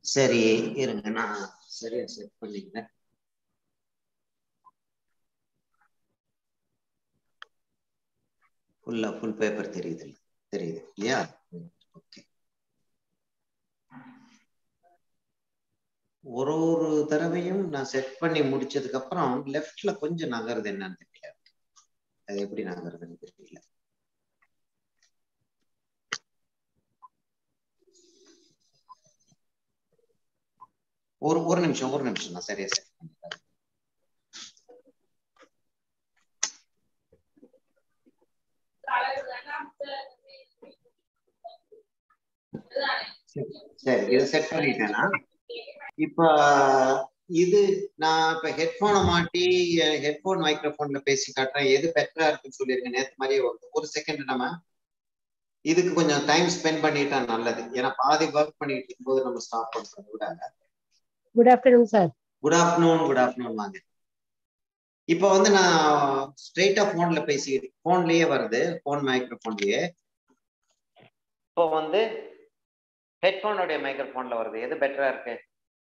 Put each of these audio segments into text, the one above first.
சரி இருங்க நான் சரியா செட் பண்ணிக்கிறேன் ஃபுல்லா ஃபுல் பேப்பர் தெரியுது தெரியுது இல்லையா ஓகே ஒரு ஒரு தடவையும் நான் செட் பண்ணி முடிச்சதுக்கு அப்புறம் லெஃப்ட்ல கொஞ்சம் நகருது என்னன்னு தெரியல அது எப்படி நகருதுன்னு தெரியல ஒரு ஒரு நிமிஷம் ஒரு நிமிஷம் நான் சரியா செட் பண்ணிக்கிறேன் சரி இதை செட் பண்ணிட்டேன்னா இப்ப இது நான் இப்ப ஹெட்போனை மாட்டி ஹெட்போன் மைக்ரோஃபோன்ல பேசி காட்டுறேன் எது பெட்டரா இருக்குன்னு சொல்லியிருக்கேன் நேத்து மாதிரியே ஒரு ஒரு செகண்ட் நம்ம இதுக்கு கொஞ்சம் டைம் ஸ்பெண்ட் பண்ணிட்டா நல்லது ஏன்னா பாதி ஒர்க் பண்ணிட்டு இருக்கும்போது நம்ம ஸ்டாப் பண்றதை விட good afternoon sir good afternoon good afternoon வாங்க இப்போ வந்து நான் ஸ்ட்ரெயிட்டா போன்ல பேசிக்கிட்டு போன்லயே வருது போன் மைக்ரோஃபோன்லயே இப்போ வந்து ஹெட்போனுடைய மைக்ரோஃபோன்ல வருது எது பெட்டரா இருக்கு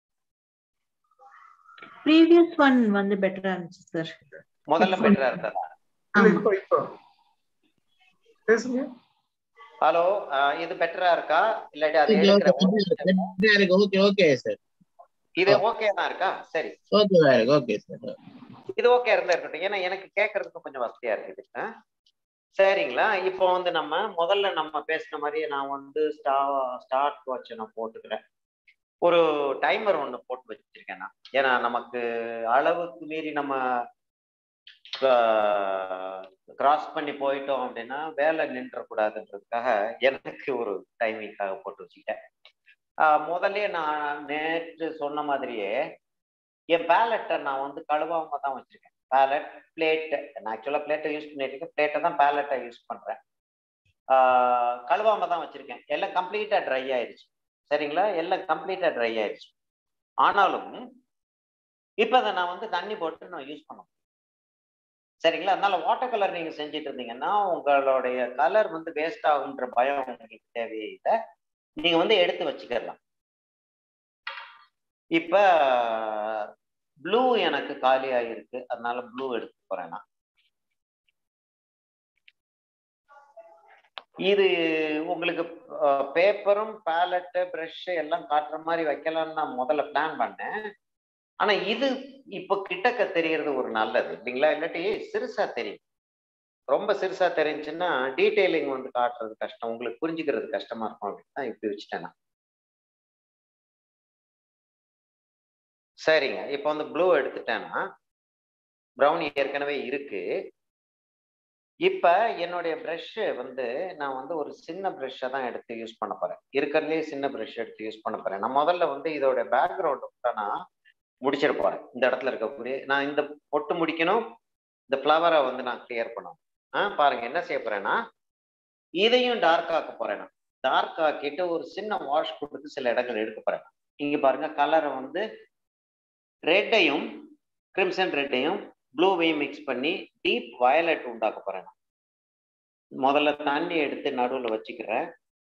ப்ரீவியஸ் ஒன் வந்து பெட்டரா இருந்துச்சு சார் முதல்ல பெட்டரா இருந்ததா ஆமா இப்போ இப்போ பேசுங்க ஹலோ இது பெட்டரா இருக்கா இல்லாட்டி அது இது எடுக்கிற ஓகே இருக்கு ஓகே ஓகே சார் இது ஓகே தான் இருக்கா சரி ஓகே இருக்கு ஓகே சார் இது ஓகே இருந்தா இருக்கட்டும் ஏன்னா எனக்கு கேட்கறதுக்கு கொஞ்சம் வசதியா இருக்குது ஆ? சரிங்களா இப்போ வந்து நம்ம முதல்ல நம்ம பேசின மாதிரியே நான் வந்து ஸ்டா ஸ்டார்ட் வாட்ச் நான் போட்டுக்கிறேன் ஒரு டைமர் ஒன்று போட்டு வச்சிருக்கேன் நான் ஏன்னா நமக்கு அளவுக்கு மீறி நம்ம கிராஸ் பண்ணி போயிட்டோம் அப்படின்னா வேலை நின்றக்கூடாதுன்றதுக்காக எனக்கு ஒரு டைமிங்காக போட்டு வச்சுக்கிட்டேன் ஆஹ் முதல்லயே நான் நேற்று சொன்ன மாதிரியே என் பேலட்டை நான் வந்து கழுவாம தான் வச்சிருக்கேன் பேலட் பிளேட் நான் ஆக்சுவலாக பிளேட்டை யூஸ் பண்ணிட்டு இருக்கேன் பிளேட்டை தான் பேலட்டை யூஸ் பண்றேன் ஆஹ் கழுவாம தான் வச்சிருக்கேன் எல்லாம் கம்ப்ளீட்டா ட்ரை ஆயிடுச்சு சரிங்களா எல்லாம் கம்ப்ளீட்டா ட்ரை ஆயிடுச்சு ஆனாலும் இப்போ அதை நான் வந்து தண்ணி போட்டு நான் யூஸ் பண்ண முடியும். சரிங்களா அதனால வாட்டர் கலர் நீங்க செஞ்சுட்டு இருந்தீங்கன்னா உங்களுடைய கலர் வந்து வேஸ்ட் ஆகுன்ற பயம் உங்களுக்கு தேவையே இல்லை நீங்க வந்து எடுத்து வச்சுக்கலாம் இப்ப ப்ளூ எனக்கு காலியா இருக்கு அதனால ப்ளூ எடுத்து போறேன் நான் இது உங்களுக்கு பேப்பரும் பேலட்டு ப்ரஷ் எல்லாம் காட்டுற மாதிரி வைக்கலாம்னு நான் முதல்ல பிளான் பண்ணேன் ஆனா இது இப்ப கிட்டக்க தெரியறது ஒரு நல்லது இல்லைங்களா இல்லாட்டி சிறுசா தெரியும் ரொம்ப சிறுசா தெரிஞ்சுன்னா டீட்டெயிலிங் வந்து காட்டுறது கஷ்டம் உங்களுக்கு புரிஞ்சுக்கிறது கஷ்டமா இருக்கும் அப்படின்னு தான் இப்படி வச்சுட்டேன் நான் சரிங்க இப்போ வந்து ப்ளூ எடுத்துட்டேன்னா ப்ரௌன் ஏற்கனவே இருக்கு இப்ப என்னுடைய ப்ரஷ் வந்து நான் வந்து ஒரு சின்ன ப்ரஷ்ஷை தான் எடுத்து யூஸ் பண்ண போறேன் இருக்கிறதுலே சின்ன ப்ரஷ் எடுத்து யூஸ் பண்ண போறேன் நான் முதல்ல வந்து இதோட பேக்ரவுண்ட் கூட நான் முடிச்சிட போறேன் இந்த இடத்துல இருக்கக்கூடிய நான் இந்த பொட்டு முடிக்கணும் இந்த ஃப்ளவரை வந்து நான் கிளியர் பண்ணணும் ஆ பாருங்க என்ன செய்ய போறேன்னா இதையும் டார்க் ஆக்க போறேன் நான் டார்க் ஆக்கிட்டு ஒரு சின்ன வாஷ் கொடுத்து சில இடங்கள் எடுக்க போறேன் இங்க பாருங்க கலரை வந்து ரெட்டையும் கிரிம்சன் ரெட்டையும் ப்ளூவையும் மிக்ஸ் பண்ணி டீப் வயலட் உண்டாக்க போறேன் நான். முதல்ல தண்ணி எடுத்து நடுவில் வச்சுக்கிறேன்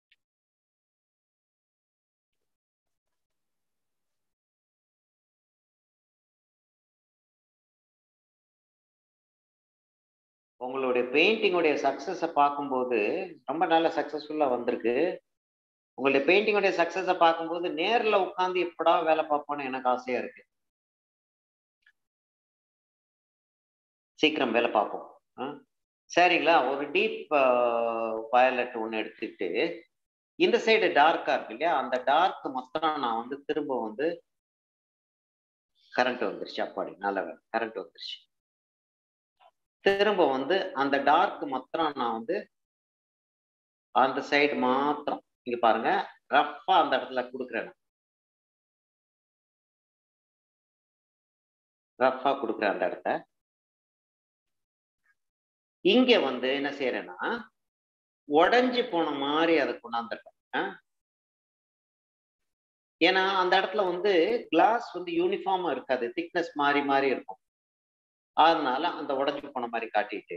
உங்களுடைய பெயிண்டிங்குடைய சக்ஸஸை பார்க்கும்போது ரொம்ப நல்ல சக்ஸஸ்ஃபுல்லாக வந்திருக்கு உங்களுடைய பெயிண்டிங்குடைய சக்ஸஸை பார்க்கும்போது நேரில் உட்காந்து எப்படா வேலை பார்ப்போன்னு எனக்கு ஆசையா இருக்கு சீக்கிரம் வேலை பார்ப்போம் ஆ? சரிங்களா ஒரு டீப் வயலட் ஒன்று எடுத்துக்கிட்டு இந்த சைடு டார்க்கா இருக்கு இல்லையா அந்த டார்க் மொத்தம் நான் வந்து திரும்ப வந்து கரண்ட் வந்துருச்சு அப்பாடி நல்ல கரண்ட் வந்துருச்சு திரும்ப வந்து அந்த டார்க் மாத்திரம் நான் வந்து அந்த சைடு மாத்திரம் இங்க பாருங்க ரஃபா அந்த இடத்துல கொடுக்குறேன் நான். ரஃபா கொடுக்குறேன் அந்த இடத்த இங்க வந்து என்ன செய்யறேன்னா உடைஞ்சு போன மாதிரி அதை கொண்டாந்துருக்கேன் ஆ? ஏன்னா அந்த இடத்துல வந்து கிளாஸ் வந்து யூனிஃபார்மா இருக்காது திக்னஸ் மாறி மாறி இருக்கும் அதனால அந்த உடைஞ்சு போன மாதிரி காட்டிட்டு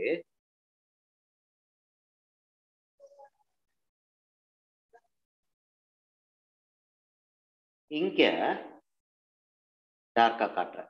இங்க டார்க்கா காட்டுறேன்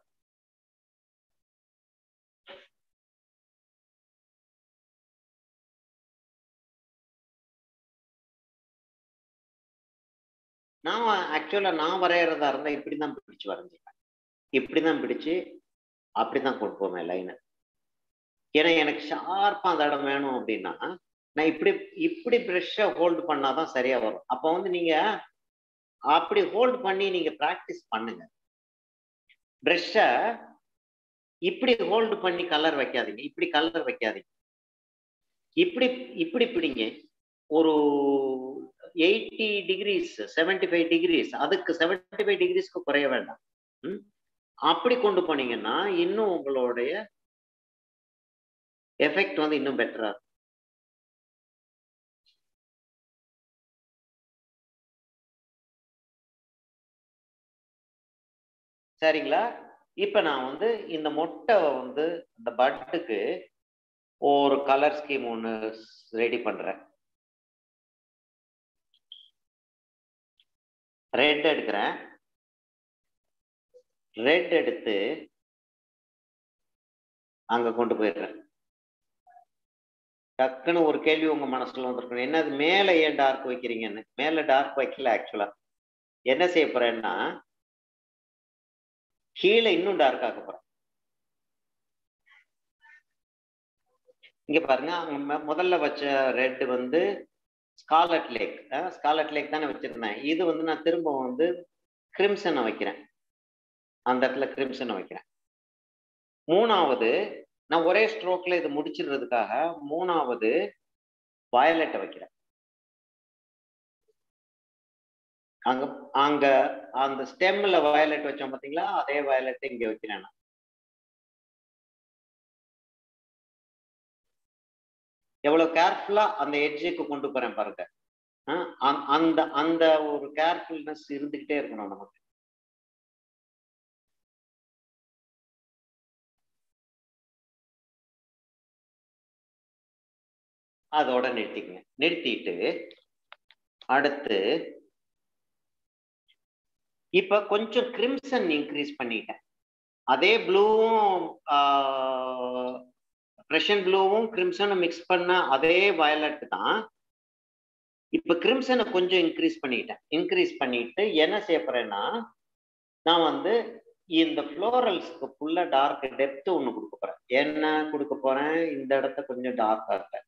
நான் ஆக்சுவலா நான் வரைகிறதா இருந்தா இப்படிதான் பிடிச்சு வரைஞ்சிப்பேன் இப்படிதான் பிடிச்சு அப்படிதான் கொண்டு போவேன் லைனை ஏன்னா எனக்கு ஷார்ப்பா அந்த இடம் வேணும் அப்படின்னா நான் இப்படி இப்படி ப்ரெஷ்ஷை ஹோல்டு பண்ணாதான் சரியா வரும் அப்போ வந்து நீங்க அப்படி ஹோல்டு பண்ணி நீங்க ப்ராக்டிஸ் பண்ணுங்க ப்ரெஷ்ஷை இப்படி ஹோல்டு பண்ணி கலர் வைக்காதீங்க இப்படி கலர் வைக்காதீங்க இப்படி இப்படி பிடிங்க ஒரு eighty degrees seventy five degrees அதுக்கு செவன்டி ஃபைவ் டிகிரிஸ்க்கு குறைய வேண்டாம் ம்? அப்படி கொண்டு போனீங்கன்னா இன்னும் உங்களுடைய எஃபெக்ட் வந்து இன்னும் பெட்டரா இருக்கும் சரிங்களா இப்ப நான் வந்து இந்த மொட்டை வந்து இந்த பட்டுக்கு ஒரு கலர் ஸ்கீம் ஒன்று ரெடி பண்றேன் ரெட் எடுக்கிறேன் ரெட் எடுத்து அங்க கொண்டு போயிடுறேன் டக்குன்னு ஒரு கேள்வி உங்க மனசுல வந்திருக்கணும் என்னது மேல ஏன் டார்க் வைக்கிறீங்கன்னு மேல டார்க் வைக்கல ஆக்சுவலா என்ன செய்ய போறேன்னா கீழே இன்னும் டார்க் ஆக்க போறேன் இங்க பாருங்க அங்க ம- முதல்ல வச்ச ரெட் வந்து ஸ்காலட் லேக் ஸ்காலட் லேக் தானே வச்சிருந்தேன் இது வந்து நான் திரும்ப வந்து கிரிம்சனை வைக்கிறேன் அந்த இடத்துல கிரிம்சனை வைக்கிறேன் மூணாவது நான் ஒரே ஸ்ட்ரோக்ல இது முடிச்சிடுறதுக்காக மூணாவது வயலட்டை வைக்கிறேன் அங்க அங்க அந்த ஸ்டெம்ல வயலட் வச்சோம் பாத்தீங்களா அதே வயலட் இங்க வைக்கிறேன் நான் எவ்வளவு கேர்ஃபுல்லா அந்த எட்ஜுக்கு கொண்டு போறேன் பாருங்க ஆ, அந்த- அந்த அந்த ஒரு கேர்ஃபுல்னஸ் இருந்துகிட்டே இருக்கணும் நமக்கு அதோட நிறுத்திக்கங்க நிறுத்திட்டு அடுத்து இப்ப கொஞ்சம் கிரிம்சன் இன்க்ரீஸ் பண்ணிட்டேன் அதே ப்ளூவும் ப்ரெஷன் ப்ளூவும் கிரிம்சனும் மிக்ஸ் பண்ண அதே வயலட் தான் இப்ப கிரிம்சனை கொஞ்சம் இன்க்ரீஸ் பண்ணிட்டேன் இன்க்ரீஸ் பண்ணிட்டு என்ன செய்ய போறேன்னா நான் வந்து இந்த ஃப்ளோரல்ஸ்க்கு ஃபுல்லா டார்க் டெப்த் ஒன்று கொடுக்க போறேன் என்ன கொடுக்க போறேன் இந்த இடத்த கொஞ்சம் டார்க் ஆக்க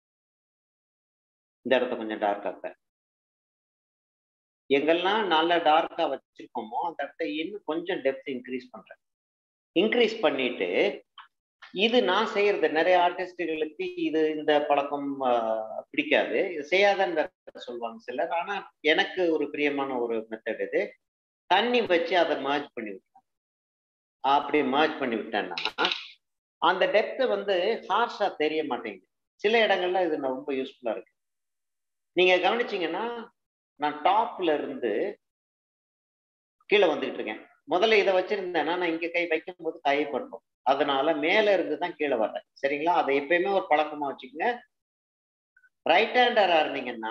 இந்த இடத்த கொஞ்சம் டார்க் ஆக்க எங்கெல்லாம் நல்ல டார்க்கா வச்சிருக்கோமோ அந்த இடத்த இன்னும் கொஞ்சம் டெப்த் இன்க்ரீஸ் பண்றேன் இன்க்ரீஸ் பண்ணிட்டு இது நான் செய்யறது நிறைய ஆர்டிஸ்டுகளுக்கு இது இந்த பழக்கம் ஆஹ், பிடிக்காது இது செய்யாதன்னு வேற சொல்லுவாங்க சிலர் ஆனா எனக்கு ஒரு பிரியமான ஒரு மெத்தட் இது தண்ணி வச்சு அதை மர்ஜ் பண்ணி விட்டேன் அப்படி மர்ஜ் பண்ணி விட்டேன்னா அந்த டெப்த் வந்து ஹார்ஷா தெரிய மாட்டேங்குது சில இடங்கள்ல இது ரொம்ப யூஸ்ஃபுல்லா இருக்கு நீங்க கவனிச்சீங்கன்னா நான் டாப்ல இருந்து கீழே வந்துகிட்டு இருக்கேன் முதல்ல இதை வச்சிருந்தேன்னா நான் இங்க கை வைக்கும் போது கைப்பட்டும் அதனால மேல இருந்து தான் கீழே வர்றேன் சரிங்களா அதை எப்பயுமே ஒரு பழக்கமா வச்சுக்கோங்க ரைட் ஹேண்டரா இருந்தீங்கன்னா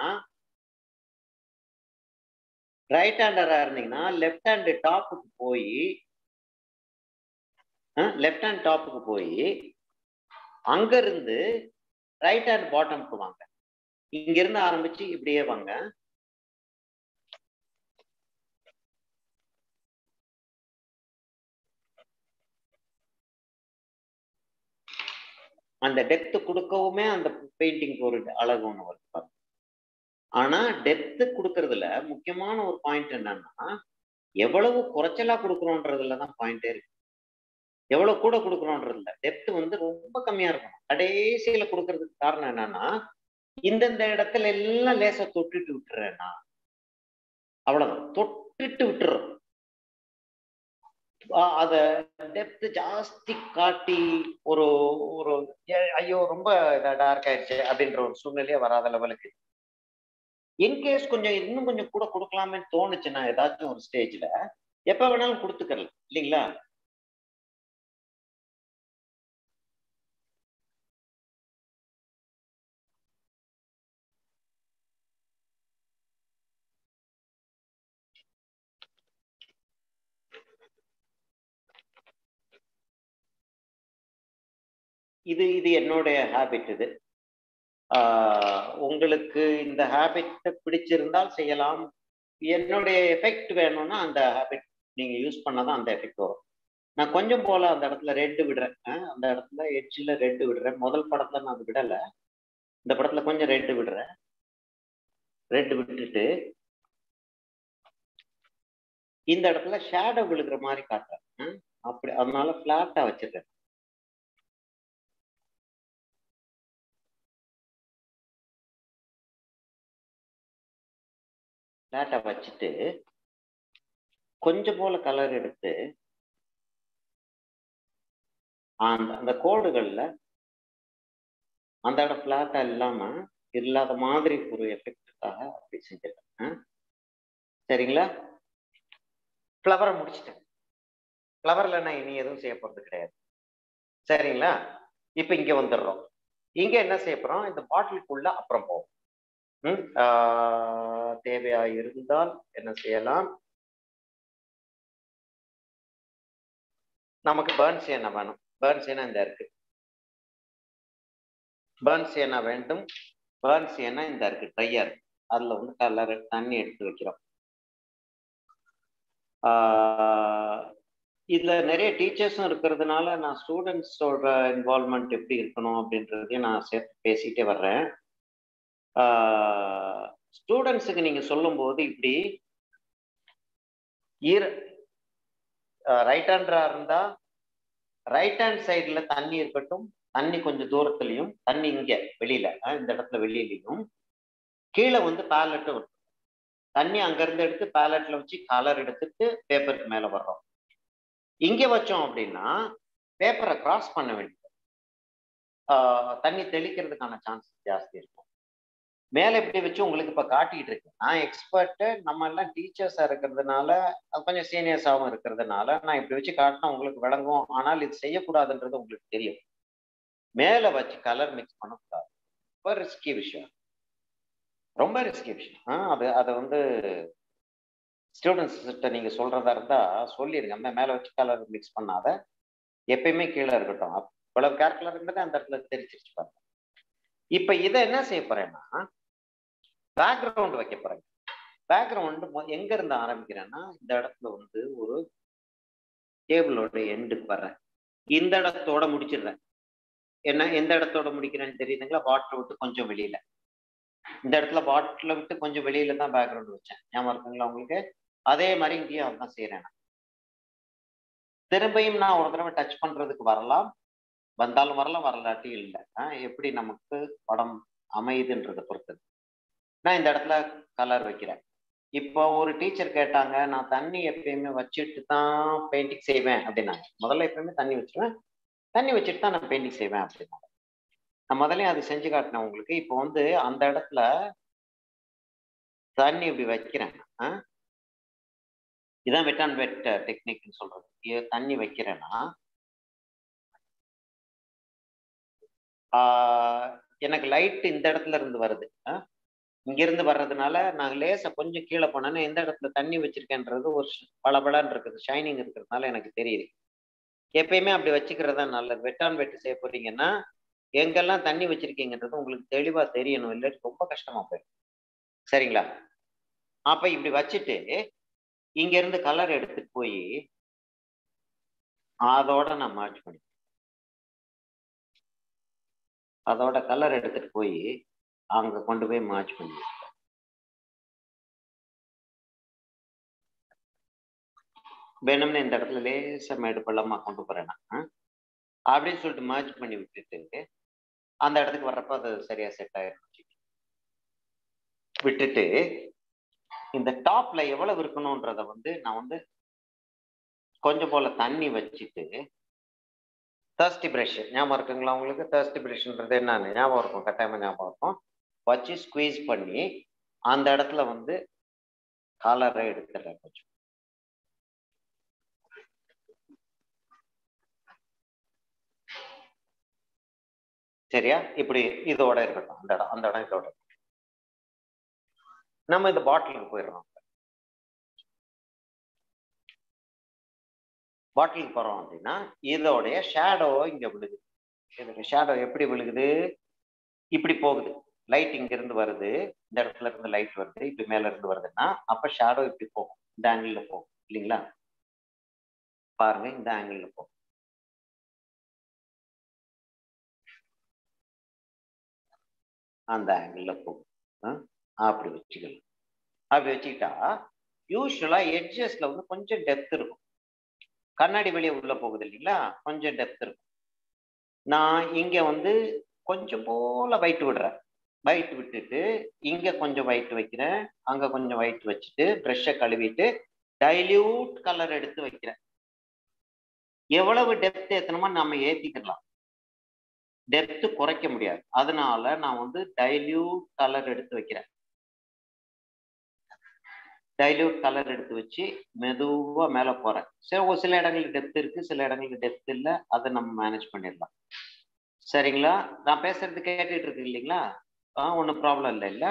ரைட் ஹேண்டரா இருந்தீங்கன்னா லெஃப்ட் ஹேண்ட் டாப்புக்கு போய் லெஃப்ட் ஹேண்ட் டாப்புக்கு போய் அங்க இருந்து ரைட் ஹேண்ட் பாட்டம்க்கு வாங்க இங்க இருந்து ஆரம்பிச்சு இப்படியே வாங்க அந்த டெப்த் கொடுக்கவுமே அந்த பெயிண்டிங் ஒரு அழகு ஒன்று வருது பாருங்க. ஆனா டெப்த் கொடுக்கறதுல முக்கியமான ஒரு பாயிண்ட் என்னன்னா எவ்வளவு குறைச்சலா கொடுக்குறோன்றதுல தான் பாயிண்டே இருக்கு எவ்வளவு கூட கொடுக்குறோன்றதுல டெப்த் வந்து ரொம்ப கம்மியா இருக்கணும் கடைசியில கொடுக்கறதுக்கு காரணம் என்னன்னா இந்தந்த இடத்துல எல்லாம் லேசா தொட்டுட்டு விட்டுறேன் நான் அவ்வளவுதான் தொட்டுட்டு விட்டுறோம் ஆஹ் அத டெப்த் ஜாஸ்தி காட்டி ஒரு ஒரு ஏ, ஐயோ ரொம்ப டார்க் ஆயிடுச்சு அப்படின்ற ஒரு சூழ்நிலையே வராத லெவலுக்கு இன்கேஸ் கொஞ்சம் இன்னும் கொஞ்சம் கூட கொடுக்கலாமேன்னு தோணுச்சுன்னா ஏதாச்சும் ஒரு ஸ்டேஜ்ல எப்ப வேணாலும் கொடுத்துக்கலாம் இல்லைங்களா இது இது என்னுடைய ஹேபிட் இது ஆஹ் உங்களுக்கு இந்த ஹேபிட் பிடிச்சிருந்தால் செய்யலாம் என்னுடைய எஃபெக்ட் வேணும்னா அந்த ஹேபிட் நீங்க யூஸ் பண்ணாதான் அந்த எஃபெக்ட் வரும் நான் கொஞ்சம் போல அந்த இடத்துல ரெட்டு விடுறேன் அஹ் அந்த இடத்துல எட்ஜில் ரெட்டு விடுறேன் முதல் படத்துல நான் அது விடலை இந்த படத்துல கொஞ்சம் ரெட்டு விடுறேன் ரெட்டு விட்டுட்டு இந்த இடத்துல ஷேடோ விழுகிற மாதிரி காட்டுறேன் அஹ் அப்படி அதனால ஃபிளாட்டா வச்சிருக்கேன் ஃபிளாட்டா வச்சுட்டு கொஞ்சம் போல கலர் எடுத்து அந்த அந்த கோடுகள்ல அந்த இடம் ஃபிளாட்டா இல்லாம இல்லாத மாதிரி ஒரு எஃபெக்டுக்காக அப்படி செஞ்சிருக்கேன் சரிங்களா ஃப்ளவரை முடிச்சிட்டேன் ஃப்ளவர்ல நான் இனி எதுவும் செய்ய போறது கிடையாது சரிங்களா இப்போ இங்க வந்துடுறோம் இங்க என்ன செய்ய போறோம் இந்த பாட்டிலுக்குள்ள அப்புறம் போவோம் ம் ஆஹ் தேவையா இருந்தால் என்ன செய்யலாம் நமக்கு பேர்ன்ஸ் என்ன வேணும் பேர்ன்ஸ் என்ன இந்த இருக்கு பேர்ன்ஸ் என்ன வேண்டும் பேர்ன்ஸ் என்ன இந்த இருக்கு ட்ரையர் அதுல வந்து கலர் தண்ணி எடுத்து வைக்கிறோம் இதுல நிறைய டீச்சர்ஸும் இருக்கிறதுனால நான் ஸ்டூடெண்ட்ஸோட இன்வால்மெண்ட் எப்படி இருக்கணும் அப்படின்றதையும் நான் சேர்த்து பேசிட்டே வர்றேன் ஸ்டூடெண்ட்ஸுக்கு நீங்க சொல்லும்போது இப்படி ஈர ரைட் ஹேண்டரா இருந்தா ரைட் ஹேண்ட் சைட்ல தண்ணி இருக்கட்டும் தண்ணி கொஞ்சம் தூரத்துலயும் தண்ணி இங்க வெளியில இந்த இடத்துல வெளியிலையும் கீழே வந்து பேலட்டும் இருக்கும் தண்ணி அங்கிருந்து எடுத்து பேலட்ல வச்சு கலர் எடுத்துட்டு பேப்பருக்கு மேல வர்றோம் இங்க வச்சோம் அப்படின்னா பேப்பரை கிராஸ் பண்ண வேண்டியது தண்ணி தெளிக்கிறதுக்கான சான்ஸ் ஜாஸ்தி இருக்கும் மேல எப்படி வச்சு உங்களுக்கு இப்ப காட்டிட்டு இருக்கு நான் எக்ஸ்பர்ட் நம்ம எல்லாம் டீச்சர்ஸா இருக்கிறதுனால கொஞ்சம் சீனியர்ஸாகவும் இருக்கிறதுனால நான் இப்படி வச்சு காட்டினா உங்களுக்கு விளங்கும் ஆனால் இது செய்யக்கூடாதுன்றது உங்களுக்கு தெரியும் மேல வச்சு கலர் மிக்ஸ் பண்ணக்கூடாது ரொம்ப ரிஸ்கி விஷயம் ரொம்ப ரிஸ்கி விஷயம் அது அதை வந்து ஸ்டூடெண்ட்ஸ் கிட்ட நீங்க சொல்றதா இருந்தா சொல்லிடுங்க அந்த மேல வச்சு கலர் மிக்ஸ் பண்ணாத எப்பயுமே கீழே இருக்கட்டும் இவ்வளவு கேர்ஃபுல்லா இருக்கிறது அந்த இடத்துல தெரிச்சிருச்சு பாருங்க இப்ப இதை என்ன செய்ய போறேன்னா பேக்ரவுண்ட் வைக்க போறேன் பேக்ரவுண்டு எங்க இருந்து ஆரம்பிக்கிறேன்னா இந்த இடத்துல வந்து ஒரு டேபிளோட எண்டுக்கு வர்றேன் இந்த இடத்தோட முடிச்சிடுறேன் என்ன எந்த இடத்தோட முடிக்கிறேன்னு தெரியுதுங்களா பாட்டில் விட்டு கொஞ்சம் வெளியில இந்த இடத்துல பாட்டில விட்டு கொஞ்சம் வெளியில தான் பேக்ரவுண்ட் வச்சேன் ஞாபகம் இருக்குங்களா உங்களுக்கு அதே மாதிரி இங்கேயும் அதுதான் செய்யறேன் நான் திரும்பியும் நான் ஒரு தடவை டச் பண்றதுக்கு வரலாம் வந்தாலும் வரலாம் வரலாட்டி இல்லை எப்படி நமக்கு படம் அமையுதுன்றதை பொறுத்தது நான் இந்த இடத்துல கலர் வைக்கிறேன் இப்போ ஒரு டீச்சர் கேட்டாங்க நான் தண்ணி எப்பயுமே வச்சுட்டு தான் பெயிண்டிங் செய்வேன் அப்படின்னாங்க முதல்ல எப்பயுமே தண்ணி வச்சுருவேன் தண்ணி வச்சுட்டு தான் நான் பெயிண்டிங் செய்வேன் அப்படின்னாங்க நான் முதல்ல அது செஞ்சு காட்டினேன் உங்களுக்கு இப்போ வந்து அந்த இடத்துல தண்ணி இப்படி வைக்கிறேன் இதான் வெட் அண்ட் வெட் டெக்னிக்னு சொல்றது தண்ணி வைக்கிறேன்னா எனக்கு லைட் இந்த இடத்துல இருந்து வருது இங்க இருந்து வர்றதுனால நான் லேசா கொஞ்சம் கீழே போனேன்னா எந்த இடத்துல தண்ணி வச்சிருக்கேன்றது ஒரு பளபளன்னு இருக்குது ஷைனிங் இருக்கிறதுனால எனக்கு தெரியுது எப்பயுமே அப்படி வச்சுக்கிறது தான் நல்லது வெட் ஆன் வெட் செய்ய போறீங்கன்னா எங்கெல்லாம் தண்ணி வச்சிருக்கீங்கன்றது உங்களுக்கு தெளிவா தெரியணும் இல்லாட்டி ரொம்ப கஷ்டமா போயிடும் சரிங்களா அப்ப இப்படி வச்சுட்டு இங்க இருந்து கலர் எடுத்துட்டு போய் அதோட நான் மார்ச் பண்ணி அதோட கலர் எடுத்துட்டு போய் அங்க கொண்டு போய் மார்ச் பண்ணி வேணும்னு இந்த இடத்துல லேசா மேடு பள்ளமா கொண்டு போறேன் நான் அப்படின்னு சொல்லிட்டு மார்ச் பண்ணி விட்டுட்டு அந்த இடத்துக்கு வர்றப்ப அது சரியா செட் ஆயிடும் விட்டுட்டு இந்த டாப்ல எவ்வளவு இருக்கணும்ன்றத வந்து நான் வந்து கொஞ்சம் போல தண்ணி வச்சுட்டு தேர்ஸ்டி ப்ரஷ் ஞாபகம் இருக்குங்களா உங்களுக்கு தேர்ஸ்டி ப்ரஷ்ன்றது என்னன்னு ஞாபகம் இருக்கும் கட்டாயமா ஞாபகம் இருக்கும் வச்சு ஸ்குவீஸ் பண்ணி அந்த இடத்துல வந்து காலரை எடுத்துடுறேன் கொஞ்சம் சரியா இப்படி இதோட இருக்கட்டும் அந்த இடம் அந்த இடம் இதோட நம்ம இந்த பாட்டிலுக்கு போயிடுறோம் பாட்டிலுக்கு போறோம் அப்படின்னா இதோடைய ஷேடோ இங்க விழுது இதுக்கு ஷேடோ எப்படி விழுகுது இப்படி போகுது லைட் இங்க இருந்து வருது இந்த இடத்துல இருந்து லைட் வருது இப்படி மேல இருந்து வருதுன்னா அப்ப ஷேடோ இப்படி போகும் இந்த ஆங்கிள் போகும் இல்லைங்களா பாருங்க இந்த ஆங்கிள் போகும் அந்த ஆங்கிள் போகும் ஆ? அப்படி வச்சுக்கலாம் அப்படி வச்சுக்கிட்டா யூஸ்வலா எட்ஜஸ்ல வந்து கொஞ்சம் டெப்த் இருக்கும் கண்ணாடி வெளியே உள்ள போகுது இல்லைங்களா கொஞ்சம் டெப்த் இருக்கும் நான் இங்க வந்து கொஞ்சம் போல வைட் விடுறேன் வைட் விட்டுட்டு இங்க கொஞ்சம் ஒயிட் வைக்கிறேன் அங்க கொஞ்சம் ஒயிட் வச்சுட்டு ப்ரெஷ்ஷை கழுவிட்டு டைல்யூட் கலர் எடுத்து வைக்கிறேன் எவ்வளவு டெப்த் ஏத்தணுமோ நம்ம ஏத்திக்கலாம் டெப்த் குறைக்க முடியாது அதனால நான் வந்து டைல்யூட் கலர் எடுத்து வைக்கிறேன் டைல்யூட் கலர் எடுத்து வச்சு மெதுவா மேல போறேன் சரி ஒரு சில இடங்களுக்கு டெப்த் இருக்கு சில இடங்களுக்கு டெப்த் இல்லை அதை நம்ம மேனேஜ் பண்ணிடலாம் சரிங்களா நான் பேசுறது கேட்டுட்டு இருக்கு இல்லைங்களா ஆ ஒன்றும் ப்ராப்ளம் இல்லை இல்ல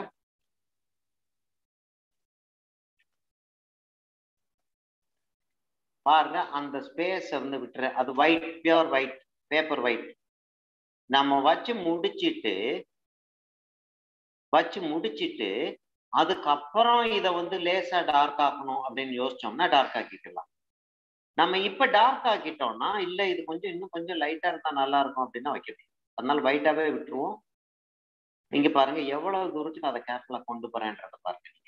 பாருங்க அந்த ஸ்பேஸ் வந்து விட்டுற அது white pure white paper white நம்ம வச்சு முடிச்சிட்டு வச்சு முடிச்சிட்டு அதுக்கப்புறம் இதை வந்து லேசா டார்க் ஆக்கணும் அப்படின்னு யோசிச்சோம்னா டார்க் ஆக்கிக்கலாம் நம்ம இப்ப டார்க் ஆக்கிட்டோம்னா இல்ல இது கொஞ்சம் இன்னும் கொஞ்சம் லைட்டா இருந்தா நல்லா இருக்கும் அப்படின்னா வைக்க முடியும் அதனால ஒயிட்டாவே விட்டுருவோம் இங்க பாருங்க எவ்வளவு தூரத்துக்கு அதை கேர்ஃபுல்லா கொண்டு போறேன்றத பாருங்க நீங்க.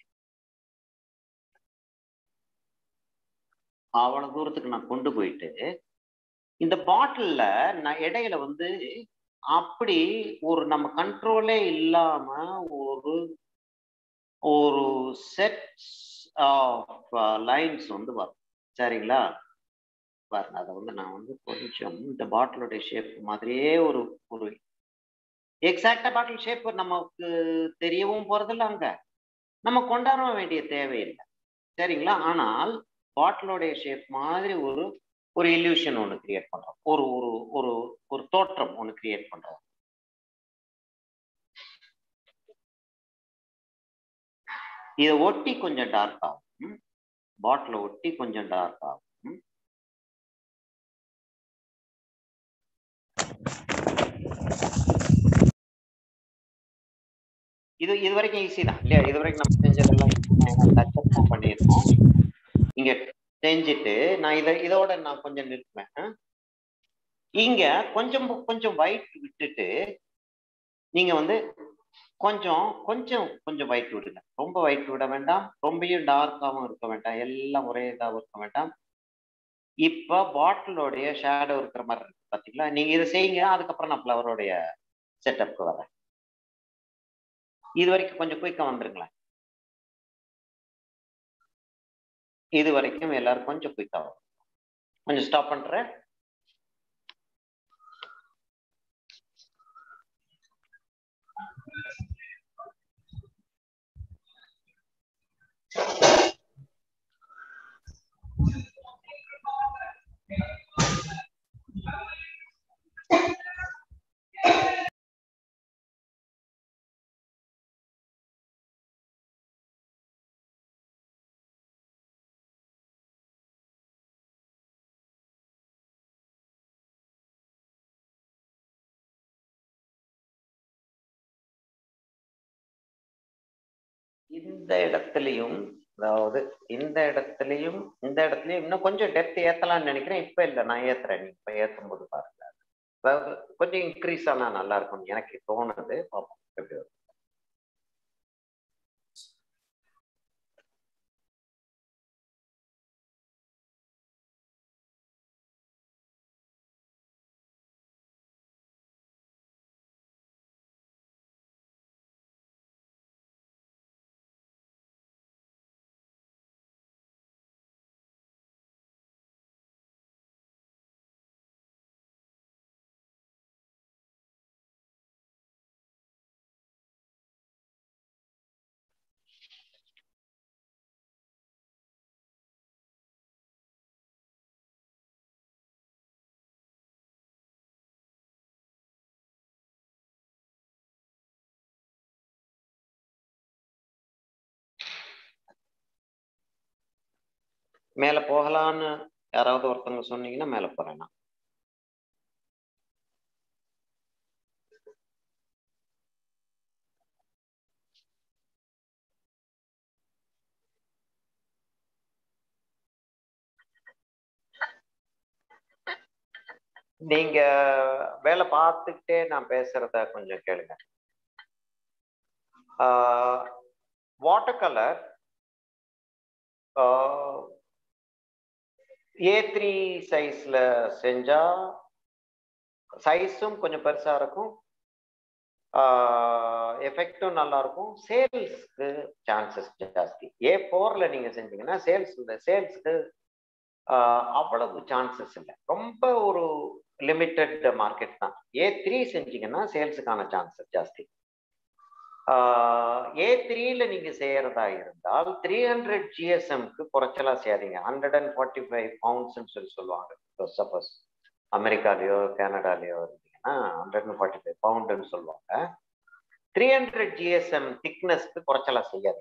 அவ்வளவு தூரத்துக்கு நான் கொண்டு போயிட்டு இந்த பாட்டில்ல நான் இடையில வந்து அப்படி ஒரு நம்ம கண்ட்ரோலே இல்லாம ஒரு ஒரு செட் ஆஃப் லைன்ஸ் வந்து வரும் சரிங்களா பாருங்க அதை வந்து நான் வந்து கொஞ்சம் இந்த பாட்டிலோடைய ஷேப் மாதிரியே ஒரு ஒரு எக்ஸாக்டா பாட்டில் ஷேப் நமக்கு தெரியவும் போறதில்ல அங்க நம்ம கொண்டாட வேண்டிய தேவையில்லை சரிங்களா ஆனால் பாட்டிலோடைய ஷேப் மாதிரி ஒரு ஒரு இல்யூஷன் ஒன்று கிரியேட் பண்றோம் ஒரு ஒரு ஒரு ஒரு தோற்றம் ஒன்று கிரியேட் பண்றோம் இதை ஒட்டி கொஞ்சம் டார்க் ஆகும் பாட்டில ஒட்டி கொஞ்சம் டார்க் ஆகும் இது இது வரைக்கும் ஈஸி தான் இல்லையா இது வரைக்கும் நம்ம செஞ்சதெல்லாம் டச்சப் பண்ணியிருக்கோம் இங்க செஞ்சுட்டு நான் இதை இதோட நான் கொஞ்சம் நிறுத்துவேன் ஆ? இங்க கொஞ்சம் கொஞ்சம் ஒயிட் விட்டுட்டு நீங்க வந்து கொஞ்சம் கொஞ்சம் கொஞ்சம் ஒயிட் விடுங்க ரொம்ப ஒயிட் விட வேண்டாம் ரொம்பயும் டார்க்காகவும் இருக்க வேண்டாம் எல்லாம் ஒரே இதாகவும் இருக்க வேண்டாம் இப்ப பாட்டிலோடைய ஷேடோ இருக்கிற மாதிரி இருக்கு பாத்தீங்களா நீங்க இதை செய்யுங்க அதுக்கப்புறம் நான் ஃப்ளவரோடைய செட்டப்க்கு வரேன் இது வரைக்கும் கொஞ்சம் குயிக்கா வந்துருங்களேன் இது வரைக்கும் எல்லாரும் கொஞ்சம் குயிக்கா வரும் கொஞ்சம் ஸ்டாப் பண்றேன் இந்த இடத்துலயும் அதாவது இந்த இடத்துலயும் இந்த இடத்துலயும் இன்னும் கொஞ்சம் டெப்த் ஏத்தலாம்னு நினைக்கிறேன் இப்ப இல்ல நான் ஏத்துறேன் நீ இப்ப ஏத்தும் போது பாருங்க அதாவது கொஞ்சம் இன்க்ரீஸ் ஆனா நல்லா இருக்கும் எனக்கு தோணுது பார்ப்போம் எப்படி வரும் மேல போகலான்னு யாராவது ஒருத்தவங்க சொன்னீங்கன்னா மேல போறேன் நான் நீங்க வேலை பார்த்துக்கிட்டே நான் பேசுறத கொஞ்சம் கேளுங்க வாட்டர் கலர் ஏ த்ரீ சைஸ்ல செஞ்சா சைஸும் கொஞ்சம் பெருசா இருக்கும் எஃபெக்டும் நல்லா இருக்கும் சேல்ஸ்க்கு சான்சஸ் ஜாஸ்தி ஏ ஃபோர்ல நீங்க செஞ்சீங்கன்னா சேல்ஸ் சேல்ஸ்க்கு அவ்வளவு சான்சஸ் இல்லை ரொம்ப ஒரு லிமிட்டட் மார்க்கெட் தான் ஏ த்ரீ செஞ்சீங்கன்னா சேல்ஸுக்கான சான்சஸ் ஜாஸ்தி ஏ த்ரீல நீங்க செய்யறதா இருந்தால் த்ரீ ஹண்ட்ரட் ஜிஎஸ்எம்க்கு குறைச்சலா செய்யாதீங்க ஹண்ட்ரட் அண்ட் ஃபார்ட்டி ஃபைவ் பவுண்ட்ஸ்ன்னு சொல்லி சொல்லுவாங்க சப்போஸ் அமெரிக்காலேயோ கனடாலேயோ இருந்தீங்கன்னா ஹண்ட்ரட் அண்ட் ஃபார்ட்டி ஃபைவ் பவுண்டுன்னு சொல்லுவாங்க த்ரீ ஹண்ட்ரட் ஜிஎஸ்எம் திக்னஸ்க்கு குறைச்சலா செய்யாது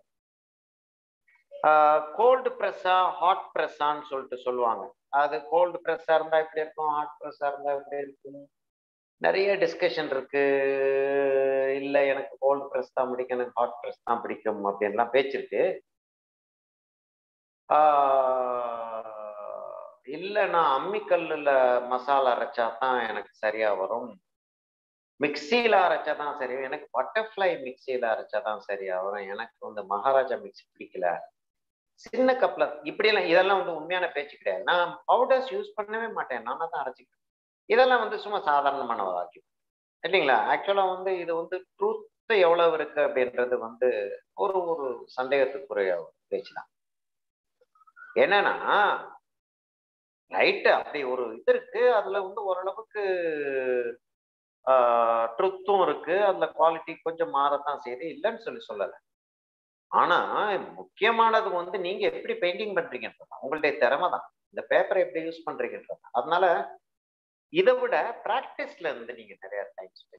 கோல்டு ப்ரெஸ்ஸா ஹாட் ப்ரெஸ்ஸான்னு சொல்லிட்டு சொல்லுவாங்க அது கோல்டு ப்ரெஸ்ஸா இருந்தா எப்படி இருக்கும் ஹாட் ப்ரெஸ்ஸா இருந்தா எப்படி இருக்கும் நிறைய டிஸ்கஷன் இருக்கு இல்லை எனக்கு கோல்டு ப்ரெஸ் தான் பிடிக்கும் எனக்கு ஹாட் ப்ரெஸ் தான் பிடிக்கும் அப்படின்லாம் பேச்சிருக்கு இல்லை நான் அம்மிக்கல்லில் மசாலா அரைச்சா தான் எனக்கு சரியா வரும் மிக்சியில் அரைச்சா தான் சரி எனக்கு பட்டர்ஃப்ளை மிக்சியில் அரைச்சா தான் சரியா வரும் எனக்கு வந்து மகாராஜா மிக்சி பிடிக்கல சின்ன கப்பில் இப்படியெல்லாம் இதெல்லாம் வந்து உண்மையான பேச்சு கிடையாது நான் பவுடர்ஸ் யூஸ் பண்ணவே மாட்டேன் நானாக தான் அரைச்சிக்கிறேன் இதெல்லாம் வந்து சும்மா சாதாரணமான வாக்கியம் இல்லைங்களா ஆக்சுவலாக வந்து இது வந்து ட்ரூத் எவ்வளவு இருக்கு அப்படின்றது வந்து ஒரு ஒரு சந்தேகத்துக்குரிய பேச்சு தான் என்னன்னா ரைட்டு அப்படி ஒரு இது இருக்கு அதுல வந்து ஓரளவுக்கு ட்ருத்தும் இருக்கு அதுல குவாலிட்டி கொஞ்சம் மாறத்தான் செய்யுது இல்லைன்னு சொல்லி சொல்லலை ஆனா முக்கியமானது வந்து நீங்க எப்படி பெயிண்டிங் பண்றீங்கன்றது உங்களுடைய திறமை தான் இந்த பேப்பரை எப்படி யூஸ் பண்றீங்கன்றது அதனால இதை விட பிராக்டிஸ்ல இருந்து நீங்க நிறைய டைம் ஸ்பெண்ட்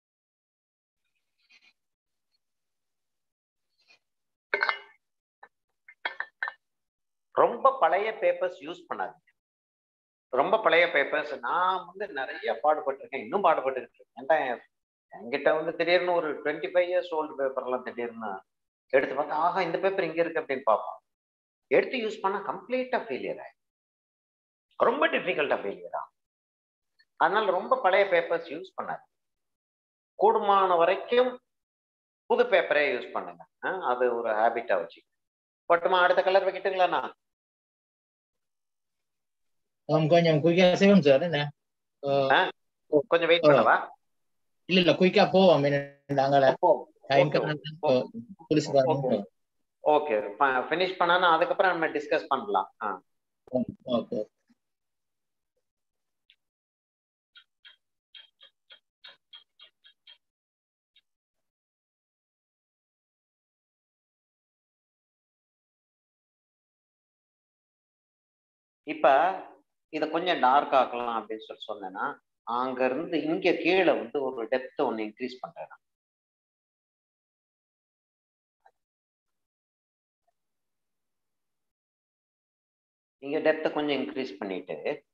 ரொம்ப பழைய பேப்பர்ஸ் யூஸ் பண்ணாதீங்க ரொம்ப பழைய பேப்பர்ஸ் நான் வந்து நிறைய பாடுபட்டிருக்கேன் இன்னும் பாடுபட்டுக்கிட்டு இருக்கேன் ஏன்டா என்கிட்ட வந்து திடீர்னு ஒரு டுவெண்ட்டி ஃபைவ் இயர்ஸ் ஓல்டு பேப்பர்லாம் திடீர்னு எடுத்து பார்த்தா ஆஹா இந்த பேப்பர் இங்க இருக்கு அப்படின்னு பார்ப்போம் எடுத்து யூஸ் பண்ணா கம்ப்ளீட்டா ஃபெயிலியர் ஆயிடும் ரொம்ப டிஃபிகல்ட்டா ஃபெயிலியர் ஆகும் அதனால ரொம்ப பழைய பேப்பர்ஸ் யூஸ் பண்ணாது கூடுமான வரைக்கும் புது பேப்பரே யூஸ் பண்ணுங்க அது ஒரு ஹேபிட்டா வச்சு பட்டுமா அடுத்த கலர் வைக்கட்டுங்களா கொஞ்சம் குயிக்கா செய்வோம் சார் என்ன கொஞ்சம் வெயிட் பண்ணவா இல்ல இல்ல குயிக்கா போவோம் நாங்கள டைம் புதுசு ஓகே ஃபினிஷ் பண்ணா அதுக்கப்புறம் நம்ம டிஸ்கஸ் பண்ணலாம் ஓகே இப்ப இத கொஞ்சம் டார்க் ஆக்கலாம் அப்படின்னு சொல்லி சொன்னேன்னா அங்க இருந்து இங்க கீழே வந்து ஒரு டெப்த் ஒன்னு இன்க்ரீஸ் பண்றேன் இங்க டெப்த்தை கொஞ்சம் இன்க்ரீஸ் பண்ணிட்டு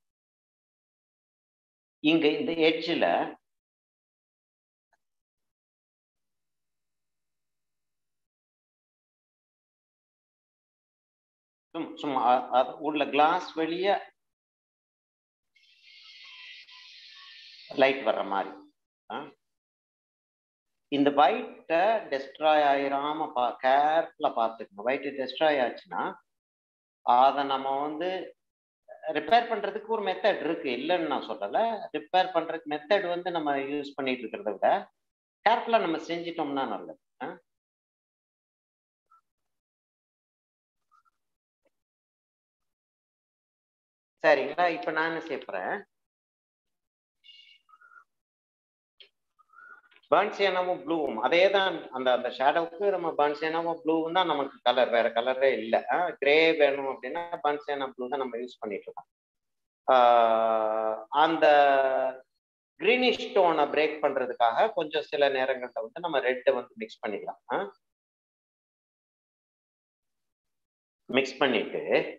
இங்க இந்த எட்ஜில் சும்மா அது உள்ள கிளாஸ் வெளிய லைட் வர்ற மாதிரி இந்த ஒயிட்டை டெஸ்ட்ராய் ஆயிராம பா கேர்ஃபுல்லா பார்த்துக்கணும் ஒயிட் டெஸ்ட்ராய் ஆச்சுன்னா அதை நம்ம வந்து ரிப்பேர் பண்றதுக்கு ஒரு மெத்தட் இருக்கு இல்லைன்னு நான் சொல்லலை ரிப்பேர் பண்றதுக்கு மெத்தட் வந்து நம்ம யூஸ் பண்ணிட்டு இருக்கிறத விட கேர்ஃபுல்லா நம்ம செஞ்சிட்டோம்னா நல்லது சரிங்களா இப்ப நான் என்ன செய்யறேன் பர்ன்சியனாவும் ப்ளூவும் அதே தான் அந்த அந்த ஷேடோவுக்கு நம்ம பர்ன்சியனாவும் ப்ளூவும் தான் நமக்கு கலர் வேற கலரே இல்லை கிரே வேணும் அப்படின்னா பர்ன்சியனா ப்ளூ தான் நம்ம யூஸ் பண்ணிட்டு இருக்கோம் அந்த கிரீனிஷ் டோனை பிரேக் பண்றதுக்காக கொஞ்சம் சில நேரங்கள்ல வந்து நம்ம ரெட்டை வந்து மிக்ஸ் பண்ணிக்கலாம் மிக்ஸ் பண்ணிட்டு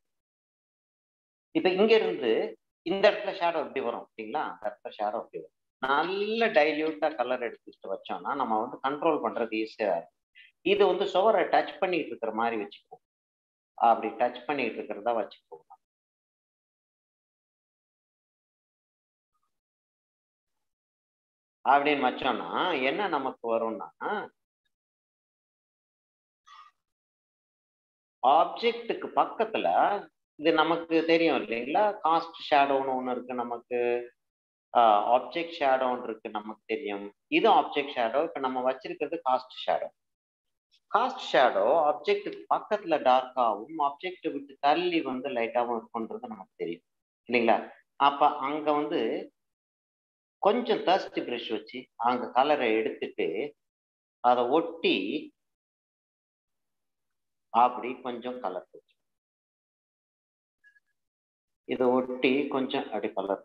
இப்ப இங்க இருந்து இந்த இடத்துல ஷேடோ எப்படி வரும் அப்படிங்களா அந்த இடத்துல ஷேடோ எப்படி வரும் நல்ல டைல்யூட்டா கலர் எடுத்துட்டு வச்சோம்னா நம்ம வந்து கண்ட்ரோல் பண்றது ஈஸியா இருக்கும் இது வந்து சுவரை டச் பண்ணிட்டு இருக்கிற மாதிரி வச்சுக்குவோம் அப்படி டச் பண்ணிட்டு இருக்கிறதா வச்சுக்குவோம் அப்படின்னு வச்சோம்னா என்ன நமக்கு வரும்னா ஆப்ஜெக்ட்டுக்கு பக்கத்துல இது நமக்கு தெரியும் இல்லைங்களா காஸ்ட் ஷேடோன்னு ஒன்று இருக்கு நமக்கு ஆப்ஜெக்ட் ஷேடோன்னு இருக்கு நமக்கு தெரியும் இது ஆப்ஜெக்ட் ஷேடோ இப்போ நம்ம வச்சிருக்கிறது காஸ்ட் ஷேடோ காஸ்ட் ஷேடோ ஆப்ஜெக்ட்டுக்கு பக்கத்துல டார்க்காகவும் ஆப்ஜெக்டை விட்டு தள்ளி வந்து லைட்டாகவும் இருக்குன்றது நமக்கு தெரியும் இல்லைங்களா அப்ப அங்க வந்து கொஞ்சம் தர்ஸ்ட் ப்ரஷ் வச்சு அங்க கலரை எடுத்துட்டு அதை ஒட்டி அப்படி கொஞ்சம் கலர் வச்சு இதை ஒட்டி கொஞ்சம் அப்படி கலர்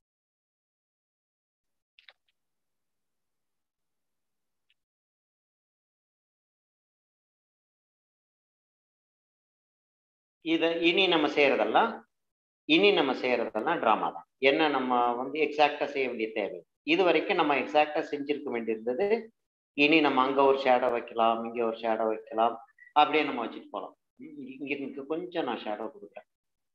இத இனி நம்ம செய்யறதெல்லாம் இனி நம்ம செய்யறதெல்லாம் ட்ராமா தான் என்ன நம்ம வந்து எக்ஸாக்டா செய்ய வேண்டிய தேவை இது வரைக்கும் நம்ம எக்ஸாக்டா செஞ்சிருக்க வேண்டியிருந்தது இனி நம்ம அங்க ஒரு ஷேடோ வைக்கலாம் இங்க ஒரு ஷேடோ வைக்கலாம் அப்படியே நம்ம வச்சுட்டு போகலாம் இங்க இங்க கொஞ்சம் நான் ஷேடோ கொடுக்குறேன்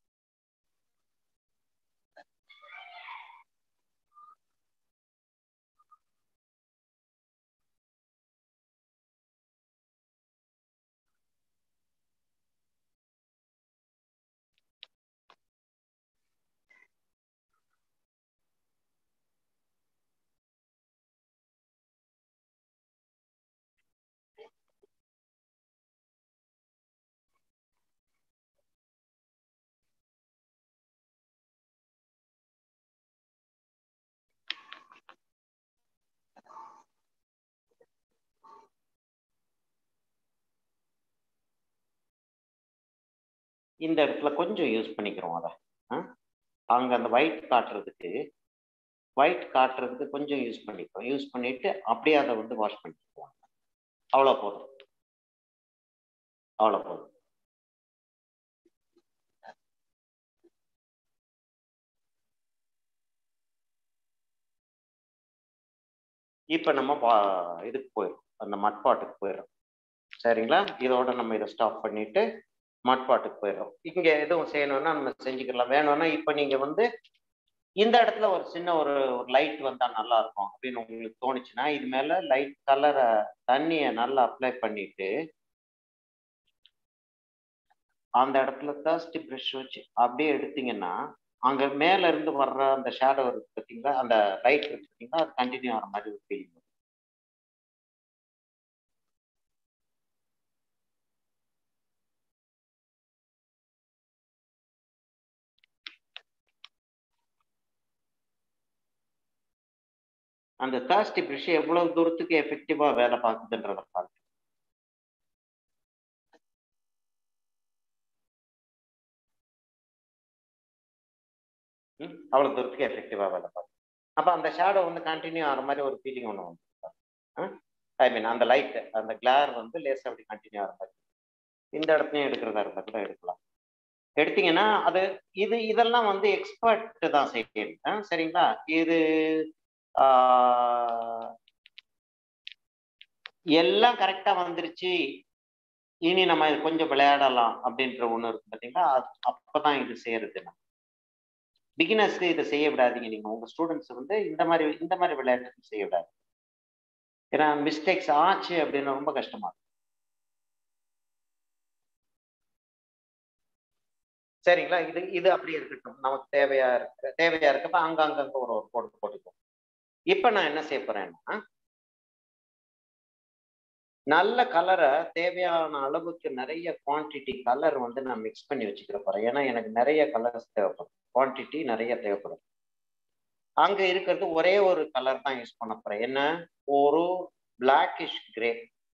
இந்த இடத்துல கொஞ்சம் யூஸ் பண்ணிக்கிறோம் அதை அங்க அந்த ஒயிட் காட்டுறதுக்கு ஒயிட் காட்டுறதுக்கு கொஞ்சம் யூஸ் பண்ணிப்போம் யூஸ் பண்ணிட்டு அப்படியே அதை வந்து வாஷ் பண்ணிக்குவோம் அவ்வளோ போதும் அவ்வளோ போதும் இப்போ நம்ம பா- இதுக்கு போயிடும் அந்த மட்பாட்டுக்கு போயிடும் சரிங்களா இதோட நம்ம இதை ஸ்டாப் பண்ணிட்டு மட்பாட்டுக்கு போயிடும் இங்க எதுவும் செய்யணும்னா நம்ம செஞ்சுக்கலாம் வேணும்னா இப்போ நீங்க வந்து இந்த இடத்துல ஒரு சின்ன ஒரு ஒரு லைட் வந்தா நல்லா இருக்கும் அப்படின்னு உங்களுக்கு தோணுச்சுன்னா இது மேல லைட் கலரை தண்ணியை நல்லா அப்ளை பண்ணிட்டு அந்த இடத்துல தர்ஸ்டி ப்ரஷ் வச்சு அப்படியே எடுத்தீங்கன்னா அங்க மேல இருந்து வர்ற அந்த ஷேடோ இருக்கு பார்த்தீங்களா அந்த லைட் இருக்கு பார்த்தீங்களா அது கண்டினியூ ஆகிற மாதிரி ஒரு ஃபீலிங் அந்த தாஸ்டி ப்ரஷ் எவ்வளவு தூரத்துக்கு எஃபெக்டிவா வேலை பார்க்குதுன்றத பாருங்க ம், அவ்வளவு தூரத்துக்கு எஃபெக்டிவா வேலை பார்க்கும் அப்ப அந்த ஷேடோ வந்து கண்டினியூ ஆகிற மாதிரி ஒரு ஃபீலிங் ஒன்று வந்து ஐ மீன் அந்த லைட் அந்த கிளார் வந்து லேசா அப்படி கண்டினியூ ஆகிற மாதிரி இந்த இடத்துலயும் எடுக்கிறதா இருந்தா கூட எடுக்கலாம் எடுத்தீங்கன்னா அது இது இதெல்லாம் வந்து எக்ஸ்பர்ட் தான் செய்யணும் ஆ, சரிங்களா இது ஆஹ், எல்லாம் கரெக்டா வந்துருச்சு இனி நம்ம இது கொஞ்சம் விளையாடலாம் அப்படின்ற ஒண்ணு இருக்கு பாத்தீங்களா அது- அப்பதான் இது செய்யறது நம்ம பிகினர்ஸ்க்கு இதை செய்ய விடாதீங்க நீங்க உங்க ஸ்டூடெண்ட்ஸ் வந்து இந்த மாதிரி இந்த மாதிரி விளையாட்டு செய்ய விடாது ஏன்னா மிஸ்டேக்ஸ் ஆச்சு அப்படின்னு ரொம்ப கஷ்டமா இருக்கும் சரிங்களா இது இது அப்படியே இருக்கட்டும் நமக்கு தேவையா இருக்கு தேவையா இருக்கப்ப அங்க அங்கங்க ஒரு ஒரு போட்டு போட்டுக்குவோம் இப்ப நான் என்ன செய்ய போறேன்னா நல்ல கலரை தேவையான அளவுக்கு நிறைய குவான்டிட்டி கலர் வந்து நான் மிக்ஸ் பண்ணி வச்சுக்கிற போறேன் ஏன்னா எனக்கு நிறைய கலர்ஸ் தேவைப்படும் குவான்டிட்டி நிறைய தேவைப்படும் அங்க இருக்கிறது ஒரே ஒரு கலர் தான் யூஸ் பண்ண போறேன் என்ன ஒரு பிளாக்கிஷ் கிரே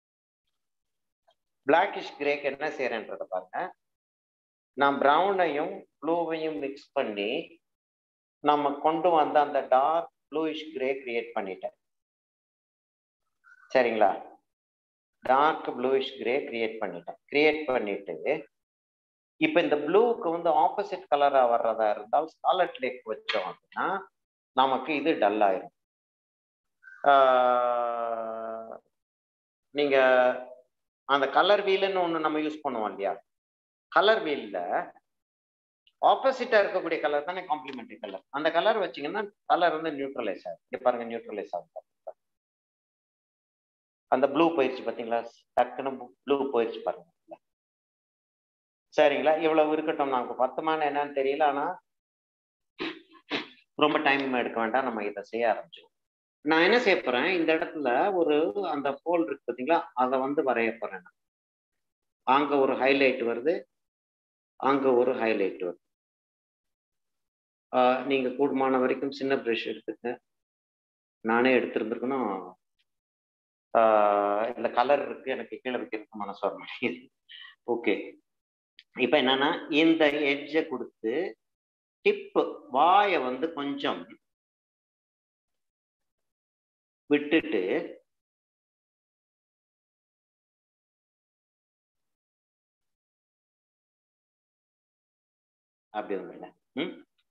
பிளாக்கிஷ் கிரேக்கு என்ன செய்யறேன்றத பாருங்க நான் ப்ரௌனையும் ப்ளூவையும் மிக்ஸ் பண்ணி நம்ம கொண்டு வந்த அந்த டார்க் ப்ளூயிஷ் கிரே கிரியேட் பண்ணிட்டேன் சரிங்களா டார்க் ப்ளூயிஷ் கிரே கிரியேட் பண்ணிட்டேன் கிரியேட் பண்ணிட்டு இப்போ இந்த ப்ளூக்கு வந்து ஆப்போசிட் கலரா வர்றதா இருந்தால் ஸ்காலட் லேக் வச்சோம் அப்படின்னா நமக்கு இது டல் ஆயிரும் ஆஹ் நீங்க அந்த கலர் வீலுன்னு ஒன்று நம்ம யூஸ் பண்ணுவோம் இல்லையா கலர் வீல்ல ஆப்போசிட்டா இருக்கக்கூடிய கலர் தானே காம்ப்ளிமெண்டரி கலர் அந்த கலர் வச்சீங்கன்னா கலர் வந்து நியூட்ரலைஸ் ஆகும் இங்க பாருங்க நியூட்ரலைஸ் ஆகும் அந்த ப்ளூ போயிடுச்சு பார்த்தீங்களா டக்குன்னு ப்ளூ போயிடுச்சு பாருங்க சரிங்களா இவ்வளவு இருக்கட்டும் நமக்கு பத்துமான என்னன்னு தெரியல ஆனா ரொம்ப டைம் எடுக்க வேண்டாம் நம்ம இதை செய்ய ஆரம்பிச்சிடும் நான் என்ன செய்ய போறேன் இந்த இடத்துல ஒரு அந்த போல் இருக்கு பார்த்தீங்களா அதை வந்து வரைய போறேன் நான். அங்க ஒரு ஹைலைட் வருது அங்க ஒரு ஹைலைட் வருது ஆஹ் நீங்க கூடுமான வரைக்கும் சின்ன ப்ரஷ் எடுத்துக்க நானே எடுத்திருந்திருக்கணும் ஆஹ் இந்த கலர் இருக்கு எனக்கு கீழே வைக்கிறதுக்கு மனசு வர மாட்டேங்குது ஓகே இப்ப என்னன்னா இந்த எட்ஜை கொடுத்து டிப்பு வாயை வந்து கொஞ்சம் விட்டுட்டு அப்படி வந்துடுங்க ம்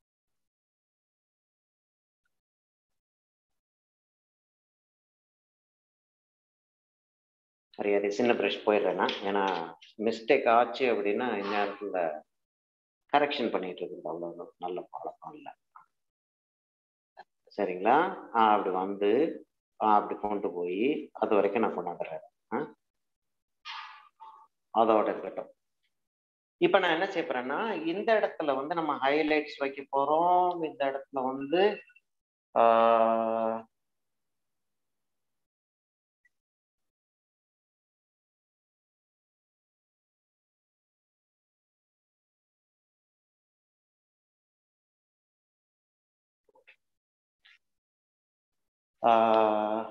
சரியாது சின்ன ப்ரஷ் போயிடுறேன்னா ஏன்னா மிஸ்டேக் ஆச்சு அப்படின்னா இந்நேரத்தில் கரெக்ஷன் பண்ணிட்டு இருக்குது அவ்வளோ நல்ல பழக்கம் இல்லை சரிங்களா ஆ, அப்படி வந்து ஆ, அப்படி கொண்டு போய் அது வரைக்கும் நான் கொண்டாந்துடுறேன் ஆ? அதோட இருக்கட்டும் இப்போ நான் என்ன செய்ய போறேன்னா இந்த இடத்துல வந்து நம்ம ஹைலைட்ஸ் வைக்க போறோம் இந்த இடத்துல வந்து ஆஹ், ஆஹ்,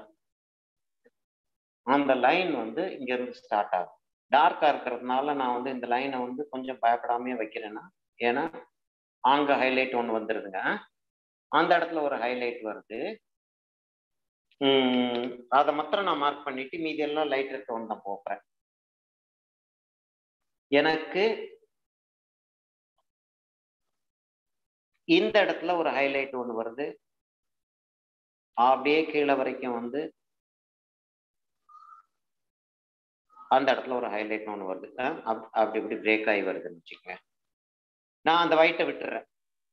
அந்த லைன் வந்து இங்க இருந்து ஸ்டார்ட் ஆகும் டார்க்கா இருக்கிறதுனால நான் வந்து இந்த லைனை வந்து கொஞ்சம் பயப்படாமையே வைக்கிறேன்னா ஏன்னா அங்க ஹைலைட் ஒன்று வந்துருதுங்க அந்த இடத்துல ஒரு ஹைலைட் வருது உம் அதை மாத்திரம் நான் மார்க் பண்ணிட்டு மீதி எல்லாம் லைட் இருக்க ஒன்று தான் போகிறேன் எனக்கு இந்த இடத்துல ஒரு ஹைலைட் ஒன்று வருது அப்படியே கீழே வரைக்கும் வந்து அந்த இடத்துல ஒரு ஹைலைட் ஒன்று வருது அஹ் அப்- அப்படி இப்படி பிரேக் ஆகி வருதுன்னு வச்சுக்கோங்க நான் அந்த ஒயிட்டை விட்டுறேன்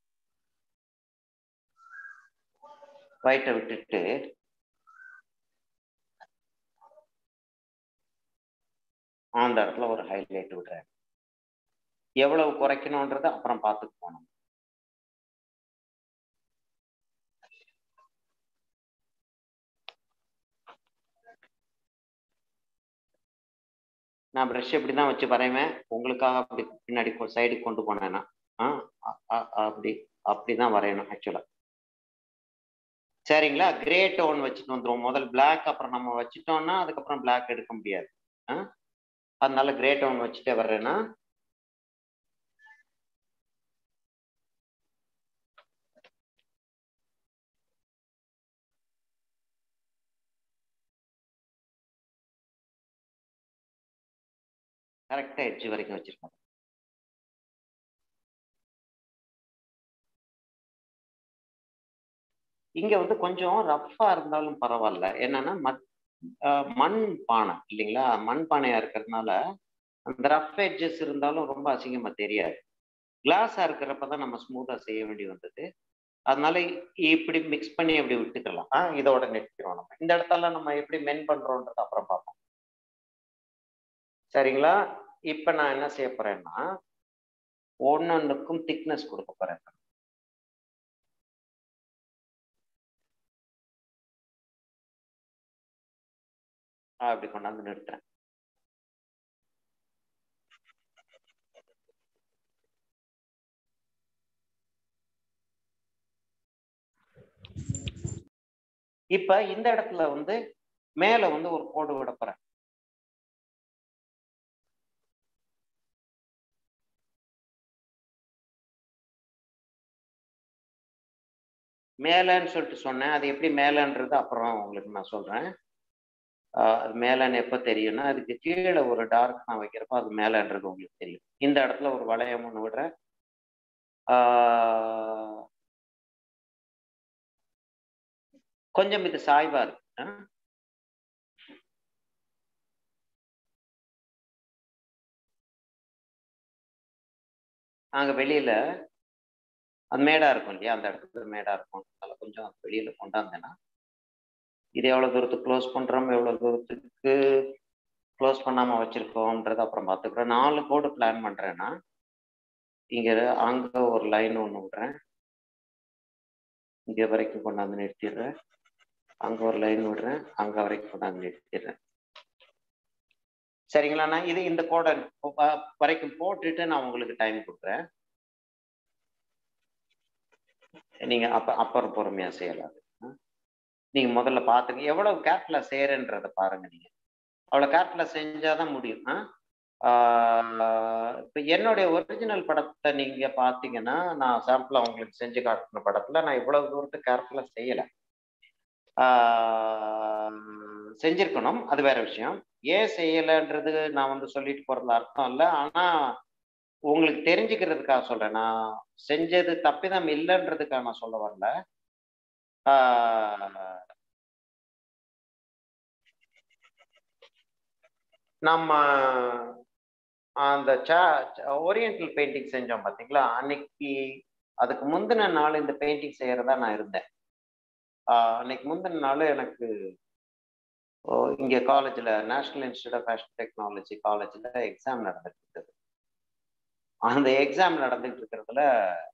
ஒயிட்டை விட்டுட்டு அந்த இடத்துல ஒரு ஹைலைட் விடுறேன் எவ்வளவு குறைக்கணுன்றதை அப்புறம் பார்த்துட்டு போனோம் நான் ப்ரஷ் இப்படி தான் வச்சு வரைவேன் உங்களுக்காக அப்படி பின்னாடி சைடுக்கு கொண்டு போனேன்னா ஆ அ- அ- அப்படி அப்படி தான் வரையணும் ஆக்சுவலாக சரிங்களா கிரே டோன் வச்சுட்டு வந்துருவோம் முதல் Black அப்புறம் நம்ம வச்சுட்டோம்னா அதுக்கப்புறம் Black எடுக்க முடியாது ஆ அதனால கிரே டோன் வச்சுட்டே வர்றேன்னா கரெக்டாக எட்ஜ் வரைக்கும் வச்சிருக்கோம் இங்க வந்து கொஞ்சம் ரஃப்பா இருந்தாலும் பரவாயில்ல என்னன்னா மத் ஆஹ் மண் பானை இல்லைங்களா மண் பானையா இருக்கிறதுனால அந்த ரஃப் எட்ஜஸ் இருந்தாலும் ரொம்ப அசிங்கமா தெரியாது கிளாஸா இருக்கிறப்ப தான் நம்ம ஸ்மூத்தா செய்ய வேண்டி வந்தது அதனால இப்படி மிக்ஸ் பண்ணி அப்படி விட்டுக்கலாம் ஆ இதோட நிறுத்திக்கிறோம் நம்ம இந்த இடத்துல நம்ம எப்படி மென் பண்றோன்றது அப்புறம் பார்ப்போம் சரிங்களா இப்ப நான் என்ன செய்ய போறேன்னா ஒன்னொன்னுக்கும் திக்னஸ் கொடுக்க போறேன் அப்படி கொண்டாந்து நிறுத்துறேன் இப்ப இந்த இடத்துல வந்து மேல வந்து ஒரு கோடு விட போறேன் மேலன்னு சொல்லிட்டு சொன்னேன் அது எப்படி மேலன்றது அப்புறம் உங்களுக்கு நான் சொல்றேன் ஆஹ் அது மேலன்னு எப்போ தெரியும்னா அதுக்கு கீழே ஒரு டார்க் நான் வைக்கிறப்போ அது மேலன்றது உங்களுக்கு தெரியும் இந்த இடத்துல ஒரு வளையம் ஒன்று விடுறேன் ஆஹ் கொஞ்சம் இது சாய்வா இருக்கு ஆ? அங்க வெளியில அது மேடா இருக்கும் இல்லையா அந்த இடத்துல மேடா இருக்கும் அதில் கொஞ்சம் வெளியில கொண்டாந்தேன்னா இது எவ்வளவு தூரத்துக்கு க்ளோஸ் பண்றோம் எவ்வளவு தூரத்துக்கு க்ளோஸ் பண்ணாம வச்சிருக்கோம்ன்றத அப்புறம் பார்த்துக்கிறேன் நாலு கோடு பிளான் பண்றேன்னா இங்க அங்க ஒரு லைன் ஒன்று விடுறேன் இங்க வரைக்கும் கொண்டாந்து நிறுத்திடுறேன் அங்க ஒரு லைன் விடுறேன் அங்க வரைக்கும் கொண்டாந்து நிறுத்திடுறேன் சரிங்களா நான் இது இந்த கோடை வரைக்கும் போட்டுட்டு நான் உங்களுக்கு டைம் கொடுக்குறேன் நீங்க அப்ப அப்புறம் பொறுமையா செய்யலாம் நீங்க முதல்ல பாத்துங்க எவ்வளவு கேர்ஃபுல்லா செய்யறன்றத பாருங்க நீங்க அவ்வளவு கேர்ஃபுல்லா செஞ்சாதான் முடியும் இப்ப என்னுடைய ஒரிஜினல் படத்தை நீங்க பாத்தீங்கன்னா நான் சாம்பிளா உங்களுக்கு செஞ்சு காட்டின படத்துல நான் இவ்வளவு தூரத்துக்கு கேர்ஃபுல்லா செய்யல செஞ்சிருக்கணும் அது வேற விஷயம் ஏன் செய்யலைன்றது நான் வந்து சொல்லிட்டு போறதுல அர்த்தம் இல்லை ஆனா உங்களுக்கு தெரிஞ்சுக்கிறதுக்காக சொல்றேன் நான் செஞ்சது தப்பிதம் இல்லைன்றதுக்காக நான் சொல்ல வரல நம்ம அந்த சா ஓரியன்டல் பெயிண்டிங் செஞ்சோம் பார்த்தீங்களா அன்னைக்கு அதுக்கு முந்தின நாள் இந்த பெயிண்டிங் செய்யறதா நான் இருந்தேன் அன்னைக்கு முந்தின நாள் எனக்கு இங்கே காலேஜில் National Institute of Fashion Technology காலேஜில் எக்ஸாம் நடந்துட்டு இருந்தது அந்த எக்ஸாம் நடந்துட்டு இருக்கிறதுல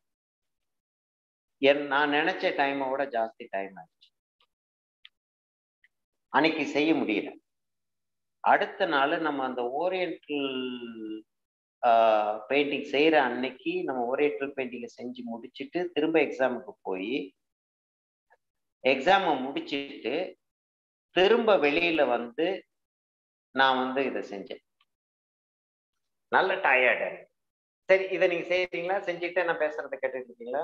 என் நான் நினைச்ச டைமை விட ஜாஸ்தி டைம் ஆயிடுச்சு அன்னைக்கு செய்ய முடியல அடுத்த நாள் நம்ம அந்த ஓரியன்டல் பெயிண்டிங் செய்யற அன்னைக்கு நம்ம ஓரியன்டல் பெயிண்டிங்கை செஞ்சு முடிச்சுட்டு திரும்ப எக்ஸாமுக்கு போய் எக்ஸாமை முடிச்சுட்டு திரும்ப வெளியில வந்து நான் வந்து இதை செஞ்சேன் நல்ல டயர்டு சரி இதை நீங்க செய்யறீங்களா செஞ்சுட்டு நான் பேசுறத கேட்டுட்டு இருக்கீங்களா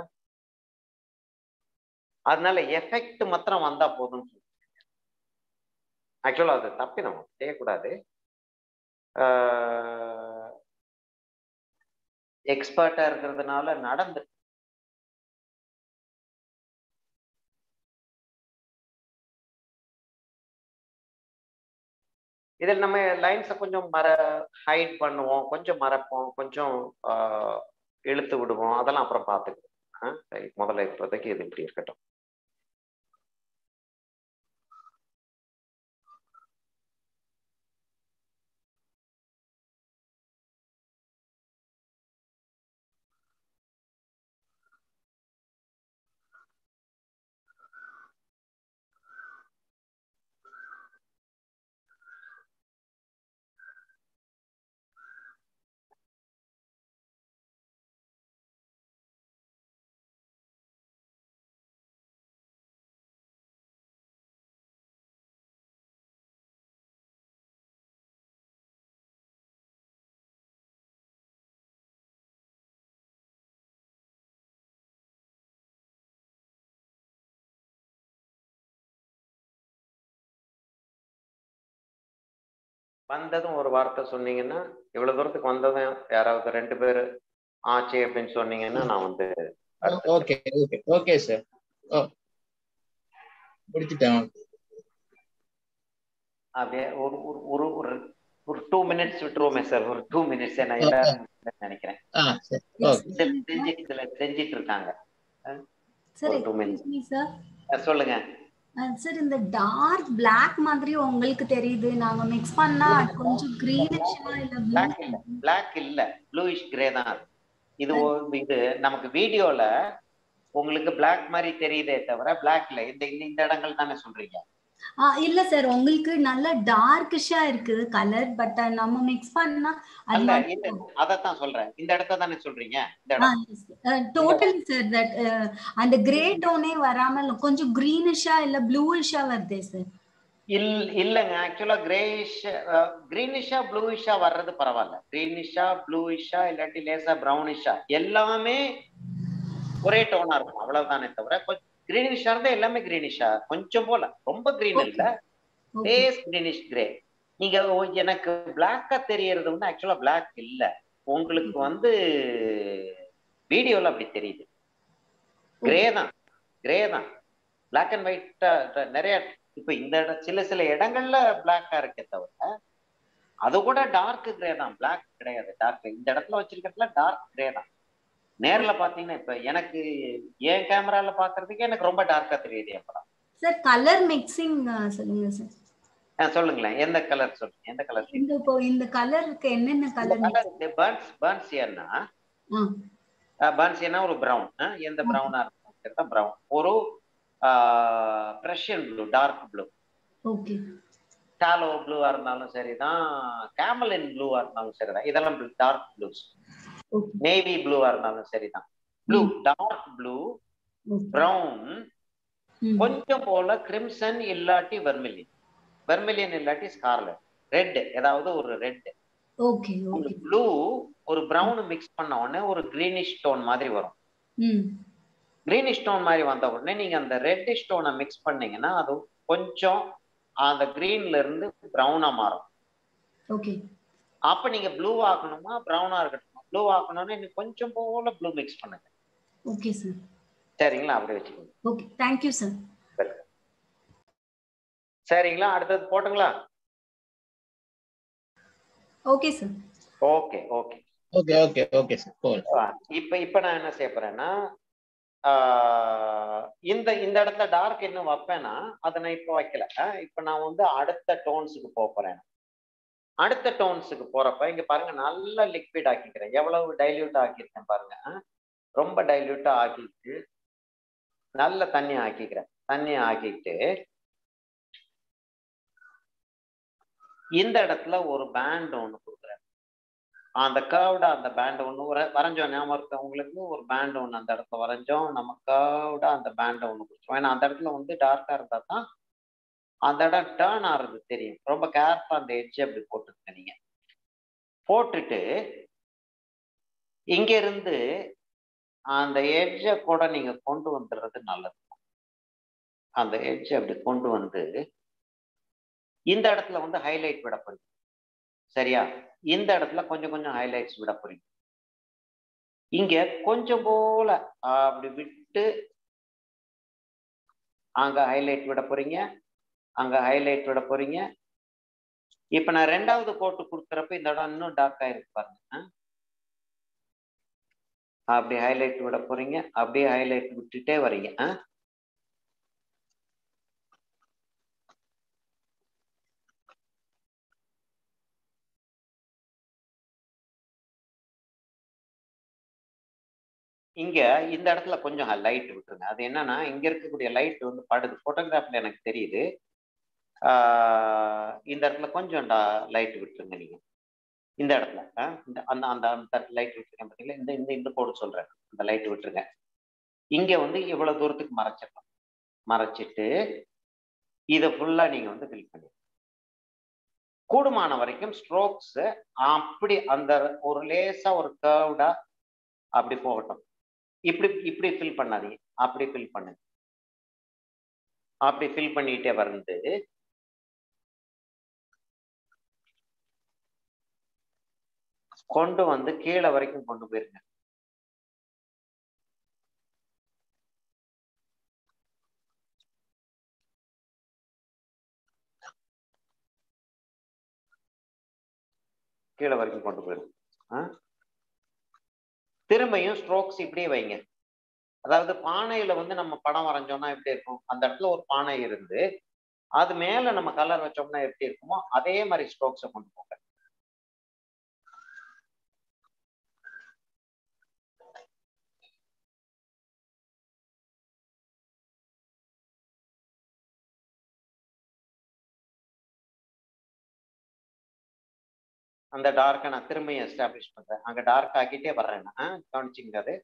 அதனால எஃபெக்ட் மாத்திரம் வந்தா போதும் ஆக்சுவலா அது தப்பிடும் செய்யக்கூடாது எக்ஸ்பர்ட்டா இருக்கிறதுனால நடந்து இதில் நம்ம லைன்ஸை கொஞ்சம் மற ஹைட் பண்ணுவோம் கொஞ்சம் மறைப்போம் கொஞ்சம் இழுத்து விடுவோம் அதெல்லாம் அப்புறம் பார்த்துக்குவோம் முதல்ல இப்போதைக்கு இது இப்படி இருக்கட்டும் வந்ததும் ஒரு வார்த்தை சொன்னீங்கன்னா இவ்வளவு தூரத்துக்கு வந்ததும் யாராவது ரெண்டு பேர் ஆச்சு அப்படின்னு சொன்னீங்கன்னா நான் வந்து ஓகே ஓகே ஓகே சார் ஓ முடிச்சிட்டேன் அப்படியே ஒரு ஒரு ஒரு ஒரு ஒரு டூ மினிட்ஸ் விட்டுருவோமே சார் ஒரு டூ மினிட்ஸ் நான் எல்லாரும் நினைக்கிறேன் ஆ சரி ஓகே செஞ்சு இதுல செஞ்சிட்டு இருக்காங்க சார் ஒரு two minutes. சார் சொல்லுங்க சார் இந்த டார்க் பிளாக் மாதிரி உங்களுக்கு தெரியுது நாங்க மிக்ஸ் பண்ணா அது கொஞ்சம் கிரீனிஷா இல்ல பிளாக் blue- இல்ல பிளாக் இல்ல ப்ளூயிஷ் கிரே தான் அது இது ஒ- இது நமக்கு வீடியோல உங்களுக்கு பிளாக் மாதிரி தெரியுதே தவிர பிளாக் இல்ல இந்த இந்த- இந்த இடங்கள் தானே சொல்றீங்க ஆ, இல்ல சார் உங்களுக்கு நல்ல டார்க்கிஷா இருக்குது கலர் பட் நம்ம மிக்ஸ் பண்ணா அது அல்ல மட்டும் இல்ல அதத்தான் சொல்றேன் இந்த இடத்த தானே சொல்றீங்க இந்த இடம் டோட்டலி சார் தட் அந்த கிரே டோனே வராம கொஞ்சம் கிரீனிஷா இல்ல ப்ளூயிஷா வருதே சார் இல் இல்லைங்க ஆக்சுவலா கிரேஷ் கிரீனிஷா ப்ளூயிஷா வர்றது பரவாயில்ல கிரீனிஷா ப்ளூயிஷா இல்லாட்டி லேசா ப்ரௌனிஷா எல்லாமே ஒரே டோனா இருக்கும் அவ்வளவுதானே தவிர கிரீனிஷா இருந்தா எல்லாமே கிரீனிஷா கொஞ்சம் போல ரொம்ப கிரீன் இல்ல ஓகே பேஸ் கிரீனிஷ் கிரே நீங்க ஓ- எனக்கு பிளாக்கா தெரியறது வந்து ஆக்சுவலா பிளாக் இல்ல உங்களுக்கு வந்து வீடியோல அப்படி தெரியுது கிரே தான் கிரே தான் பிளாக் அண்ட் ஒயிட்டா நிறைய இப்ப இந்த இடம் சில சில இடங்கள்ல பிளாக்கா இருக்கே தவிர அது கூட டார்க் கிரே தான் பிளாக் கிடையாது டார்க் இந்த இடத்துல வச்சிருக்கிறதுல டார்க் கிரே தான் நேர்ல பாத்தீங்கன்னா இப்ப எனக்கு என் கேமரால பாக்குறதுக்கு எனக்கு ரொம்ப டார்க்கா தெரியுது என் படம் சார் கலர் மிக்சிங் சொல்லுங்க சார் ஆ, சொல்லுங்களேன் எந்த கலர் சொல்லுங்க எந்த கலர் இந்த இப்போ இந்த கலருக்கு என்னென்ன கலர் கலர் பர்ன்ஸ் பர்ன்சியன்னா ஆ பர்ன்சியன்னா ஒரு பிரவுன் எந்த பிரவுனா இருக்கும் பிரவுன் ஒரு Prussian blue dark blue okay டாலோ ப்ளூவா இருந்தாலும் சரிதான் கேமலின் ப்ளூவா இருந்தாலும் சரிதான் இதெல்லாம் டார்க் ப்ளூஸ் ஓகே நேவி ப்ளூவா இருந்தாலும் சரிதான் blue dark blue okay brown கொஞ்சம் போல கிரிம்சன் இல்லாட்டி வெர்மிலியன் வெர்மிலியன் இல்லாட்டி ஸ்கார்லட் ரெட் ஏதாவது ஒரு ரெட் ஓகே ஓகே ப்ளூ ஒரு பிரவுன் மிக்ஸ் பண்ண உடனே ஒரு கிரீனிஷ் ஸ்டோன் மாதிரி வரும் ம் கிரீனிஷ் ஸ்டோன் மாதிரி வந்த உடனே நீங்க அந்த ரெட் ஸ்டோனை மிக்ஸ் பண்ணீங்கன்னா அது கொஞ்சம் அந்த கிரீன்ல இருந்து பிரவுனா மாறும் ஓகே அப்ப நீங்க ப்ளூ ஆக்கணுமா பிரவுனா இருக்கட்டும் ப்ளூ ஆக்கணும்னா இன்னும் கொஞ்சம் போல ப்ளூ மிக்ஸ் பண்ணுங்க ஓகே சார் சரிங்களா அப்படி வச்சுக்கோங்க ஓகே தேங்க்யூ சார் சரிங்களா அடுத்தது போட்டுங்களா okay sir okay okay okay okay okay sir போகலாம் இப்ப இப்ப நான் என்ன செய்ய போறேன்னா ஆஹ் இந்த இந்த இடத்துல டார்க் இன்னும் வைப்பேன்னா அதை நான் இப்ப வைக்கல ஆஹ் இப்ப நான் வந்து அடுத்த டோன்ஸுக்கு போக போறேன் அடுத்த டோன்ஸுக்கு போறப்ப இங்க பாருங்க நல்ல லிக்விட் ஆக்கிக்கிறேன் எவ்வளவு டைல்யூட் ஆக்கியிருக்கேன் பாருங்க ஆஹ் ரொம்ப டைல்யூட்டா ஆக்கிட்டு நல்ல தண்ணி ஆக்கிக்கிறேன் தண்ணி ஆக்கிட்டு இந்த இடத்துல ஒரு பேண்ட் ஒண்ணு கொடுக்குறேன் அந்த கர்வ்டா அந்த பேண்ட் ஒன்று வரைஞ்சோம் ஞாபகம் இருக்கு உங்களுக்கு ஒரு பேண்ட் ஒன்று அந்த இடத்துல வரைஞ்சோம் நம்ம கர்வ்டா அந்த பேண்டை ஒன்று கொடுத்தோம் ஏன்னா அந்த இடத்துல வந்து டார்க்கா இருந்தா தான் அந்த இடம் டேர்ன் ஆகுறது தெரியும் ரொம்ப கேர்ஃபுல்லா அந்த எட்ஜ் அப்படி போட்டுருங்க நீங்க போட்டுட்டு இங்க இருந்து அந்த எட்ஜை கூட நீங்க கொண்டு வந்துடுறது நல்லது அந்த எட்ஜ் அப்படி கொண்டு வந்து இந்த இடத்துல வந்து ஹைலைட் விட போறீங்க சரியா இந்த இடத்துல கொஞ்சம் கொஞ்சம் ஹைலைட்ஸ் விட போறீங்க இங்க கொஞ்சம் போல அப்படி விட்டு அங்க ஹைலைட் விட போறீங்க அங்க ஹைலைட் விட போறீங்க இப்ப நான் ரெண்டாவது கோட்டு கொடுக்குறப்ப இந்த இடம் இன்னும் டார்க் ஆயிருக்கு பாருங்க ஆ? அப்படி ஹைலைட் விட போறீங்க அப்படியே ஹைலைட் விட்டுட்டே வரீங்க ஆ? இங்க இந்த இடத்துல கொஞ்சம் லைட் விட்டுருங்க அது என்னன்னா இங்க இருக்கக்கூடிய லைட் வந்து படுது போட்டோகிராஃப்ல எனக்கு தெரியுது ஆஹ் இந்த இடத்துல கொஞ்சம் லைட் விட்டுருங்க நீங்க இந்த இடத்துல ஆஹ் இந்த அந்த அந்த அந்த லைட் விட்டுருக்கேன் பார்த்தீங்களா இந்த இந்த இந்த கோடு சொல்றேன் அந்த லைட் விட்டுருங்க இங்க வந்து இவ்வளவு தூரத்துக்கு மறைச்சிடலாம் மறைச்சிட்டு இதை ஃபுல்லா நீங்க வந்து ஃபில் பண்ணி கூடுமான வரைக்கும் ஸ்ட்ரோக்ஸ் அப்படி அந்த ஒரு லேசா ஒரு கர்வ்டா அப்படி போகட்டும் இப்படி இப்படி ஃபில் பண்ணாதீங்க அப்படி ஃபில் பண்ணுங்க அப்படி ஃபில் பண்ணிட்டே வந்து கொண்டு வந்து கீழே வரைக்கும் கொண்டு போயிருங்க கீழே வரைக்கும் கொண்டு போயிருங்க ஆ? திரும்பியும் ஸ்ட்ரோக்ஸ் இப்படியே வைங்க அதாவது பானையில வந்து நம்ம படம் வரைஞ்சோம்னா எப்படி இருக்கும் அந்த இடத்துல ஒரு பானை இருந்து அது மேல நம்ம கலர் வச்சோம்னா எப்படி இருக்குமோ அதே மாதிரி ஸ்ட்ரோக்ஸை கொண்டு போங்க அந்த டார்க்கை நான் திரும்பியும் எஸ்டாப்ளிஷ் பண்றேன் அங்க டார்க் ஆக்கிட்டே வர்றேன் நான் கவனிச்சிங்க அது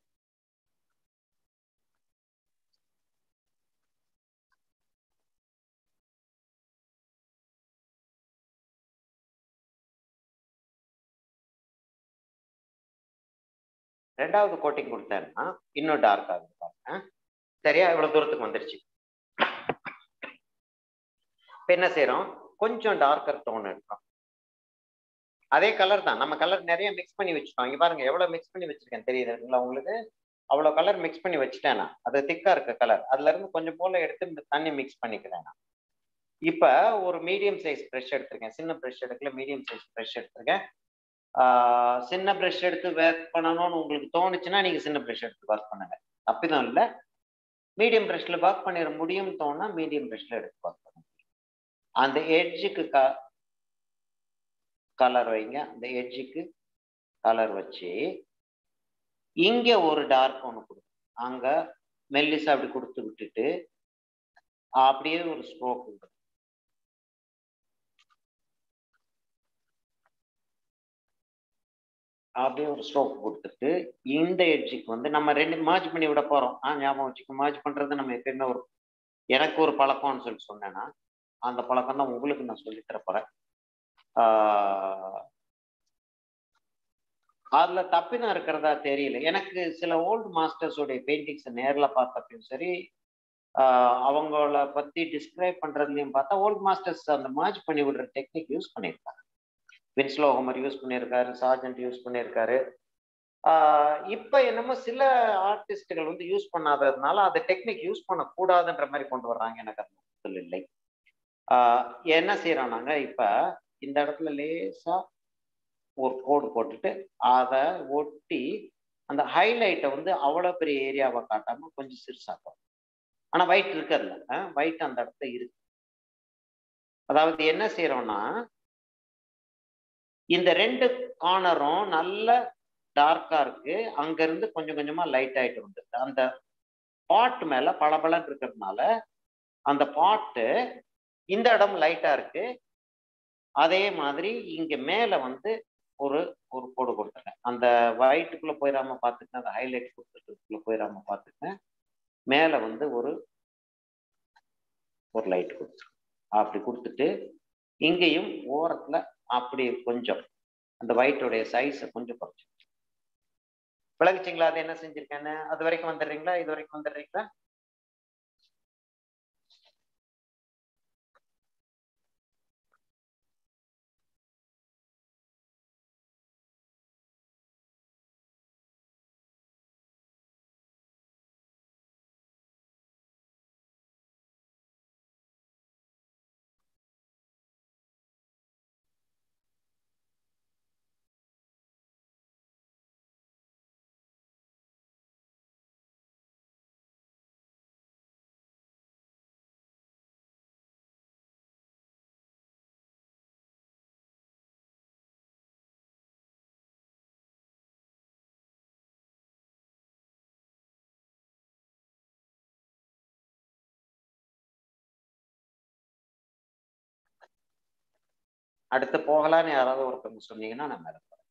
ரெண்டாவது கோட்டிங் கொடுத்தேன்னா இன்னும் டார்க் ஆகுது பாருங்க சரியா இவ்வளவு தூரத்துக்கு வந்துருச்சு இப்ப என்ன செய்யறோம் கொஞ்சம் டார்க்கர் டோன் எடுக்கிறோம் அதே கலர் தான் நம்ம கலர் நிறைய மிக்ஸ் பண்ணி வச்சுட்டோம் இங்க பாருங்க எவ்வளவு மிக்ஸ் பண்ணி வச்சிருக்கேன் தெரியுதுங்களா உங்களுக்கு அவ்வளவு கலர் மிக்ஸ் பண்ணி வச்சுட்டேன் நான் அது திக்கா இருக்க கலர் அதுல இருந்து கொஞ்சம் போல எடுத்து இந்த தண்ணி மிக்ஸ் பண்ணிக்கிறேன் நான் இப்ப ஒரு மீடியம் சைஸ் ப்ரெஷ் எடுத்திருக்கேன் சின்ன ப்ரெஷ் எடுக்கல மீடியம் சைஸ் ப்ரெஷ் எடுத்திருக்கேன் ஆஹ் சின்ன ப்ரெஷ் எடுத்து ஒர்க் பண்ணணும்னு உங்களுக்கு தோணுச்சுன்னா நீங்க சின்ன ப்ரெஷ் எடுத்து ஒர்க் பண்ணுங்க அப்படிதான் இல்லை மீடியம் ப்ரஷ்ல ஒர்க் பண்ணிட முடியும் தோணா மீடியம் ப்ரஷ்ல எடுத்து ஒர்க் பண்ண முடியும் அந்த எட்ஜுக்கு க கலர் வைங்க அந்த எட்ஜுக்கு கலர் வச்சு இங்க ஒரு டார்க் ஒன்று கொடுக்கும் அங்க மெல்லிசா அப்படி கொடுத்து விட்டுட்டு அப்படியே ஒரு ஸ்ட்ரோக் கொடுக்கும் அப்படியே ஒரு ஸ்ட்ரோக் கொடுத்துட்டு இந்த எட்ஜுக்கு வந்து நம்ம ரெண்டு merge பண்ணி விட போறோம் ஆ ஞாபகம் வச்சுக்க merge பண்றது நம்ம எப்பயுமே ஒரு எனக்கு ஒரு பழக்கம்னு சொல்லி சொன்னேன்னா அந்த பழக்கம் தான் உங்களுக்கு நான் சொல்லி தரப்போறேன் ஆஹ் அதுல தப்பினம் இருக்கிறதா தெரியல எனக்கு சில ஓல்டு மாஸ்டர்ஸோடைய பெயிண்டிங்ஸை நேர்ல பார்த்தப்பையும் சரி ஆஹ் அவங்கள பத்தி டிஸ்கிரைப் பண்றதுலயும் பார்த்தா ஓல்டு மாஸ்டர்ஸ் அந்த merge பண்ணி விடுற டெக்னிக் யூஸ் பண்ணியிருக்காங்க வின்ஸ்லோ ஹோமர் யூஸ் பண்ணியிருக்காரு சார்ஜென்ட் யூஸ் பண்ணியிருக்காரு ஆஹ் இப்ப என்னமோ சில ஆர்டிஸ்டுகள் வந்து யூஸ் பண்ணாததுனால அந்த டெக்னிக் யூஸ் பண்ணக்கூடாதுன்ற மாதிரி கொண்டு வர்றாங்க எனக்கு அது ஒப்புதல் இல்லை ஆஹ் என்ன செய்யறோம் நாங்க இப்ப இந்த இடத்துல லேசா ஒரு கோடு போட்டுட்டு அதை ஒட்டி அந்த ஹைலைட்டை வந்து அவ்வளோ பெரிய ஏரியாவை காட்டாம கொஞ்சம் சிறுசாக்கும் ஆனா ஒயிட் இருக்கிறதுல ஒயிட் அந்த இடத்துல இருக்கு அதாவது என்ன செய்யறோம்னா இந்த ரெண்டு கார்னரும் நல்ல டார்க்கா இருக்கு அங்க இருந்து கொஞ்சம் கொஞ்சமா லைட் ஆயிட்டு வந்துருக்கு அந்த பாட் மேல பளபளன்னு இருக்கிறதுனால அந்த பாட்டு இந்த இடம் லைட்டா இருக்கு அதே மாதிரி இங்க மேல வந்து ஒரு ஒரு கோடு கொடுத்துருங்க அந்த ஒயிட்டுக்குள்ள போயிடாம பார்த்துக்கங்க அந்த ஹைலைட் கொடுத்துருக்குள்ள போயிடாம பார்த்துக்கங்க மேல வந்து ஒரு ஒரு லைட் கொடுத்துருங்க அப்படி கொடுத்துட்டு இங்கேயும் ஓரத்துல அப்படி கொஞ்சம் அந்த ஒயிட்டோடைய சைஸை கொஞ்சம் குறைச்சு விளங்குச்சிங்களா அது என்ன செஞ்சிருக்கேன்னு அது வரைக்கும் வந்துடுறீங்களா இது வரைக்கும் வந்துடுறீங்களா அடுத்து போகலான்னு யாராவது ஒருத்தவங்க சொன்னீங்கன்னா நான் மேல போறேன்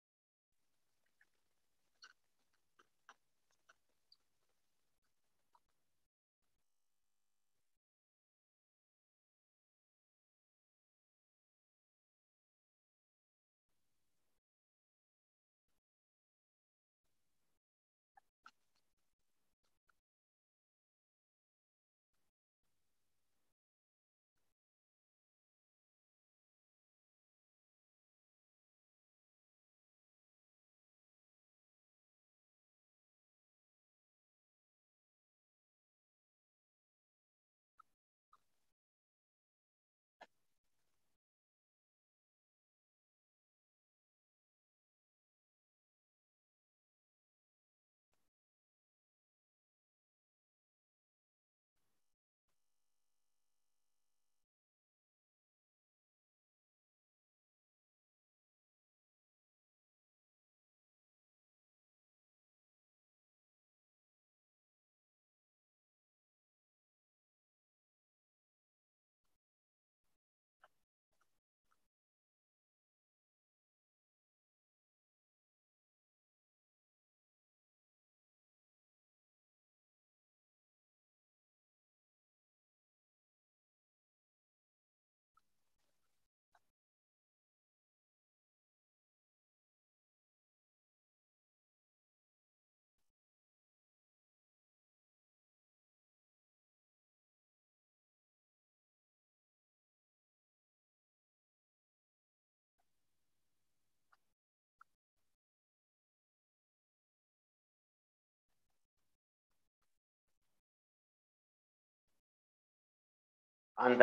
அந்த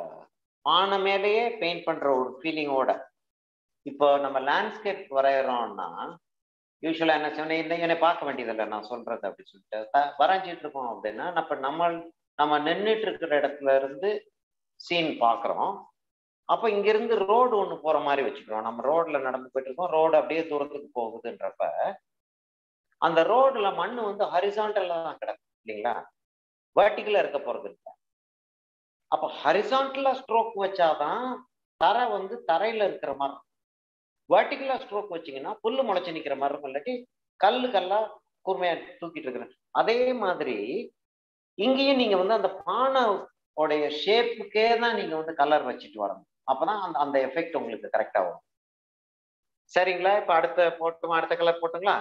பானை மேலேயே பெயிண்ட் பண்ற ஒரு ஃபீலிங்கோட இப்போ நம்ம லேண்ட்ஸ்கேப் வரைகிறோம்னா யூஸ்வலா என்ன சொன்னேன் இந்த என்னை பார்க்க வேண்டியதில்லை நான் சொல்றது அப்படி சொல்லிட்டு த- வரைஞ்சிட்டு இருக்கோம் அப்படின்னா அப்ப நம்ம நம்ம நின்றுட்டு இருக்கிற இடத்துல இருந்து சீன் பார்க்குறோம் அப்போ இங்கிருந்து ரோடு ஒன்று போற மாதிரி வச்சுக்கிறோம் நம்ம ரோட்ல நடந்து போயிட்டு இருக்கோம் ரோடு அப்படியே தூரத்துக்கு போகுதுன்றப்ப அந்த ரோடுல மண் வந்து ஹரிசாண்டல்ல தான் கிடக்கும் இல்லைங்களா வேர்டிக்கலா இருக்க போறது இல்லை அப்போ ஹரிசாண்டலா ஸ்ட்ரோக் வச்சாதான் தரை வந்து தரையில இருக்கிற மாதிரி வேர்டிக்கலா ஸ்ட்ரோக் வச்சீங்கன்னா புல்லு முளைச்சு நிக்கிற மாதிரி இருக்கும் இல்லாட்டி கல்லு கல்லா கூர்மையா தூக்கிட்டு இருக்கிற அதே மாதிரி இங்கேயும் நீங்க வந்து அந்த பானை உடைய ஷேப்புக்கே தான் நீங்க வந்து கலர் வச்சுட்டு வரணும் அப்பதான் அந்த அந்த எஃபெக்ட் உங்களுக்கு கரெக்டா வரும் சரிங்களா இப்ப அடுத்த போட்டுமா அடுத்த கலர் போட்டுங்களா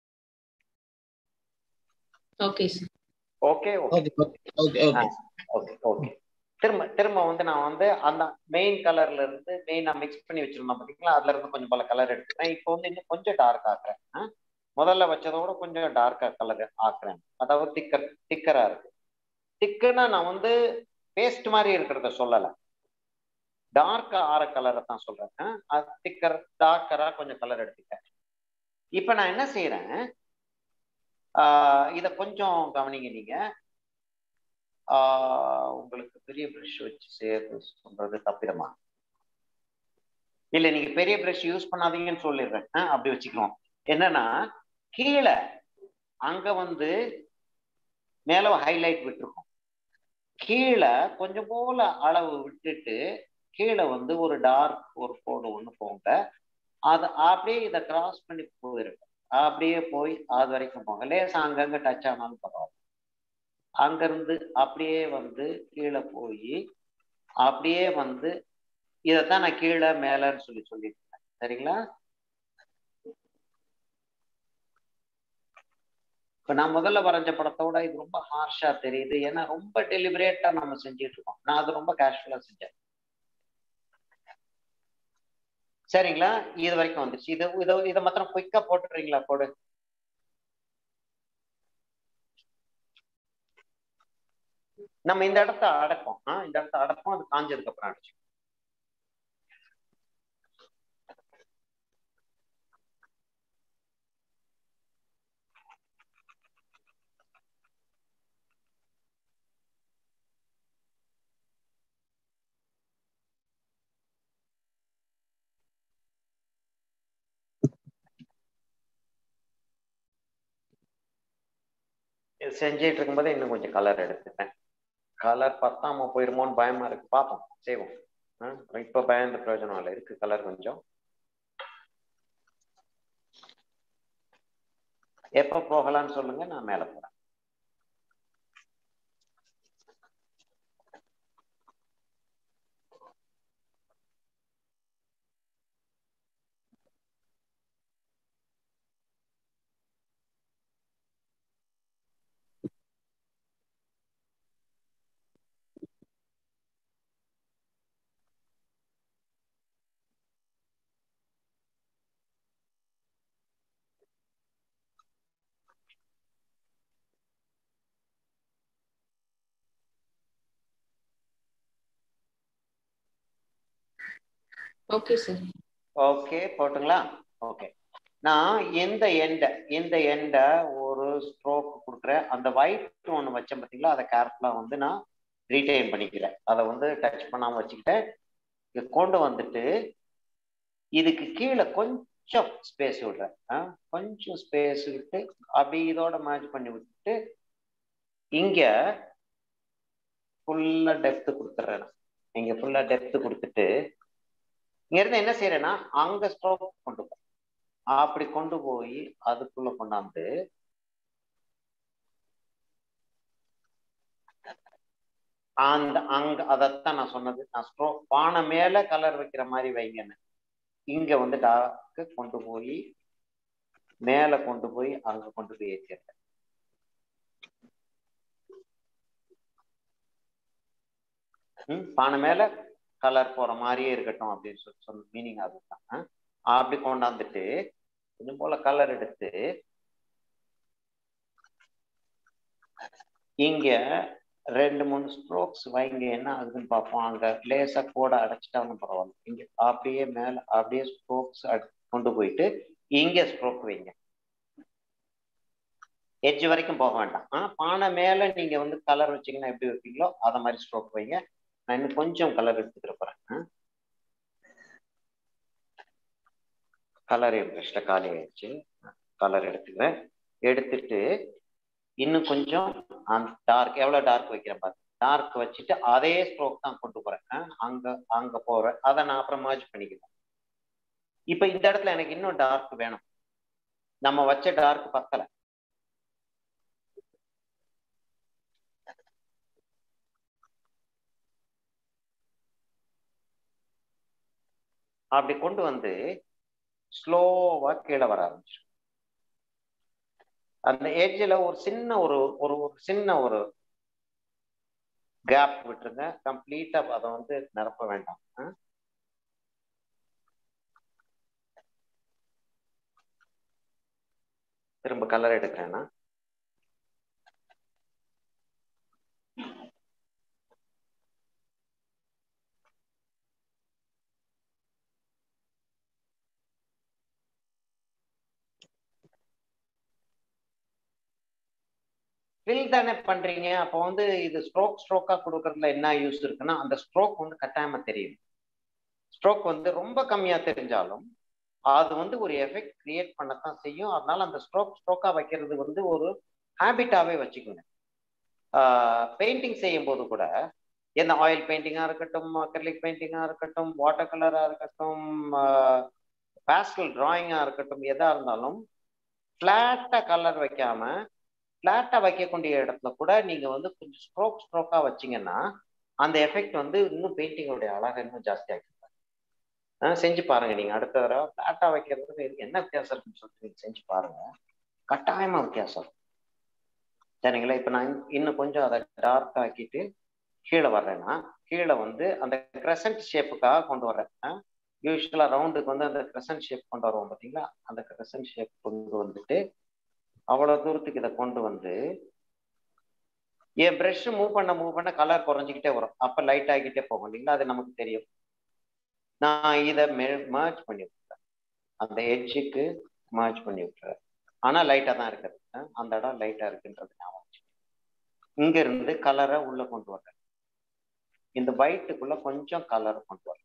okay sir okay okay okay okay okay okay okay திரும்ப திரும்ப வந்து நான் வந்து அந்த மெயின் கலர்ல இருந்து மெயினா மிக்ஸ் பண்ணி வச்சிருந்தோம் பாத்தீங்களா அதுல இருந்து கொஞ்சம் பல கலர் எடுத்துக்கிறேன் இப்போ வந்து இன்னும் கொஞ்சம் டார்க் ஆக்குறேன் ஆ? முதல்ல வச்சதோட கொஞ்சம் டார்க்கா கலர் ஆக்குறேன் அதாவது திக்கர் திக்கரா இருக்கு திக்குன்னா நான் வந்து பேஸ்ட் மாதிரி இருக்கிறத சொல்லலை டார்க் ஆற கலரை தான் சொல்றேன் ஆ? அது திக்கர் டார்க்கரா கொஞ்சம் கலர் எடுத்துக்கிறேன் இப்போ நான் என்ன செய்யறேன் இதை கொஞ்சம் கவனிங்க நீங்க ஆஹ் உங்களுக்கு பெரிய ப்ரஷ் வச்சு சேர்த்து சொல்றது தப்பிடமா இல்ல நீங்க பெரிய ப்ரஷ் யூஸ் பண்ணாதீங்கன்னு சொல்லிடுறேன் ஆ, அப்படி வச்சுக்கலாம் என்னன்னா கீழே அங்க வந்து மேல ஹைலைட் விட்டுருக்கோம் கீழே கொஞ்சம் போல அளவு விட்டுட்டு கீழே வந்து ஒரு டார்க் ஒரு கோடு ஒன்று போங்க அது அப்படியே இதை கிராஸ் பண்ணி போயிருக்கு அப்படியே போய் அது வரைக்கும் போங்க லேசா அங்கங்க டச் ஆனாலும் பரவாயில்ல அங்கிருந்து அப்படியே வந்து கீழே போய் அப்படியே வந்து இதைத்தான் நான் கீழே மேலன்னு சொல்லி சொல்லியிருக்கேன் சரிங்களா இப்ப நான் முதல்ல வரைஞ்ச படத்தோட இது ரொம்ப ஹார்ஷா தெரியுது ஏன்னா ரொம்ப டெலிபரேட்டா நம்ம செஞ்சுட்டு இருக்கோம் நான் அது ரொம்ப கேஷுவலா செஞ்சேன் சரிங்களா இது வரைக்கும் வந்துருச்சு இது இதை இதை மாத்திரம் குயிக்கா போட்டுறீங்களா போடு நம்ம இந்த இடத்த அடப்போம் ஆ இந்த இடத்த அடப்போம் அது காஞ்சதுக்கு அப்புறம் அடிச்சு இது செஞ்சிட்டு இருக்கும்போது இன்னும் கொஞ்சம் கலர் எடுத்துட்டேன் கலர் பத்தாம போயிருமோன்னு பயமா இருக்கு பார்ப்போம் செய்வோம் ஆ, இப்ப பயந்த பிரயோஜனம் இல்லை இருக்கு கலர் கொஞ்சம் எப்ப போகலாம்னு சொல்லுங்க நான் மேல போறேன் ஓகே சார் ஓகே போட்டுங்களா ஓகே நான் எந்த எண்டை எந்த எண்டை ஒரு ஸ்ட்ரோக் கொடுக்குறேன் அந்த ஒயிட் ஒன்று வச்சேன் பார்த்தீங்களா அதை கேர்ஃபுல்லாக வந்து நான் ரீடைன் பண்ணிக்கிறேன் அதை வந்து டச் பண்ணாமல் வச்சுக்கிட்டேன் இதை கொண்டு வந்துட்டு இதுக்கு கீழே கொஞ்சம் ஸ்பேஸ் விடுறேன் ஆ கொஞ்சம் ஸ்பேஸ் விட்டு அப்படி இதோட மேட்ச் பண்ணி விட்டுட்டு இங்கே ஃபுல்லாக டெப்த்து கொடுத்துட்றேன் நான் இங்கே ஃபுல்லாக டெப்த்து கொடுத்துட்டு இங்கேருந்து என்ன செய்யறேன்னா அங்கே ஸ்ட்ரோக் கொண்டு போய் அப்படி கொண்டு போய் அதுக்குள்ள கொண்டாந்து அந்த அங்க அதைத்தான் நான் சொன்னது நான் ஸ்ட்ரோ பானை மேல கலர் வைக்கிற மாதிரி வைங்கன்னு இங்க வந்து டாக்கு கொண்டு போய் மேல கொண்டு போய் அங்க கொண்டு போய் ஏற்றிடுறேன் ம், பானை மேல கலர் போற மாதிரியே இருக்கட்டும் அப்படின்னு சொல்லி சொன்ன மீனிங் அதுதான் ஆ? அப்படி கொண்டாந்துட்டு கொஞ்சம் போல கலர் எடுத்து இங்க ரெண்டு மூணு ஸ்ட்ரோக்ஸ் வைங்க என்ன ஆகுதுன்னு பார்ப்போம் அங்க லேசா கோடை அடைச்சிட்டாலும் பரவாயில்ல இங்க அப்படியே மேல அப்படியே ஸ்ட்ரோக்ஸ் கொண்டு போயிட்டு இங்க ஸ்ட்ரோக் வைங்க எட்ஜ் வரைக்கும் போக வேண்டாம் ஆ பானை மேல நீங்க வந்து கலர் வச்சீங்கன்னா எப்படி வைப்பீங்களோ அதை மாதிரி ஸ்ட்ரோக் வைங்க நான் இன்னும் கொஞ்சம் கலர் எடுத்துக்கிற போறேன் கலர் பிரஷ்ல காலி ஆயிடுச்சு கலர் எடுத்துக்கிறேன் எடுத்துட்டு இன்னும் கொஞ்சம் அந்த டார்க் எவ்வளவு டார்க் வைக்கிறேன் பாருங்க டார்க் வச்சுட்டு அதே ஸ்ட்ரோக் தான் கொண்டு போறேன் ஆ, அங்க அங்க போறேன் அதை நான் அப்புறம் merge பண்ணிக்கிறேன் இப்ப இந்த இடத்துல எனக்கு இன்னும் டார்க் வேணும் நம்ம வச்ச டார்க் பத்தல அப்படி கொண்டு வந்து ஸ்லோவா கீழே வர ஆரம்பிச்சிடும் அந்த ஏஜ்ல ஒரு சின்ன ஒரு ஒரு ஒரு சின்ன ஒரு கேப் விட்டுருங்க கம்ப்ளீட்டா அதை வந்து நிரப்ப வேண்டாம் ஆ? திரும்ப கலர் எடுக்கிறேன்னா ஃபில் தானே பண்றீங்க அப்போ வந்து இது ஸ்ட்ரோக் ஸ்ட்ரோக்கா கொடுக்கறதுல என்ன யூஸ் இருக்குன்னா அந்த ஸ்ட்ரோக் வந்து கட்டாயமா தெரியும் ஸ்ட்ரோக் வந்து ரொம்ப கம்மியா தெரிஞ்சாலும் அது வந்து ஒரு எஃபெக்ட் கிரியேட் பண்ணத்தான் செய்யும் அதனால அந்த ஸ்ட்ரோக் ஸ்ட்ரோக்கா வைக்கிறது வந்து ஒரு ஹேபிட்டாவே வச்சுக்கோங்க பெயிண்டிங் செய்யும் போது கூட என்ன ஆயில் பெயிண்டிங்கா இருக்கட்டும் அக்ரலிக் பெயிண்டிங்கா இருக்கட்டும் வாட்டர் கலரா இருக்கட்டும் பேஸ்டல் டிராயிங்கா இருக்கட்டும் எதா இருந்தாலும் ஃபிளாட்டா கலர் வைக்காம ஃபிளாட்டா வைக்கக்கூடிய இடத்துல கூட நீங்க வந்து கொஞ்சம் ஸ்ட்ரோக் ஸ்ட்ரோக்கா வச்சீங்கன்னா அந்த எஃபெக்ட் வந்து இன்னும் பெயிண்டிங்கோடைய அழகை இன்னும் ஜாஸ்தி ஆகிடும் செஞ்சு பாருங்க நீங்க அடுத்த தடவை ஃபிளாட்டா வைக்கிறதுக்கு இதுக்கு என்ன வித்தியாசம் இருக்குன்னு சொல்லிட்டு நீங்க செஞ்சு பாருங்க கட்டாயமா வித்தியாசம் இருக்கும் சரிங்களா இப்ப நான் இன்னும் கொஞ்சம் அதை டார்க் ஆக்கிட்டு கீழே வர்றேன்னா கீழே வந்து அந்த கிரசன்ட் ஷேப்புக்காக கொண்டு வர்றேன் யூஸ்வலா ரவுண்டுக்கு வந்து அந்த கிரசன்ட் ஷேப் கொண்டு வருவோம் பாத்தீங்களா அந்த கிரசன்ட் ஷேப் கொண்டு வந்துட்டு அவ்வளவு தூரத்துக்கு இதை கொண்டு வந்து என் ப்ரஷ் மூவ் பண்ண மூவ் பண்ண கலர் குறைஞ்சிக்கிட்டே வரும் அப்ப லைட் ஆகிக்கிட்டே போகும் இல்லைங்களா அது நமக்கு தெரியும் நான் இதை மேர்ஜ் பண்ணி விட்டுறேன் அந்த எட்ஜுக்கு மேர்ஜ் பண்ணி விட்டுறேன் ஆனா லைட்டா தான் இருக்குது அஹ் அந்த இடம் லைட்டா இருக்குன்றது ஞாபகம் வச்சுக்கோங்க. இங்க இருந்து கலரை உள்ள கொண்டு வரேன் இந்த ஒயிட்டுக்குள்ள கொஞ்சம் கலர் கொண்டு வரேன்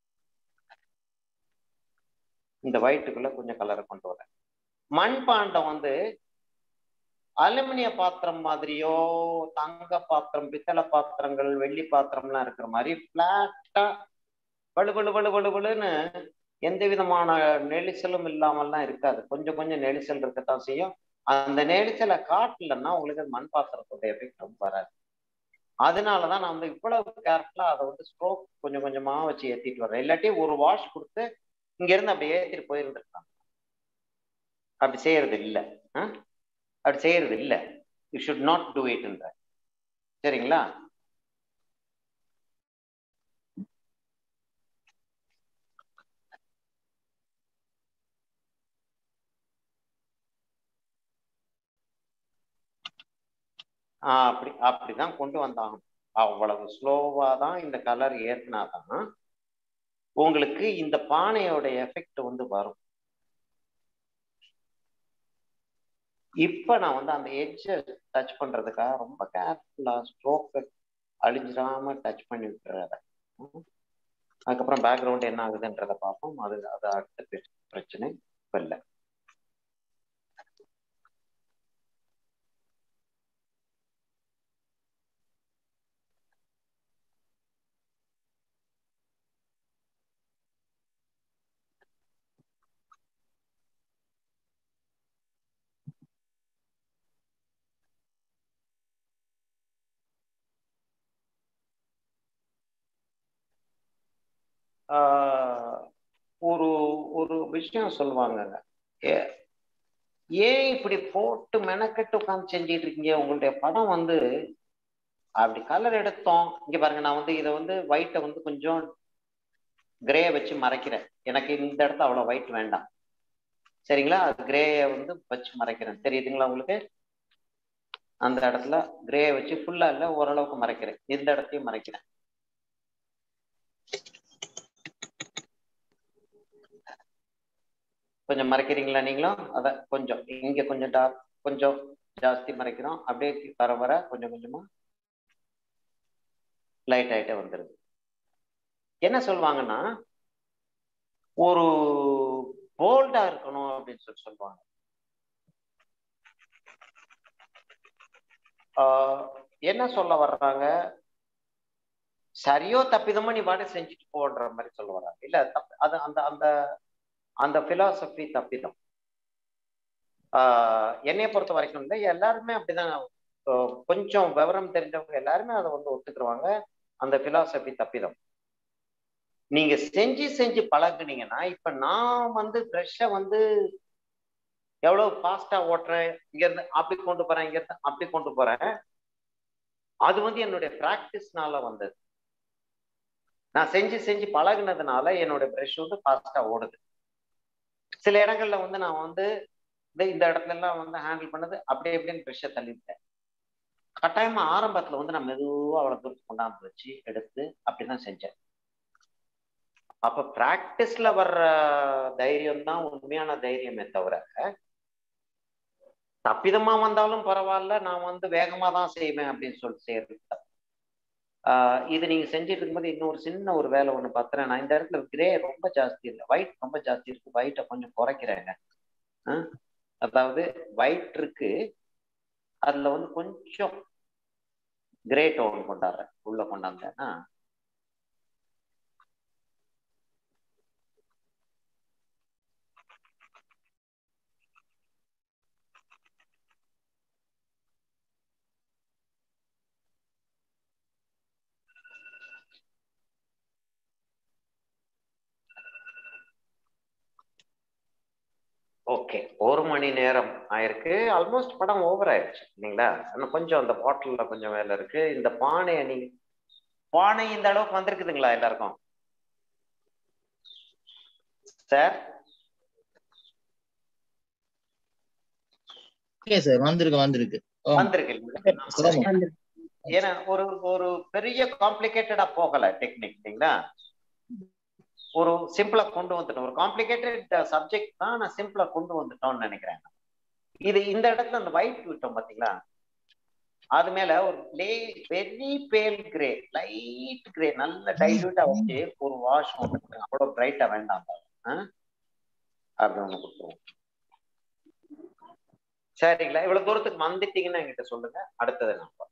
இந்த ஒயிட்டுக்குள்ள கொஞ்சம் கலரை கொண்டு வரேன் மண் பாண்டம் வந்து அலுமினிய பாத்திரம் மாதிரியோ தங்க பாத்திரம் பித்தளை பாத்திரங்கள் வெள்ளி பாத்திரம்லாம் இருக்கிற மாதிரி பிளாட்டா வலு வலு வலு வலு வலுன்னு எந்த விதமான நெரிசலும் இல்லாமல்லாம் இருக்காது கொஞ்சம் கொஞ்சம் நெரிசல் இருக்கத்தான் செய்யும் அந்த நெரிசலை காட்டலன்னா உங்களுக்கு அது மண் பாத்திரத்தோட எஃபெக்ட் ரொம்ப வராது அதனாலதான் நான் வந்து இவ்வளவு கேர்ஃபுல்லா அதை வந்து ஸ்ட்ரோக் கொஞ்சம் கொஞ்சமா வச்சு ஏத்திட்டு வர்றேன் இல்லாட்டி ஒரு வாஷ் கொடுத்து இங்க இருந்து அப்படி ஏத்திட்டு போயிருந்துருக்காங்க அப்படி செய்யறது இல்லை அப்படி செய்யறது இல்லை யூ ஷுட் நாட் டூ இட்ன்ற சரிங்களா ஆஹ் அப்படி அப்படிதான் கொண்டு வந்தாங்க அவ்வளவு ஸ்லோவா தான் இந்த கலர் ஏத்தினாதான் உங்களுக்கு இந்த பானையோட எஃபெக்ட் வந்து வரும் இப்ப நான் வந்து அந்த எட்ஜை டச் பண்றதுக்காக ரொம்ப கேர்ஃபுல்லா ஸ்ட்ரோக்கை அழிஞ்சிடாம டச் பண்ணி விட்டுறத அதுக்கப்புறம் பேக்ரவுண்ட் என்ன ஆகுதுன்றத பார்ப்போம் அது அது அடுத்த பிரச்சனை இப்ப இல்லை ஒரு ஒரு விஷயம் சொல்லுவாங்கங்க ஏன் இப்படி போட்டு மெனக்கெட்டு உட்காந்து செஞ்சிட்டு இருக்கீங்க உங்களுடைய படம் வந்து அப்படி கலர் எடுத்தோம் இங்க பாருங்க நான் வந்து இதை வந்து ஒயிட்டை வந்து கொஞ்சம் கிரே வச்சு மறைக்கிறேன் எனக்கு இந்த இடத்த அவ்வளோ ஒயிட் வேண்டாம் சரிங்களா அது கிரேயை வந்து வச்சு மறைக்கிறேன் தெரியுதுங்களா உங்களுக்கு அந்த இடத்துல கிரே வச்சு ஃபுல்லா இல்லை ஓரளவுக்கு மறைக்கிறேன் இந்த இடத்தையும் மறைக்கிறேன் கொஞ்சம் மறைக்கிறீங்களா நீங்களும் அத கொஞ்சம் இங்க கொஞ்சம் டார்க் கொஞ்சம் ஜாஸ்தி மறைக்கிறோம் அப்படியே வர வர கொஞ்சம் கொஞ்சமா லைட் ஆயிட்டே வந்துருது என்ன சொல்லுவாங்கன்னா ஒரு போல்டா இருக்கணும் அப்படின்னு சொல்லி சொல்லுவாங்க ஆஹ் என்ன சொல்ல வர்றாங்க சரியோ தப்பிதமோ நீ பாட்டு செஞ்சுட்டு போன்ற மாதிரி சொல்ல வர்றாங்க இல்ல தப்பு அது அந்த அந்த அந்த பிலாசபி தப்பிதம் ஆஹ் என்னைய பொறுத்த வரைக்கும் இல்லை எல்லாருமே அப்படிதான் ஆஹ் கொஞ்சம் விவரம் தெரிஞ்சவங்க எல்லாருமே அதை வந்து ஒத்துக்குருவாங்க அந்த பிலாசபி தப்பிதம் நீங்க செஞ்சு செஞ்சு பழகுனீங்கன்னா இப்ப நான் வந்து ப்ரெஷ்ஷை வந்து எவ்வளவு ஃபாஸ்டா ஓட்டுறேன் இங்க இருந்து அப்படி கொண்டு போறேன் இங்க இருந்து அப்படி கொண்டு போறேன் அது வந்து என்னுடைய பிராக்டிஸ்னால வந்தது நான் செஞ்சு செஞ்சு பழகுனதுனால என்னோட ப்ரெஷ் வந்து ஃபாஸ்டா ஓடுது சில இடங்கள்ல வந்து நான் வந்து இந்த இந்த இடத்துல எல்லாம் வந்து ஹேண்டில் பண்ணது அப்படி எப்படின்னு ப்ரெஷ்ஷை தள்ளிவிட்டேன் கட்டாயமா ஆரம்பத்துல வந்து நான் மெதுவா அவ்வளவு தூரத்துக்கு கொண்டாந்து வச்சு எடுத்து அப்படிதான் செஞ்சேன் அப்ப பிராக்டிஸ்ல வர்ற தைரியம் தான் உண்மையான தைரியமே தவிர தப்பிதமா வந்தாலும் பரவாயில்ல நான் வந்து வேகமா தான் செய்வேன் அப்படின்னு சொல்லி செய்யறது ஆஹ் இது நீங்க செஞ்சுட்டு இருக்கும்போது இன்னொரு சின்ன ஒரு வேலை ஒண்ணு பாத்துறேன் நான் இந்த இடத்துல கிரே ரொம்ப ஜாஸ்தி இல்லை ஒயிட் ரொம்ப ஜாஸ்தி இருக்கு ஒயிட்டை கொஞ்சம் குறைக்கிறேங்க அதாவது ஒயிட் இருக்கு அதுல வந்து கொஞ்சம் கிரே டோன் கொண்டாடுறேன் உள்ள கொண்டாந்தேன்னா ஓகே ஒரு மணி நேரம் ஆயிருக்கு ஆல்மோஸ்ட் படம் ஓவர் ஆயிடுச்சு இல்லைங்களா இன்னும் கொஞ்சம் அந்த பாட்டிலில் கொஞ்சம் வேலை இருக்கு இந்த பானையை நீங்க பானை இந்த அளவுக்கு வந்திருக்குதுங்களா எல்லாருக்கும் சார் ஓகே சார் வந்திருக்கு வந்திருக்கு ஆமா. வந்திருக்கு ஆமா. ஏன்னா ஒரு ஒரு பெரிய காம்ப்ளிகேட்டடா போகல டெக்னிக் இல்லைங்களா ஒரு சிம்பிளா கொண்டு வந்துட்டோம் ஒரு காம்ப்ளிகேட்டட் சப்ஜெக்ட் தான் நான் சிம்பிளா கொண்டு வந்துட்டோம்னு நினைக்கிறேன் இது இந்த இடத்துல அந்த ஒயிட் விட்டோம் பாத்தீங்களா அது மேல ஒரு lay very pale grey light grey நல்ல டைல்யூட்டா வச்சு ஒரு வாஷ் ஒன்று அவ்வளவு பிரைட்டா வேண்டாம் அப்படி ஒண்ணு கொடுத்துருவோம் சரிங்களா இவ்வளவு தூரத்துக்கு வந்துட்டீங்கன்னா என்கிட்ட சொல்லுங்க அடுத்தது நான் பார்ப்போம்.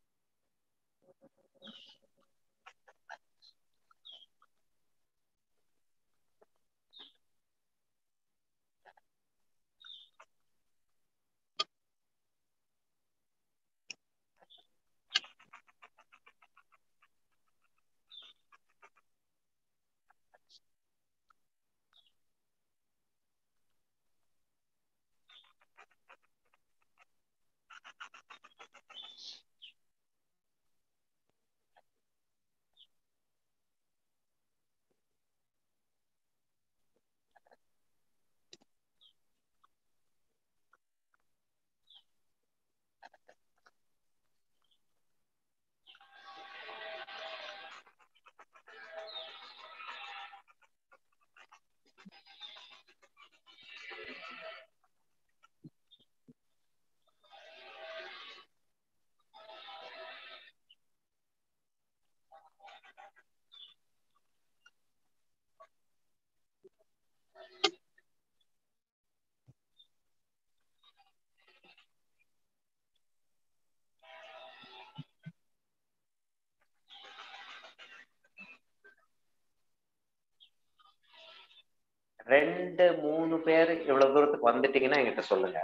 ரெண்டு மூணு பேர் இவ்வளவு தூரத்துக்கு வந்துட்டீங்கன்னா என்கிட்ட சொல்லுங்க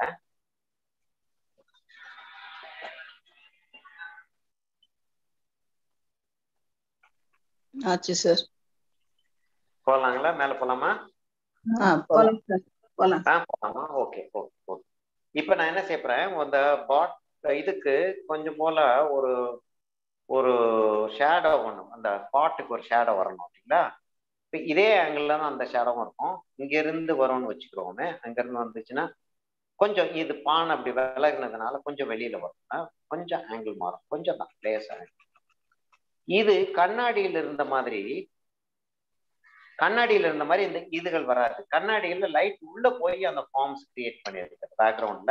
ஆச்சு சார் போலாங்களா மேல போலாமா ஆ போலாம் சார் போலாம் ஆ போலாமா ஓகே ஓகே ஓகே இப்ப நான் என்ன செய்யறேன் அந்த பாட் இதுக்கு கொஞ்சம் போல ஒரு ஒரு ஷேடோ ஒண்ணு அந்த பாட்டுக்கு ஒரு ஷேடோ வரணும் அப்படிங்களா இப்ப இதே ஆங்கிள் தான் அந்த ஷேடோவும் இருக்கும் இங்க இருந்து வரும்னு வச்சுக்கிறோமே அங்க இருந்து வந்துச்சுன்னா கொஞ்சம் இது பான் அப்படி விலகுனதுனால கொஞ்சம் வெளியில வரும் கொஞ்சம் ஆங்கிள் மாறும் கொஞ்சம் தான் லேஸ் ஆங்கிள் இது கண்ணாடியில் இருந்த மாதிரி கண்ணாடியில இருந்த மாதிரி இந்த இதுகள் வராது கண்ணாடியில லைட் உள்ள போய் அந்த ஃபார்ம்ஸ் கிரியேட் பண்ணியிருக்கு பேக்ரவுண்ட்ல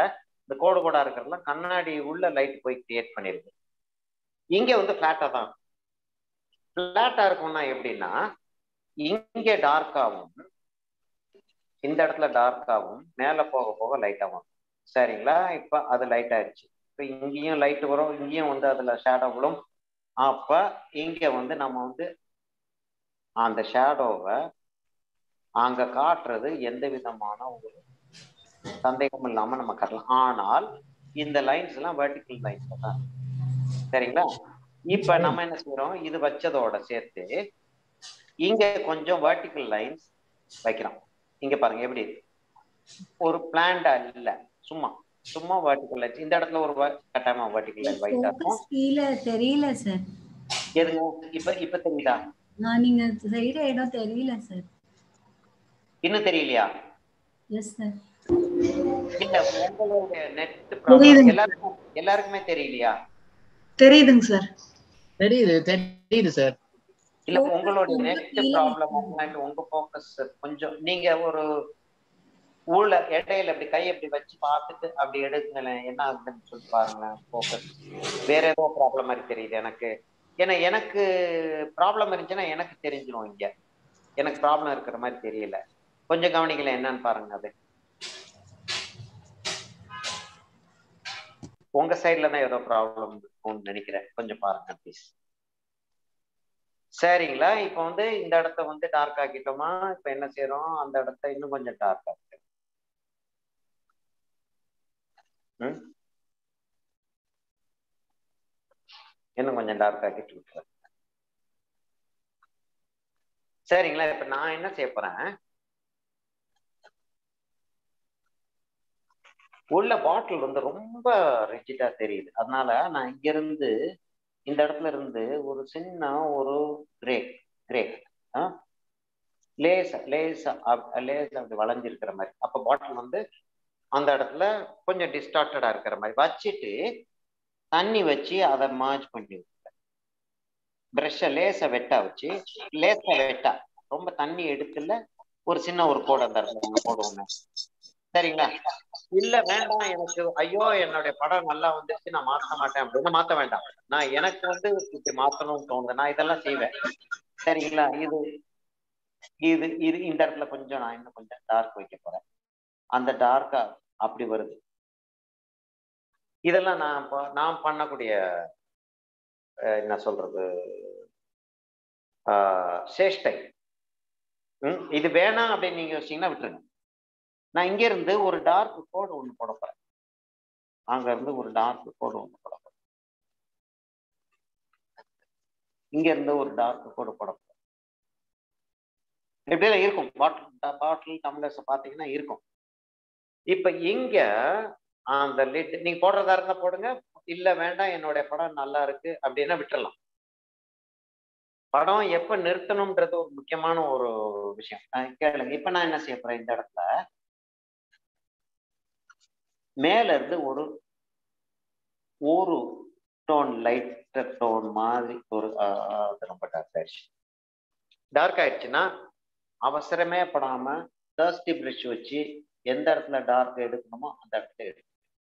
இந்த கோடு கோடா இருக்கிறதெல்லாம் கண்ணாடி உள்ள லைட் போய் கிரியேட் பண்ணிருக்கு இங்க வந்து ஃபிளாட்டா தான் ஃபிளாட்டா இருக்கும்னா எப்படின்னா இங்க டார்க்காகவும் இந்த இடத்துல டார்க்காகவும் மேல போக போக லைட்டாகும் சரிங்களா இப்ப அது லைட் ஆயிடுச்சு இப்ப இங்கேயும் லைட் வரும் இங்கேயும் வந்து அதுல ஷேடோ விழும் அப்ப இங்க வந்து நம்ம வந்து அந்த ஷேடோவை அங்க காட்டுறது எந்த விதமான ஒரு சந்தேகம் இல்லாம நம்ம காட்டலாம் ஆனால் இந்த லைன்ஸ் எல்லாம் வெர்டிக்கல் லைன்ஸ் தான் சரிங்களா இப்ப நம்ம என்ன செய்யறோம் இது வச்சதோட சேர்த்து இங்க கொஞ்சம் வெர்டிக்கல் லைன்ஸ் வைக்கிறோம் இங்க பாருங்க எப்படி ஒரு பிளான்டா இல்ல சும்மா சும்மா வெர்டிக்கல் லைன்ஸ் இந்த இடத்துல ஒரு வ- கட்டாயமா வெர்டிக்கல் லைன் வைட்டா இருக்கும் ஃபோக்கஸ் கீழே தெரியல சார் எதுங்க இப்ப இப்ப தெரியுதா நான் நீங்க செய்யற இடம் தெரியல சார் இன்னும் தெரியலையா எஸ் சார் இல்ல உங்களுடைய நெட் புரியுதுங்க. எல்லாருக்கும் எல்லாருக்குமே தெரியலையா தெரியுதுங்க சார் தெரியுது தெரியுது சார் இல்ல Focus உங்களுடைய ரொம்ப நெட் கீழே ப்ராப்ளம் உங்க ஃபோக்கஸ் கொஞ்சம் நீங்க ஒரு உள்ள இடையில இப்படி கை அப்படி வச்சு பார்த்துட்டு அப்படி எடுங்களேன் என்ன ஆகுதுன்னு சொல்லி பாருங்களேன் ஃபோக்கஸ் வேற ஏதோ ப்ராப்ளம் மாதிரி தெரியுது எனக்கு ஏன்னா எனக்கு ப்ராப்ளம் இருந்துச்சுன்னா எனக்கு தெரிஞ்சிடும் இங்க எனக்கு ப்ராப்ளம் இருக்கிற மாதிரி தெரியல கொஞ்சம் கவனிக்கல என்னன்னு பாருங்க அது உங்க சைட்ல தான் ஏதோ ப்ராப்ளம் இருக்கும்னு நினைக்கிறேன் கொஞ்சம் பாருங்க ப்ளீஸ் சரிங்களா இப்போ வந்து இந்த இடத்த வந்து டார்க் ஆக்கிட்டோமா இப்போ என்ன செய்யறோம் அந்த இடத்த இன்னும் கொஞ்சம் டார்க் ஆக்கு ம்? இன்னும் கொஞ்சம் டார்க் ஆக்கிட்டு விட்டுறேன் சரிங்களா இப்ப நான் என்ன செய்ய போறேன் உள்ள பாட்டில் வந்து ரொம்ப ரிஜிடா தெரியுது அதனால நான் இங்க இருந்து இந்த இடத்துல இருந்து ஒரு சின்ன ஒரு கிரே கிரே லேசா லேசா அப்- லேசா அப்படி வளைஞ்சிருக்கிற மாதிரி அப்ப பாட்டில் வந்து அந்த இடத்துல கொஞ்சம் டிஸ்டார்டடா இருக்கிற மாதிரி வச்சுட்டு தண்ணி வச்சு அதை மார்ஜ் பண்ணி விட்டுறேன் ப்ரஷ்ஷை லேசா வெட்டா வச்சு லேசா வெட்டா ரொம்ப தண்ணி எடுத்துல ஒரு சின்ன ஒரு கோடு அந்த இடத்துல ஒண்ணு போடுவோங்க சரிங்களா இல்ல வேண்டாம் எனக்கு ஐயோ என்னுடைய படம் நல்லா வந்துருச்சு நான் மாத்த மாட்டேன் அப்படின்னு மாத்த வேண்டாம் நான் எனக்கு வந்து இப்படி மாத்தணும்னு தோணுது நான் இதெல்லாம் செய்வேன் சரிங்களா இது இது இது இந்த இடத்துல கொஞ்சம் நான் இன்னும் கொஞ்சம் டார்க் வைக்க போறேன் அந்த டார்க்கா அப்படி வருது இதெல்லாம் நான் ப- நான் பண்ணக்கூடிய அஹ், என்ன சொல்றது ஆஹ், சேஷ்டை ம், இது வேணாம் அப்படின்னு நீங்க யோசிச்சீங்கன்னா விட்டுருங்க நான் இங்க இருந்து ஒரு டார்க் கோடு ஒண்ணு போட போறேன் அங்க இருந்து ஒரு டார்க் கோடு ஒண்ணு போட போறேன் இங்க இருந்து ஒரு டார்க் கோடு போட போறேன் எப்படியெல்லாம் இருக்கும் பாட்டில் பாட்டில் டம்ளர்ஸ் பாத்தீங்கன்னா இருக்கும் இப்ப இங்க அந்த லிட் நீங்க போடுறதா இருந்தா போடுங்க இல்ல வேண்டாம் என்னுடைய படம் நல்லா இருக்கு அப்படின்னா விட்டுறலாம் படம் எப்ப நிறுத்தணும்ன்றது ஒரு முக்கியமான ஒரு விஷயம் அஹ் கேளுங்க இப்ப நான் என்ன செய்ய போறேன் இந்த இடத்துல மேல இருந்து ஒரு ஒரு டோன் லைட் டோன் மாதிரி ஒரு ஆஹ், அது ரொம்ப டார்க் ஆயிடுச்சு டார்க் ஆயிடுச்சுன்னா அவசரமே படாம தேர்ஸ்டி பிரஷ் வச்சு எந்த இடத்துல டார்க் எடுக்கணுமோ அந்த இடத்துல எடு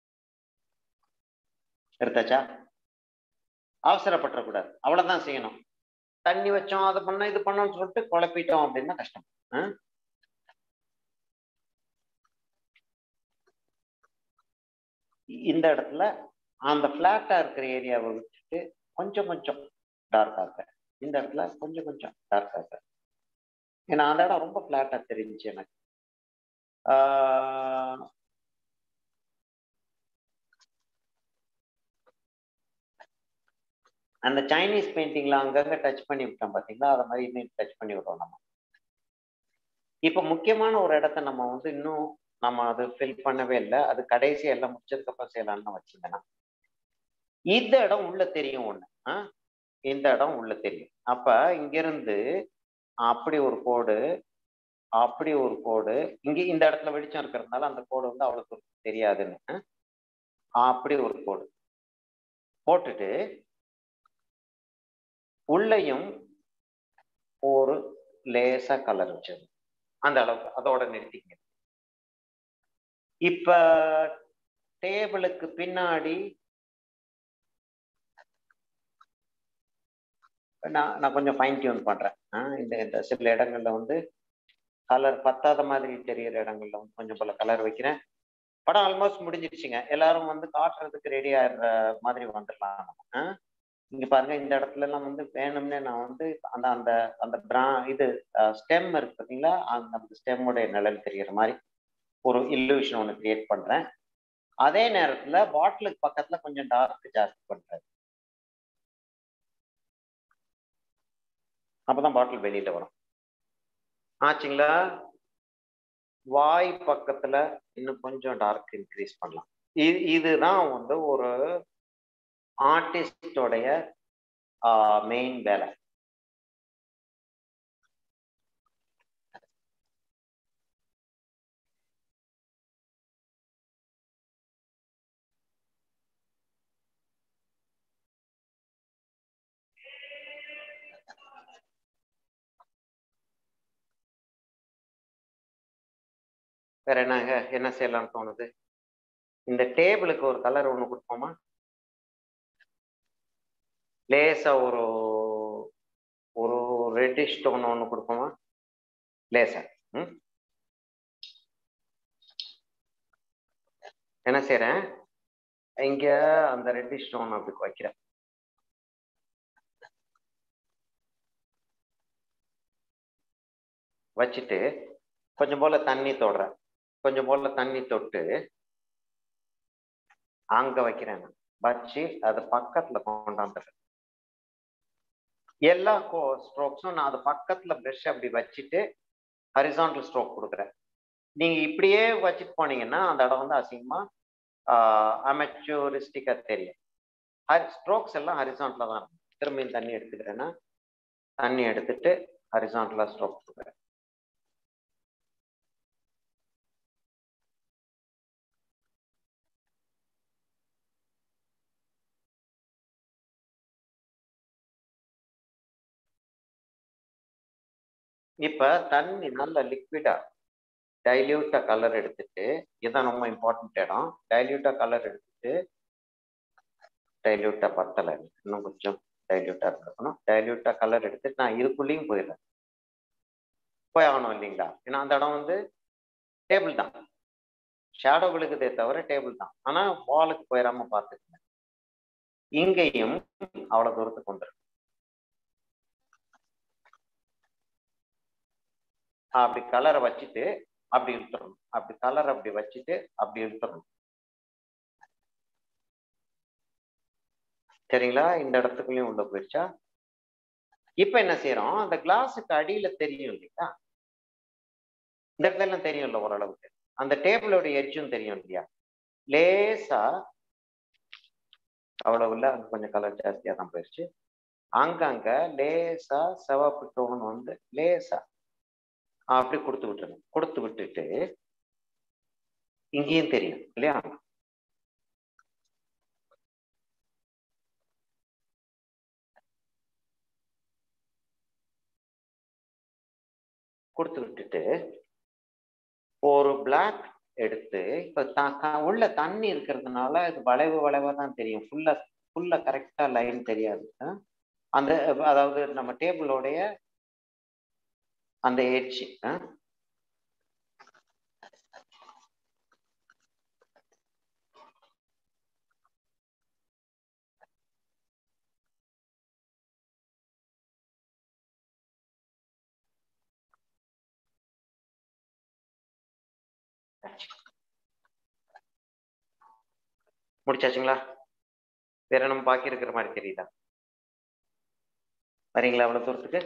எடுத்தாச்சா அவசரப்பட்டுறக்கூடாது அவ்வளவுதான் செய்யணும் தண்ணி வச்சோம் அதை பண்ணோம் இது பண்ணோம்னு சொல்லிட்டு குழப்பிட்டோம் அப்படின்னா கஷ்டம் ஆ? இந்த இடத்துல அந்த பிளாட்டா இருக்கிற ஏரியாவை விட்டுட்டு கொஞ்சம் கொஞ்சம் டார்க் ஆக்க இந்த இடத்துல கொஞ்சம் கொஞ்சம் டார்க் ஆக்க ஏன்னா அந்த இடம் ரொம்ப பிளாட்டா தெரிஞ்சுச்சு எனக்கு ஆஹ் அந்த சைனீஸ் பெயிண்டிங்ல அங்கங்க டச் பண்ணி விட்டோம் பாத்தீங்களா அதை மாதிரி இன்னும் டச் பண்ணி விடுறோம் நம்ம இப்ப முக்கியமான ஒரு இடத்த நம்ம வந்து இன்னும் நம்ம அது ஃபில் பண்ணவே இல்லை அது கடைசி எல்லாம் முடிச்சதுக்கு அப்புறம் செய்யலாம்னு வச்சிருந்தேன்னா இந்த இடம் உள்ள தெரியும் ஒண்ணு ஆ? இந்த இடம் உள்ள தெரியும் அப்ப இங்க இருந்து அப்படி ஒரு கோடு அப்படி ஒரு கோடு இங்க இந்த இடத்துல வெளிச்சம் இருக்கிறதுனால அந்த கோடு வந்து அவளுக்கு தெரியாதுன்னு ஆ? அப்படி ஒரு கோடு போட்டுட்டு உள்ளேயும் ஒரு லேசா கலர் வச்சது அந்த அளவுக்கு அதோட நிறுத்திங்க இப்ப டேபிளுக்கு பின்னாடி நான் நான் கொஞ்சம் ஃபைன் டியூன் பண்றேன் ஆ, இந்த இந்த சில இடங்கள்ல வந்து கலர் பத்தாத மாதிரி தெரியிற இடங்கள்ல வந்து கொஞ்சம் போல கலர் வைக்கிறேன் படம் ஆல்மோஸ்ட் முடிஞ்சிருச்சுங்க எல்லாரும் வந்து காட்டுறதுக்கு ரெடி ஆயிடுற மாதிரி வந்துடலாம் நம்ம ஆ? இங்க பாருங்க இந்த இடத்துல எல்லாம் வந்து வேணும்னே நான் வந்து அந்த அந்த அந்த பிரா இது ஸ்டெம் இருக்கு பார்த்தீங்களா அந்த அந்த ஸ்டெம்முடைய நிழல் தெரியிற மாதிரி ஒரு இல்லூஷன் ஒன்று கிரியேட் பண்றேன் அதே நேரத்துல பாட்டிலுக்கு பக்கத்துல கொஞ்சம் டார்க் ஜாஸ்தி பண்றேன் அப்பதான் பாட்டில் வெளியில வரும் ஆச்சுங்களா வாய் பக்கத்துல இன்னும் கொஞ்சம் டார்க் இன்க்ரீஸ் பண்ணலாம் இது இதுதான் வந்து ஒரு ஆர்டிஸ்டோடைய மெயின் வேலை வேற என்னங்க என்ன செய்யலாம்னு தோணுது இந்த டேபிளுக்கு ஒரு கலர் ஒண்ணு கொடுப்போமா லேசா ஒரு ஒரு ரெட்டிஷ் டோன் ஒண்ணு கொடுப்போமா லேசா ம் என்ன செய்யறேன் இங்க அந்த ரெட்டிஷ் ஸ்டோன் அப்படி வைக்கிறேன் வச்சுட்டு கொஞ்சம் போல தண்ணி தொடுறேன் கொஞ்சம் போல தண்ணி தொட்டு அங்க வைக்கிறேன் நான். வச்சு அது பக்கத்துல கொண்டாந்துடுறேன் எல்லா ஸ்ட்ரோக்ஸும் நான் அது பக்கத்துல ப்ரஷ் அப்படி வச்சுட்டு ஹரிசாண்டல் ஸ்ட்ரோக் கொடுக்குறேன் நீங்க இப்படியே வச்சுட்டு போனீங்கன்னா அந்த இடம் வந்து அசிங்கமா அமெச்சூரிஸ்டிக்கா தெரியும் ஹரி ஸ்ட்ரோக்ஸ் எல்லாம் ஹரிசாண்டலா தான் இருக்கும். திரும்பியும் தண்ணி எடுத்துக்கிறேன்னா தண்ணி எடுத்துட்டு ஹரிசாண்டலா ஸ்ட்ரோக் கொடுக்குறேன் இப்ப தண்ணி நல்ல லிக்விடா டைல்யூட்டா கலர் எடுத்துட்டு இதுதான் ரொம்ப இம்பார்ட்டன்ட் இடம் டைல்யூட்டா கலர் எடுத்துட்டு டைல்யூட்டா பத்தலை இன்னும் கொஞ்சம் டைல்யூட்டா இருக்கணும் டைல்யூட்டா கலர் எடுத்துட்டு நான் இதுக்குள்ளேயும் போயிடுறேன் போய் ஆகணும் இல்லைங்களா ஏன்னா அந்த இடம் வந்து டேபிள் தான் ஷேடோ விழுகுதே தவிர டேபிள் தான் ஆனா வாலுக்கு போயிடாம பார்த்துக்கங்க இங்கேயும் அவ்வளவு தூரத்துக்கு வந்துடும் அப்படி கலரை வச்சுட்டு அப்படி இழுத்துறணும் அப்படி கலர் அப்படி வச்சுட்டு அப்படி இழுத்துறணும் சரிங்களா இந்த இடத்துக்குள்ளயும் உள்ள போயிடுச்சா இப்ப என்ன செய்யறோம் அந்த கிளாஸுக்கு அடியில தெரியும் இல்லையா இந்த இடத்துல எல்லாம் தெரியும்ல ஓரளவுக்கு அந்த டேபிளோட எட்ஜும் தெரியும் இல்லையா லேசா அவ்வளவு இல்ல அங்க கொஞ்சம் கலர் ஜாஸ்தியா தான் போயிடுச்சு அங்கங்க லேசா சிவப்பு டோன் வந்து லேசா அப்படி கொடுத்து விட்டுருங்க கொடுத்து விட்டுட்டு இங்கேயும் தெரியும் இல்லையா கொடுத்து விட்டுட்டு ஒரு பிளாக் எடுத்து இப்ப த- க- உள்ள தண்ணி இருக்கிறதுனால இது வளைவு வளைவா தான் தெரியும் ஃபுல்லா ஃபுல்லா கரெக்டா லைன் தெரியாது அஹ் அந்த அதாவது நம்ம டேபிளோடைய அந்த எட்ஜ் முடிச்சாச்சுங்களா வேற நம்ம பாக்கி இருக்கிற மாதிரி தெரியுதா வரீங்களா அவ்வளவு தூரத்துக்கு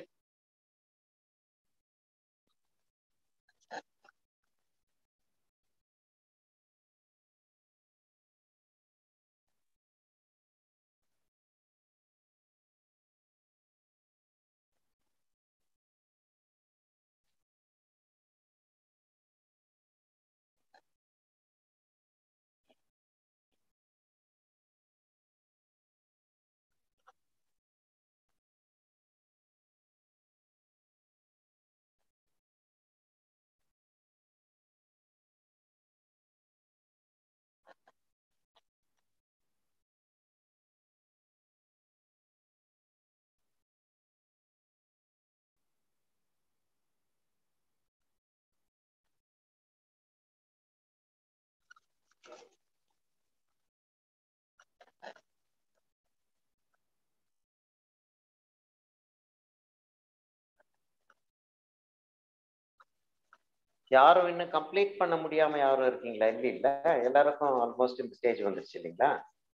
யாரும் இன்னும் கம்ப்ளீட் பண்ண முடியாம யாரும் இருக்கீங்களா இல்ல இல்ல எல்லாருக்கும் ஆல்மோஸ்ட் இந்த ஸ்டேஜ் வந்துருச்சு இல்லைங்களா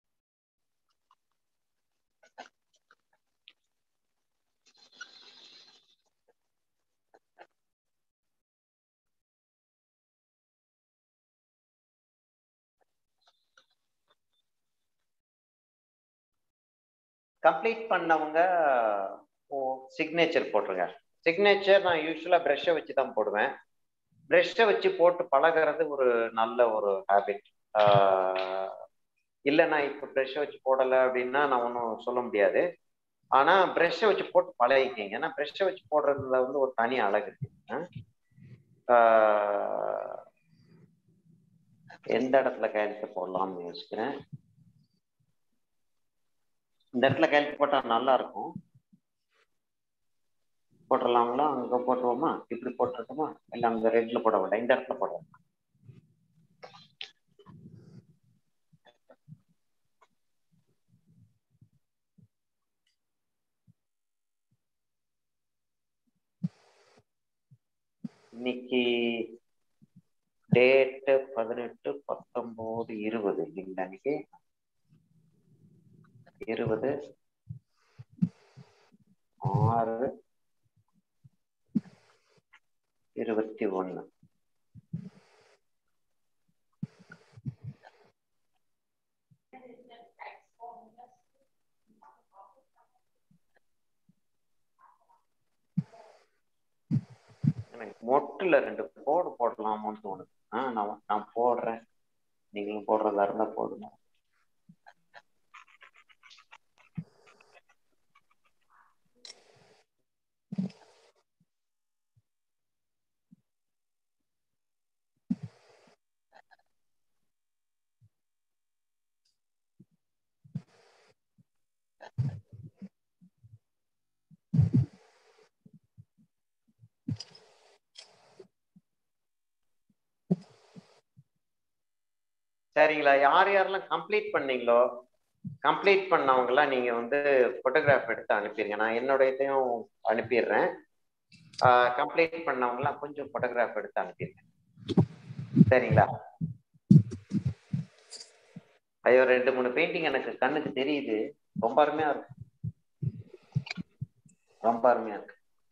கம்ப்ளீட் பண்ணவங்க சிக்னேச்சர் போட்டுருங்க சிக்னேச்சர் நான் யூஸ்வலா ப்ரெஷ்ஷை வச்சு தான் போடுவேன் ப்ரெஷ்ஷை வச்சு போட்டு பழகிறது ஒரு நல்ல ஒரு ஹேபிட் இல்லை நான் இப்போ ப்ரெஷ்ஷை வச்சு போடலை அப்படின்னா நான் ஒன்றும் சொல்ல முடியாது ஆனால் ப்ரெஷ்ஷை வச்சு போட்டு பழகிக்கிங்க ஏன்னா ப்ரெஷ்ஷை வச்சு போடுறதுல வந்து ஒரு தனி அழகு இருக்கு ஆஹ் எந்த இடத்துல கையெழுத்து போடலாம்னு யோசிக்கிறேன் இந்த இடத்துல கையெழுத்து போட்டா நல்லா இருக்கும் போட்டுடலாங்களா அங்க போட்டுருவோமா இப்படி போட்டுருக்கோமா இல்ல அங்க ரெட்ல போட வேண்டாம் இந்த இடத்துல போட வேண்டாம் இன்னைக்கு டேட்டு பதினெட்டு பத்தொன்பது இருபது இல்லைங்களா இன்னைக்கு இருபது ஆறு இருபத்தி ஒண்ணு எனக்கு மொட்டுல ரெண்டு கோடு போடலாமோன்னு தோணுது ஆஹ் நான் நான் போடுறேன் நீங்களும் போடுறதா இருந்தா போடுங்க சரிங்களா யார் யாரெல்லாம் கம்ப்ளீட் பண்ணீங்களோ கம்ப்ளீட் பண்ணவங்கலாம் நீங்க வந்து போட்டோகிராஃப் எடுத்து அனுப்பிடுங்க நான் என்னோட இதையும் அனுப்பிடுறேன் கம்ப்ளீட் பண்ணவங்கலாம் கொஞ்சம் போட்டோகிராஃப் எடுத்து அனுப்பிடுங்க சரிங்களா ஐயோ ரெண்டு மூணு பெயிண்டிங் எனக்கு கண்ணுக்கு தெரியுது ரொம்ப அருமையா இருக்கு ரொம்ப அருமையா இருக்கு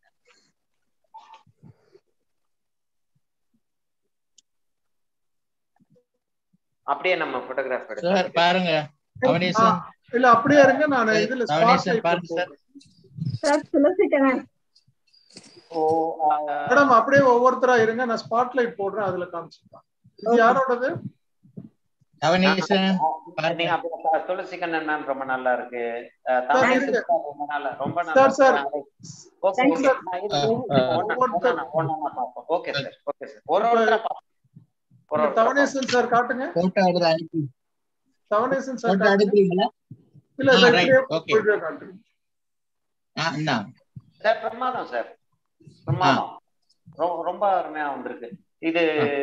அப்படியே நம்ம போட்டோகிராஃப் சார் எடுத்து பாருங்க நவனீசன் இல்ல அப்படியே இருங்க நான் இதுல நவனீசன் spotlight பாருங்க சார் போடுறேன். சார் துளசிக்கண்ணன் ஓ ஆஹ், மேடம் அப்படியே ஒவ்வொருத்தரா இருங்க நான் ஸ்பாட்லைட் போடுறேன் அதுல காமிச்சிருக்கேன் இது யாரோடது நவனீசன் நீங்க அப்படி பா- துளசி கண்ணன் மேம் ரொம்ப நல்லா இருக்கு அஹ், சார், தமிழ் இருங்க. சிஸ்டர் ரொம்ப நல்லா ரொம்ப சார், நல்லா sir. Okay Thank okay you, நான் இது ஆ, ஆ. ஒண்ணா- ஒண்ணா ஒண்ணா பார்ப்போம் ஓகே சார் ஓகே சார் ஒரு ஒருத்தரா பார்ப்போம் ஒரு ஒருத்தரா பார்ப்போம். தவணேசன் சார் காட்டுங்க போட்டோ எடுத்து அனுப்பி தவணேசன் சார் போட்டோ காட்டுங்க எடுக்கிறீங்களா இல்ல ஆ, இல்ல right, இப்படியே okay. இப்படியே காட்டுங்க ஆ இந்தா சார் பிரமாதம் சார் பிரமாதம் ரொம்ப ரொம்ப அருமையா வந்திருக்கு இது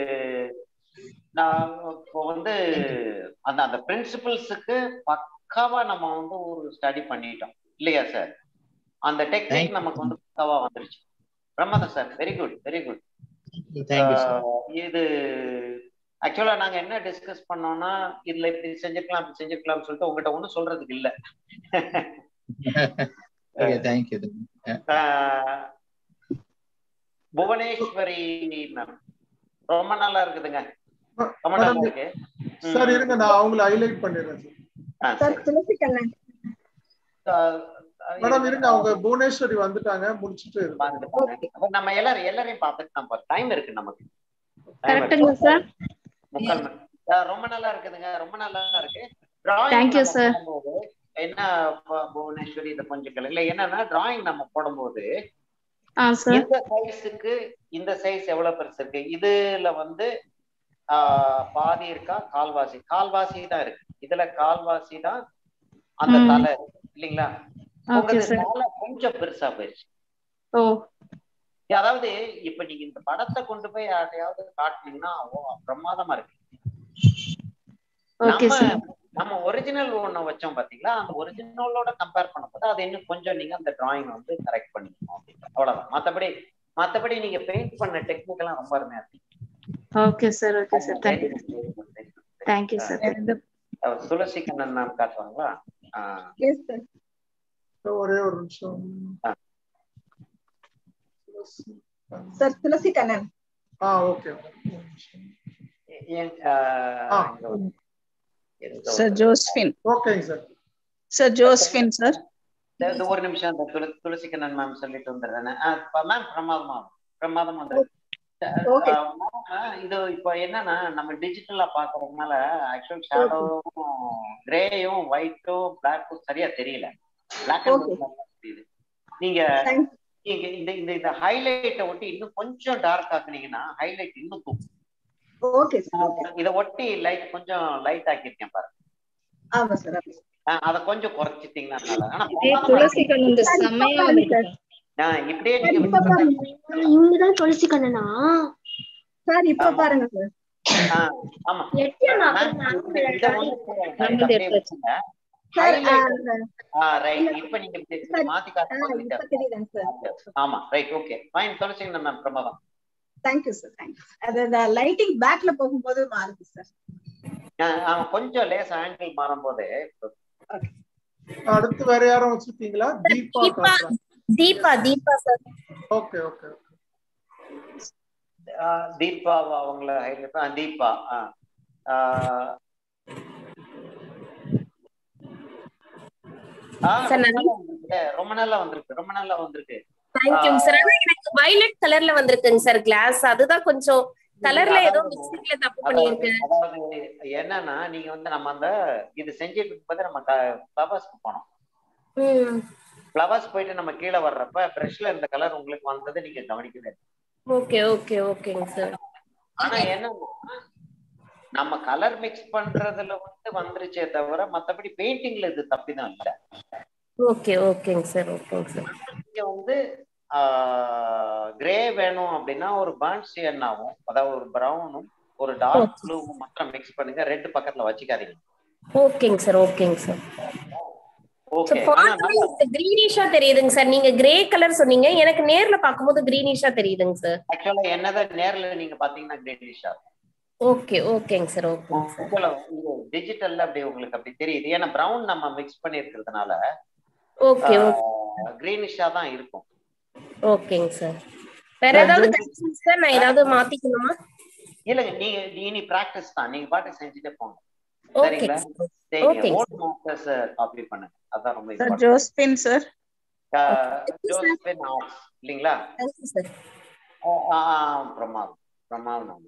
நான் இப்போ வந்து அந்த அந்த பிரின்சிபல்ஸுக்கு பக்காவா நம்ம வந்து ஒரு ஸ்டடி பண்ணிட்டோம் இல்லையா சார் அந்த Thank டெக்னிக் you. நமக்கு வந்து பக்காவா வந்துருச்சு பிரமாதம் sir very good very good thank you sir இது ஆக்சுவலா நாங்க என்ன டிஸ்கஸ் பண்ணோம்னா இதுல இப்படி செஞ்சிருக்கலாம் அப்படி செஞ்சிருக்கலாம்னு சொல்லிட்டு உங்ககிட்ட ஒண்ணும் சொல்றதுக்கு இல்ல ஓகே தேங்க்யூ ஆஹ் புவனேஸ்வரி மேம் ரொம்ப நல்லா இருக்குதுங்க ரொம்ப நல்லா மேடம் இருக்கு ம். சார் இருங்க நான் அவங்கள ஹைலைட் பண்ணிடுறேன் சார் ஆ, சார் சரி. துளசிக்கண்ணன் ஆஹ் மேடம் இருங்க அவங்க புவனேஸ்வரி வந்துட்டாங்க முடிச்சிட்டு இருங்க. வந்துட்டாங்க. அப்ப நம்ம எல்லாரும் எல்லாரையும் பார்த்துட்டு நம்ம டைம் இருக்கு நமக்கு Time கரெக்டுங்களா இருக்கு. சார் முக்கால் மணி ஆஹ் ரொம்ப நல்லா இருக்குதுங்க ரொம்ப நல்லா இருக்கு டிராயிங் Thank you, sir. என்ன பு- புவனேஸ்வரி இதை கொஞ்சம் இல்ல என்னன்னா டிராயிங் நம்ம போடும்போது ஆ சார் இந்த சைஸுக்கு இந்த சைஸ் எவ்வளவு பெருசு இருக்கு இதுல வந்து ஆஹ் பாதி இருக்கா கால்வாசி கால்வாசி தான் இருக்கு இதுல கால்வாசி தான் அந்த ம். தலை இருக்கு. இல்லைங்களா ஓகே உங்களது சார் தலை கொஞ்சம் பெருசா போயிருச்சு ஓ அதாவது இப்ப நீங்க இந்த படத்தை கொண்டு போய் யாரையாவது காட்டுனீங்கன்னா ஓ பிரமாதமா இருக்கு ஓகே நம்ம சார் நம்ம ஒரிஜினல் ஒண்ணு வச்சோம் பாத்தீங்களா அந்த ஒரிஜினலோட கம்பேர் பண்ணும்போது அது இன்னும் கொஞ்சம் நீங்க அந்த டிராயிங் வந்து கரெக்ட் பண்ணிக்கணும் அப்படின்னு அவ்வளவுதான் மத்தபடி மத்தபடி நீங்க பெயிண்ட் பண்ண டெக்னிக் எல்லாம் ரொம்ப அருமையா இருக்கு okay sir okay sir thank you thank you sir Thulasi Kannan ma'am காட்டுவாங்களா ஆஹ் எஸ் சார் ஒரே ஒரு நிமிஷம் சார் துளசி கண்ணன் ஆ ஓகே ஏன், ஆஹ், ஆ. இங்க ஒரு- எங்க Sir ஒரு- Josephine. ஓகேங்க சார் Sir Josephine, sir. இந்த- இந்த ஒரு நிமிஷம் அந்த துள துளசி கண்ணன் மேம் சொல்லிட்டு வந்துடுறேன் மேம் பிரமாதமா பிரமாதம் வந்து Okay. இது இப்போ என்னன்னா நம்ம டிஜிட்டலா பாக்குறதுனால ஆக்சுவல் ஷேடோவும் கிரேயும் ஒயிட்டும் பிளாக்கும் சரியா தெரியல பிளாக் அண்ட் Okay. தெரியுது நீங்க Thank நீங்க இந்த இந்த இந்த ஹைலைட்டை ஒட்டி இன்னும் கொஞ்சம் டார்க் ஆக்குனீங்கன்னா ஹைலைட் இன்னும் தூக்கும் ஓகே சார் ஓகே இதை ஒட்டி லைட் கொஞ்சம் லைட் ஆக்கியிருக்கேன் பாருங்க ஆமா சார் ஆமா ஆ, அத கொஞ்சம் குறைச்சிட்டீங்கன்னா நல்லா ஆனா இதே துளசி கண்ணன் செம்மையா வந்திருக்கு ஆ, இப்படியே நீங்க இப்ப பாருங்க இவங்கதான் துளசி கண்ணனா சார் இப்ப பாருங்க சார் ஆ, ஆமா எட்டியம்மா மேம், அப்புறம் இதை வந்து நம்மளது அப்படியே எடுத்து வச்சுங்க. சார் Highlight- ஆ, right. இப்ப நீங்க இப்படி சார், மாத்தி காட்டும்போது இப்ப தெரியுதுங்க சார் ஆமா ரைட் ஓகே ஃபைன் தொலைச்சிங்க மேம் பிரமாதம் தேங்க்யூ சார் தேங்க்யூ அது லைட்டிங் பேக்ல போகும்போது மாறுது சார் ஆ, ஆமா கொஞ்சம் லேஸ் ஆங்கிள் மாறும்போது அடுத்து வேற யாரும் வச்சிருக்கீங்களா Deepa Deepa. Deepa Deepa sir okay okay ஆ, தீபா அவங்கள ஹைலைட் தீபா ஆ. ஆ. ஆ, சார், ரொம்ப நான் நல்லா வந்திருக்கு. ரொம்ப நல்லா வந்திருக்கு ரொம்ப நல்லா வந்திருக்கு தேங்க்யூ சார் ஆனா எனக்கு வயலட் கலர்ல வந்திருக்குங்க சார் கிளாஸ் அதுதான் கொஞ்சம் கலர்ல ஏதோ மிஸ்டேக்ல தப்பு அதாவது பண்ணியிருக்கேன் அதாவது என்னன்னா நீங்க வந்து நம்ம அந்த இது செஞ்சுட்டு இருக்கும்போது நம்ம ஃப்ளவர்ஸ்க்கு போனோம் ம் ஃப்ளவர்ஸ் போயிட்டு நம்ம கீழே வர்றப்ப ஃப்ரெஷ்ல இந்த கலர் உங்களுக்கு வந்தது நீங்க கவனிக்கவே இல்லை. ஓகே ஓகே ஓகேங்க சார் ஆனா என்னன்னா நம்ம கலர் மிக்ஸ் பண்றதுல வந்து வந்துருச்சே தவிர மத்தபடி பெயிண்டிங்ல இது தப்பிதான் இல்ல ஓகே ஓகேங்க சார் ஓகேங்க சார் இங்க வந்து கிரே வேணும் அப்படின்னா ஒரு பர்ன் ஷியர்னாவும் அதாவது ஒரு ப்ரௌனும் ஒரு டார்க் ப்ளூவும் மட்டும் மிக்ஸ் பண்ணுங்க ரெண்டு பக்கத்துல வச்சுக்காதீங்க ஓகேங்க சார் ஓகேங்க சார் ஓகே ஆனா நல்லா கிரீனிஷா தெரியுதுங்க சார் நீங்க கிரே கலர் சொன்னீங்க எனக்கு நேர்ல பாக்கும்போது கிரீனிஷா தெரியுதுங்க சார் ஆக்சுவலா என்னதான் நேர்ல நீங்க பாத்தீங்கன்னா கிரேனிஷா ஓகே ஓகேங்க சார் ஓகேங்க சார் டிஜிட்டல்ல அப்படி உங்களுக்கு அப்படி தெரியுது ஏன்னா பிரவுன் நம்ம மிக்ஸ் பண்ணி இருக்கிறதுனால ஓகே கிரீனிஷா தான் இருக்கும் ஓகேங்க சார் வேற ஏதாவது கரெக்ஷன் சார் நான் ஏதாவது மாத்திக்கணுமா இல்லங்க நீங்க இனி பிராக்டிஸ் தான் நீங்க பாட்டு செஞ்சுட்டே போங்க ஓகே சரிங்களா Okay, சரிங்க sir. ஓல்ட் மாஸ்டர்ஸ் காப்பி பண்ணுங்க அதான் ரொம்ப Sir important. Josephine, sir. ஆஹ் ஜோசபின் ஆர்ட்ஸ் இல்லைங்களா தேங்க்யூ சார் ஆ, ஆ, பிரமாதம் பிரமாதம்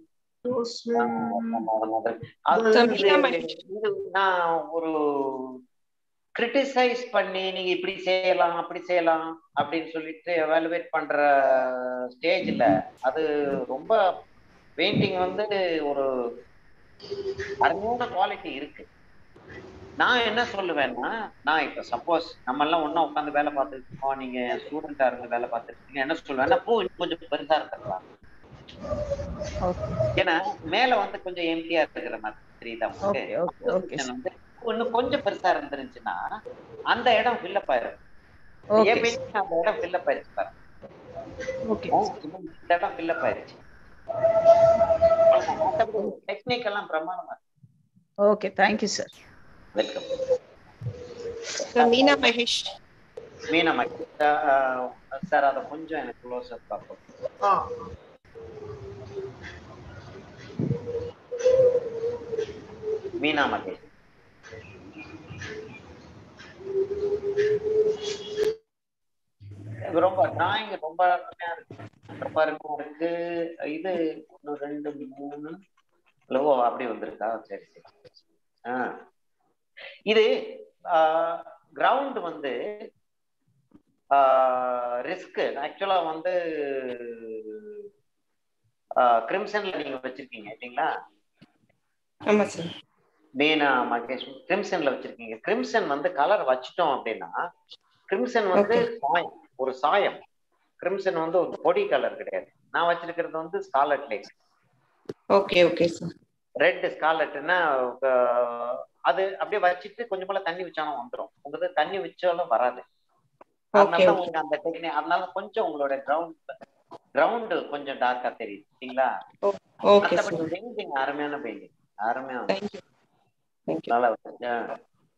அது Samina இது- இது நான் ஒரு கிரிட்டிசைஸ் பண்ணி நீங்க இப்படி செய்யலாம் அப்படி செய்யலாம் அப்படின்னு சொல்லிட்டு எவாலுவேட் பண்ற ஸ்டேஜ்ல அது ரொம்ப பெயிண்டிங் வந்து ஒரு அருமையான குவாலிட்டி இருக்கு நான் என்ன சொல்லுவேன்னா நான் இப்ப சப்போஸ் நம்ம எல்லாம் ஒண்ணா உட்காந்து வேலை பார்த்துட்டு இருக்கோம் நீங்க ஸ்டூடெண்டா இருந்து வேலை பார்த்துட்டு இருக்கீங்க என்ன சொல்லுவேன்னா பூ இன்னும் கொஞ்சம் பெருசா இருக்கலாம் ஏன்னா மேல வந்து கொஞ்சம் எம்டியா இருக்கிற மாதிரி தெரியுதா உங்களுக்கு Okay, okay, okay. Position வந்து இன்னும் கொஞ்சம் பெருசா இருந்துருந்துச்சுன்னா அந்த இடம் ஃபில்லப் ஆயிரும் Okay. ஏன் painting அந்த இடம் ஃபில்லப் ஆயிருச்சு பாருங்க Okay. இந்த இடம் ஃபில்லப் ஆயிருச்சு டெக்னிக் எல்லாம் பிரமாணமா இருக்கு. Okay, thank you, sir. Welcome Meena Mahesh Meena Mahesh sir அதை கொஞ்சம் எனக்கு க்ளோஸ் அப் பார்ப்போம் ஆ மீனா மகேஷ் இது ரொம்ப டிராயிங் ரொம்ப அருமையா இருக்கு பாருங்க இருக்கு இது ஒன்று ரெண்டு மூணு லோ அப்படி வந்திருக்கா சரி சரி ஆ இது கிரவுண்ட் வந்து ரிஸ்க் ஆக்சுவலா வந்து கிரிம்சன்ல நீங்க வச்சிருக்கீங்க இல்லைங்களா ஆமா சார் மீனா மகேஷ் கிரிம்சன்ல வச்சிருக்கீங்க கிரிம்சன் வந்து கலர் வச்சிட்டோம் அப்படின்னா கிரிம்சன் வந்து சாயம் ஒரு சாயம் கிரிம்சன் வந்து ஒரு பொடி கலர் கிடையாது நான் வச்சிருக்கிறது வந்து scarlet light okay okay sir red ஸ்காலட்னா அது அப்படியே வச்சிட்டு கொஞ்சம் போல தண்ணி வச்சாலும் வந்துடும் உங்களுக்கு தண்ணி வச்சாலும் வராது அதனால Okay, தான் உங்களுக்கு அந்த டெக்னிக் அதனால கொஞ்சம் உங்களோட கிரவுண்ட் கிரவுண்ட் கொஞ்சம் டார்க்கா தெரியுது சரிங்களா ஓகே மத்தபடி சார் பெயிண்டிங் அருமையான பெயிண்டிங் அருமையா வந்து தேங்க்யூ தேங்க்யூ நல்லா இருக்கு. ஆ.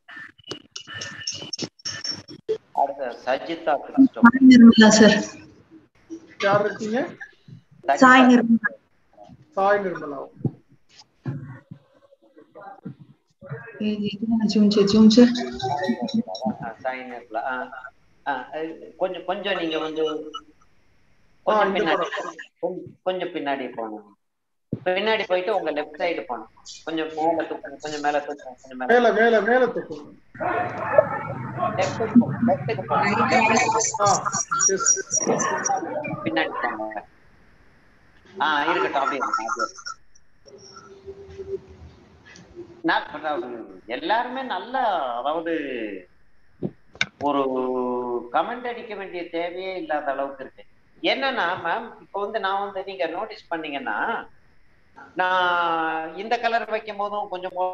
அடுத்து சஜிதா கிறிஸ்டோபர் நிர்மலா சார் யார் இருக்கீங்க Sai Sajitha Nirmala Sai Nirmala June sir June sir ஆ, சாய் நிர்மலா ஆ, ஆ, அது கொஞ்சம் கொஞ்சம் நீங்க வந்து ஆ, கொஞ்சம் இந்த பின்னாடி படம். கொஞ்சம் கொஞ்சம் பின்னாடி போகணும் பின்னாடி போயிட்டு உங்க லெஃப்ட் சைடு போகணும் கொஞ்சம் மேல தூக்கணும் கொஞ்சம் மேல தூக்கணும் கொஞ்சம் மேல மேல மேல மேல தூக்குங்க லெஃப்ட்டுக்கு லெஃப்ட்டுக்கு போகணும் ஆ எஸ் பின்னாடி போங்க ஆ இருக்கட்டும் அப்படியே இருங்க, அப்படியே இருங்க. நான் அதாவது எல்லாருமே நல்லா அதாவது ஒரு கமெண்ட் அடிக்க வேண்டிய தேவையே இல்லாத அளவுக்கு இருக்கு என்னன்னா மேம் இப்போ வந்து நான் வந்து நீங்க நோட்டீஸ் பண்ணீங்கன்னா நான் இந்த கலர் வைக்கும் போதும் கொஞ்சம் மோ-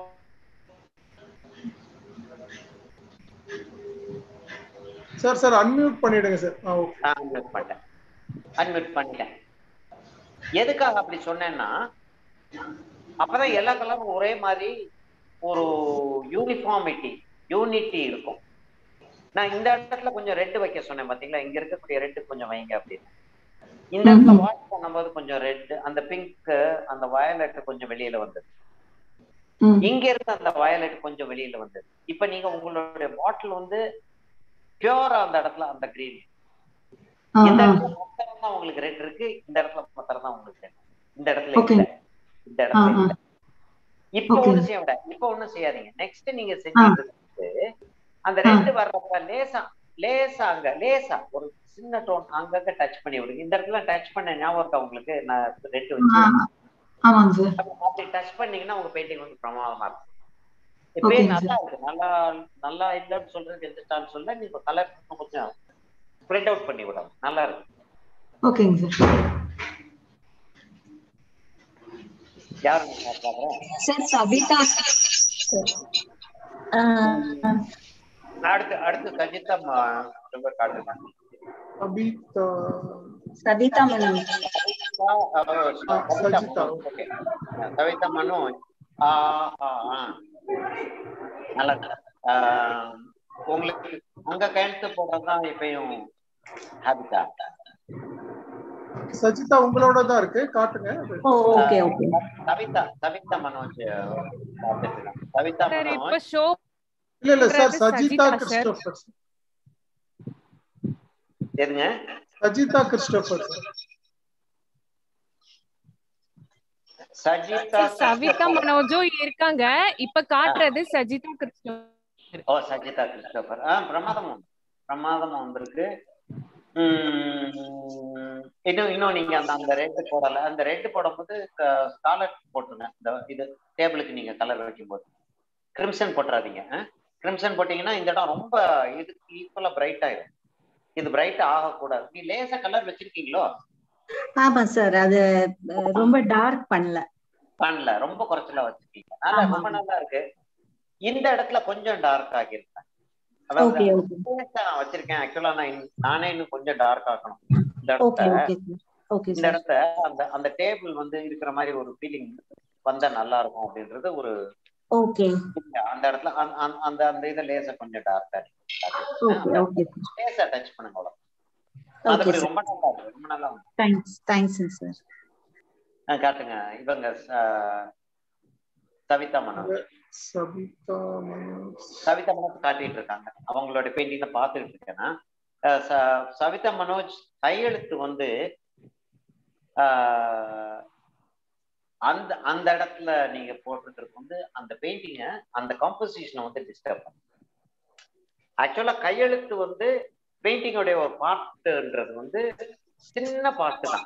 சார் சார் அன்மியூட் பண்ணிடுங்க சார் ஆ ஓகே நான் அன்மியூட் பண்ணிட்டேன் அன்மியூட் பண்ணிட்டேன் எதுக்காக அப்படி சொன்னேன்னா அப்பதான் எல்லா கலரும் ஒரே மாதிரி ஒரு யூனிஃபார்மிட்டி யூனிட்டி இருக்கும் நான் இந்த இடத்துல கொஞ்சம் ரெட் வைக்க சொன்னேன் பாத்தீங்களா இங்க இருக்கக்கூடிய ரெட் கொஞ்சம் வைங்க அப்படின்னு இந்த இடத்துல வாஷ் பண்ணும்போது கொஞ்சம் ரெட் அந்த பிங்க் அந்த வயலட் கொஞ்சம் வெளியில வந்தது இங்க இருந்த அந்த வயலட் கொஞ்சம் வெளியில வந்தது இப்ப நீங்க உங்களுடைய பாட்டில் வந்து பியூரா அந்த இடத்துல அந்த கிரீன் இந்த இடத்துல மொத்தம் தான் உங்களுக்கு ரெட் இருக்கு இந்த இடத்துல மொத்தம் தான் உங்களுக்கு red. இந்த இடத்துல Okay. இல்ல இந்த இடத்துல ஆ, ஆ. இல்ல இப்ப Okay. ஒண்ணும் செய்ய விட இப்ப ஒண்ணும் செய்யாதீங்க நெக்ஸ்ட் நீங்க செஞ்சது அந்த ரெண்டு வர்றப்ப லேசா லேசா அங்க லேசா ஒரு சின்ன டோன் அங்கங்க டச் பண்ணி விடுங்க இந்த இடத்துல டச் பண்ண ஞாபகம் இருக்கா உங்களுக்கு நான் ரெட் வச்சு ஆமாங்க சார் அப்படி டச் பண்ணீங்கன்னா உங்க பெயிண்டிங் வந்து பிரமாதமா இருக்கும் இப்பயே Okay, நல்லா இருக்கு நல்லா நல்லா இல்லைன்னு சொல்றது எந்த சொல்ல நீங்க கலர் கொஞ்சம் ஸ்ப்ரெட் அவுட் பண்ணி விடணும் நல்லா இருக்கு ஓகேங்க சார் யாரு நான் பாக்குறேன் சார் சபிதா அடுத்து அடுத்து சஜிதா ம- ரொம்ப காட்டுங்க அபிதா சபிதா மனு சவிதா ஓகே சவிதா மனு ஆ ஆ ஆ நல்லா இருக்கு. ஆ, உங்களுக்கு உங்க கையெழுத்து போடுறதுதான் இப்பயும் ஹாபிட்டா சஜிதா உங்களோட தான் இருக்கு காட்டுங்க ஓகே ஓகே சவிதா சவிதா மனோஜ் பார்த்துட்டு இருக்கேன். சவிதா சார் இப்ப மனோஜ் ஷோ இல்ல இல்ல சார் பண்றது சஜிதா சஜிதா, sir. கிறிஸ்டோபர் எதுங்க சஜிதா கிறிஸ்டோபர் சார் சஜிதா சவிதா மனோஜும் இருக்காங்க இப்ப காட்டுறது சஜிதா கிருஷ்ணன் ஓ சஜிதா கிறிஸ்டோபர் ஆ பிரமாதம் உண்டு. பிரமாதம் வந்திருக்கு உம் இன்னும் இன்னும் நீங்க அந்த அந்த ரெட் போடல அந்த ரெட் போடும்போது ஸ்காலர் போட்டுருங்க இந்த இது டேபிளுக்கு நீங்க கலர் வைக்கும்போது கிரிம்சன் போட்டுறாதீங்க கிரிம்சன் போட்டீங்கன்னா இந்த இடம் ரொம்ப இதுக்கு ஈக்குவலா பிரைட் ஆயிடும் இது பிரைட் ஆகக்கூடாது நீ லேசா கலர் வச்சிருக்கீங்களோ ஆமா சார் அது அஹ், ரொம்ப டார்க் பண்ணல பண்ணல ரொம்ப குறைச்சலா வச்சிருக்கீங்க நல்லா ஆமா. ரொம்ப நல்லா இருக்கு இந்த இடத்துல கொஞ்சம் டார்க் ஆகியிருக்கேன் ஓகே அதாவது ஓகே லேசா நான் வச்சிருக்கேன் ஆக்சுவலா நான் இன்னும் நானே இன்னும் கொஞ்சம் டார்க் ஆக்கணும் இந்த ஓகே இடத்த ஓகே சார் ஓகே இந்த சார் இடத்த அந்த அந்த டேபிள் வந்து இருக்கிற மாதிரி ஒரு ஃபீலிங் வந்தா நல்லா இருக்கும் அப்படின்றது ஒரு ஓகே அந்த இடத்துல அந்த- அந்த- அந்த அந்த இதை லேசா கொஞ்சம் டார்க்கா ஓகே ஓகே லேசா டச் பண்ணுங்க அவ்வளவு ஓகே மற்றபடி சார் ரொம்ப நல்லா இருக்கு ரொம்ப நல்லா இருக்கு. தேங்க்ஸ் தேங்க்ஸ் சார் ஆ, காட்டுங்க இவங்க ச- சவிதா மனோஜ் சபிதா மனோஜ் சவிதா மனோஜ் காட்டிட்டு இருக்காங்க அவங்களோட பெயிண்டிங்க பார்த்துட்டு இருக்கேன்னா அஹ் ச- சவிதா மனோஜ் கையெழுத்து வந்து ஆஹ், அந்த அந்த இடத்துல நீங்க போட்டிருக்கிறது வந்து அந்த பெயிண்டிங்க அந்த காம்போசிஷனை வந்து டிஸ்டர்ப் பண்ணும் ஆக்சுவலா கையெழுத்து வந்து பெயிண்டிங்கோடைய ஒரு பார்ட்டுன்றது வந்து சின்ன பார்ட்டு தான்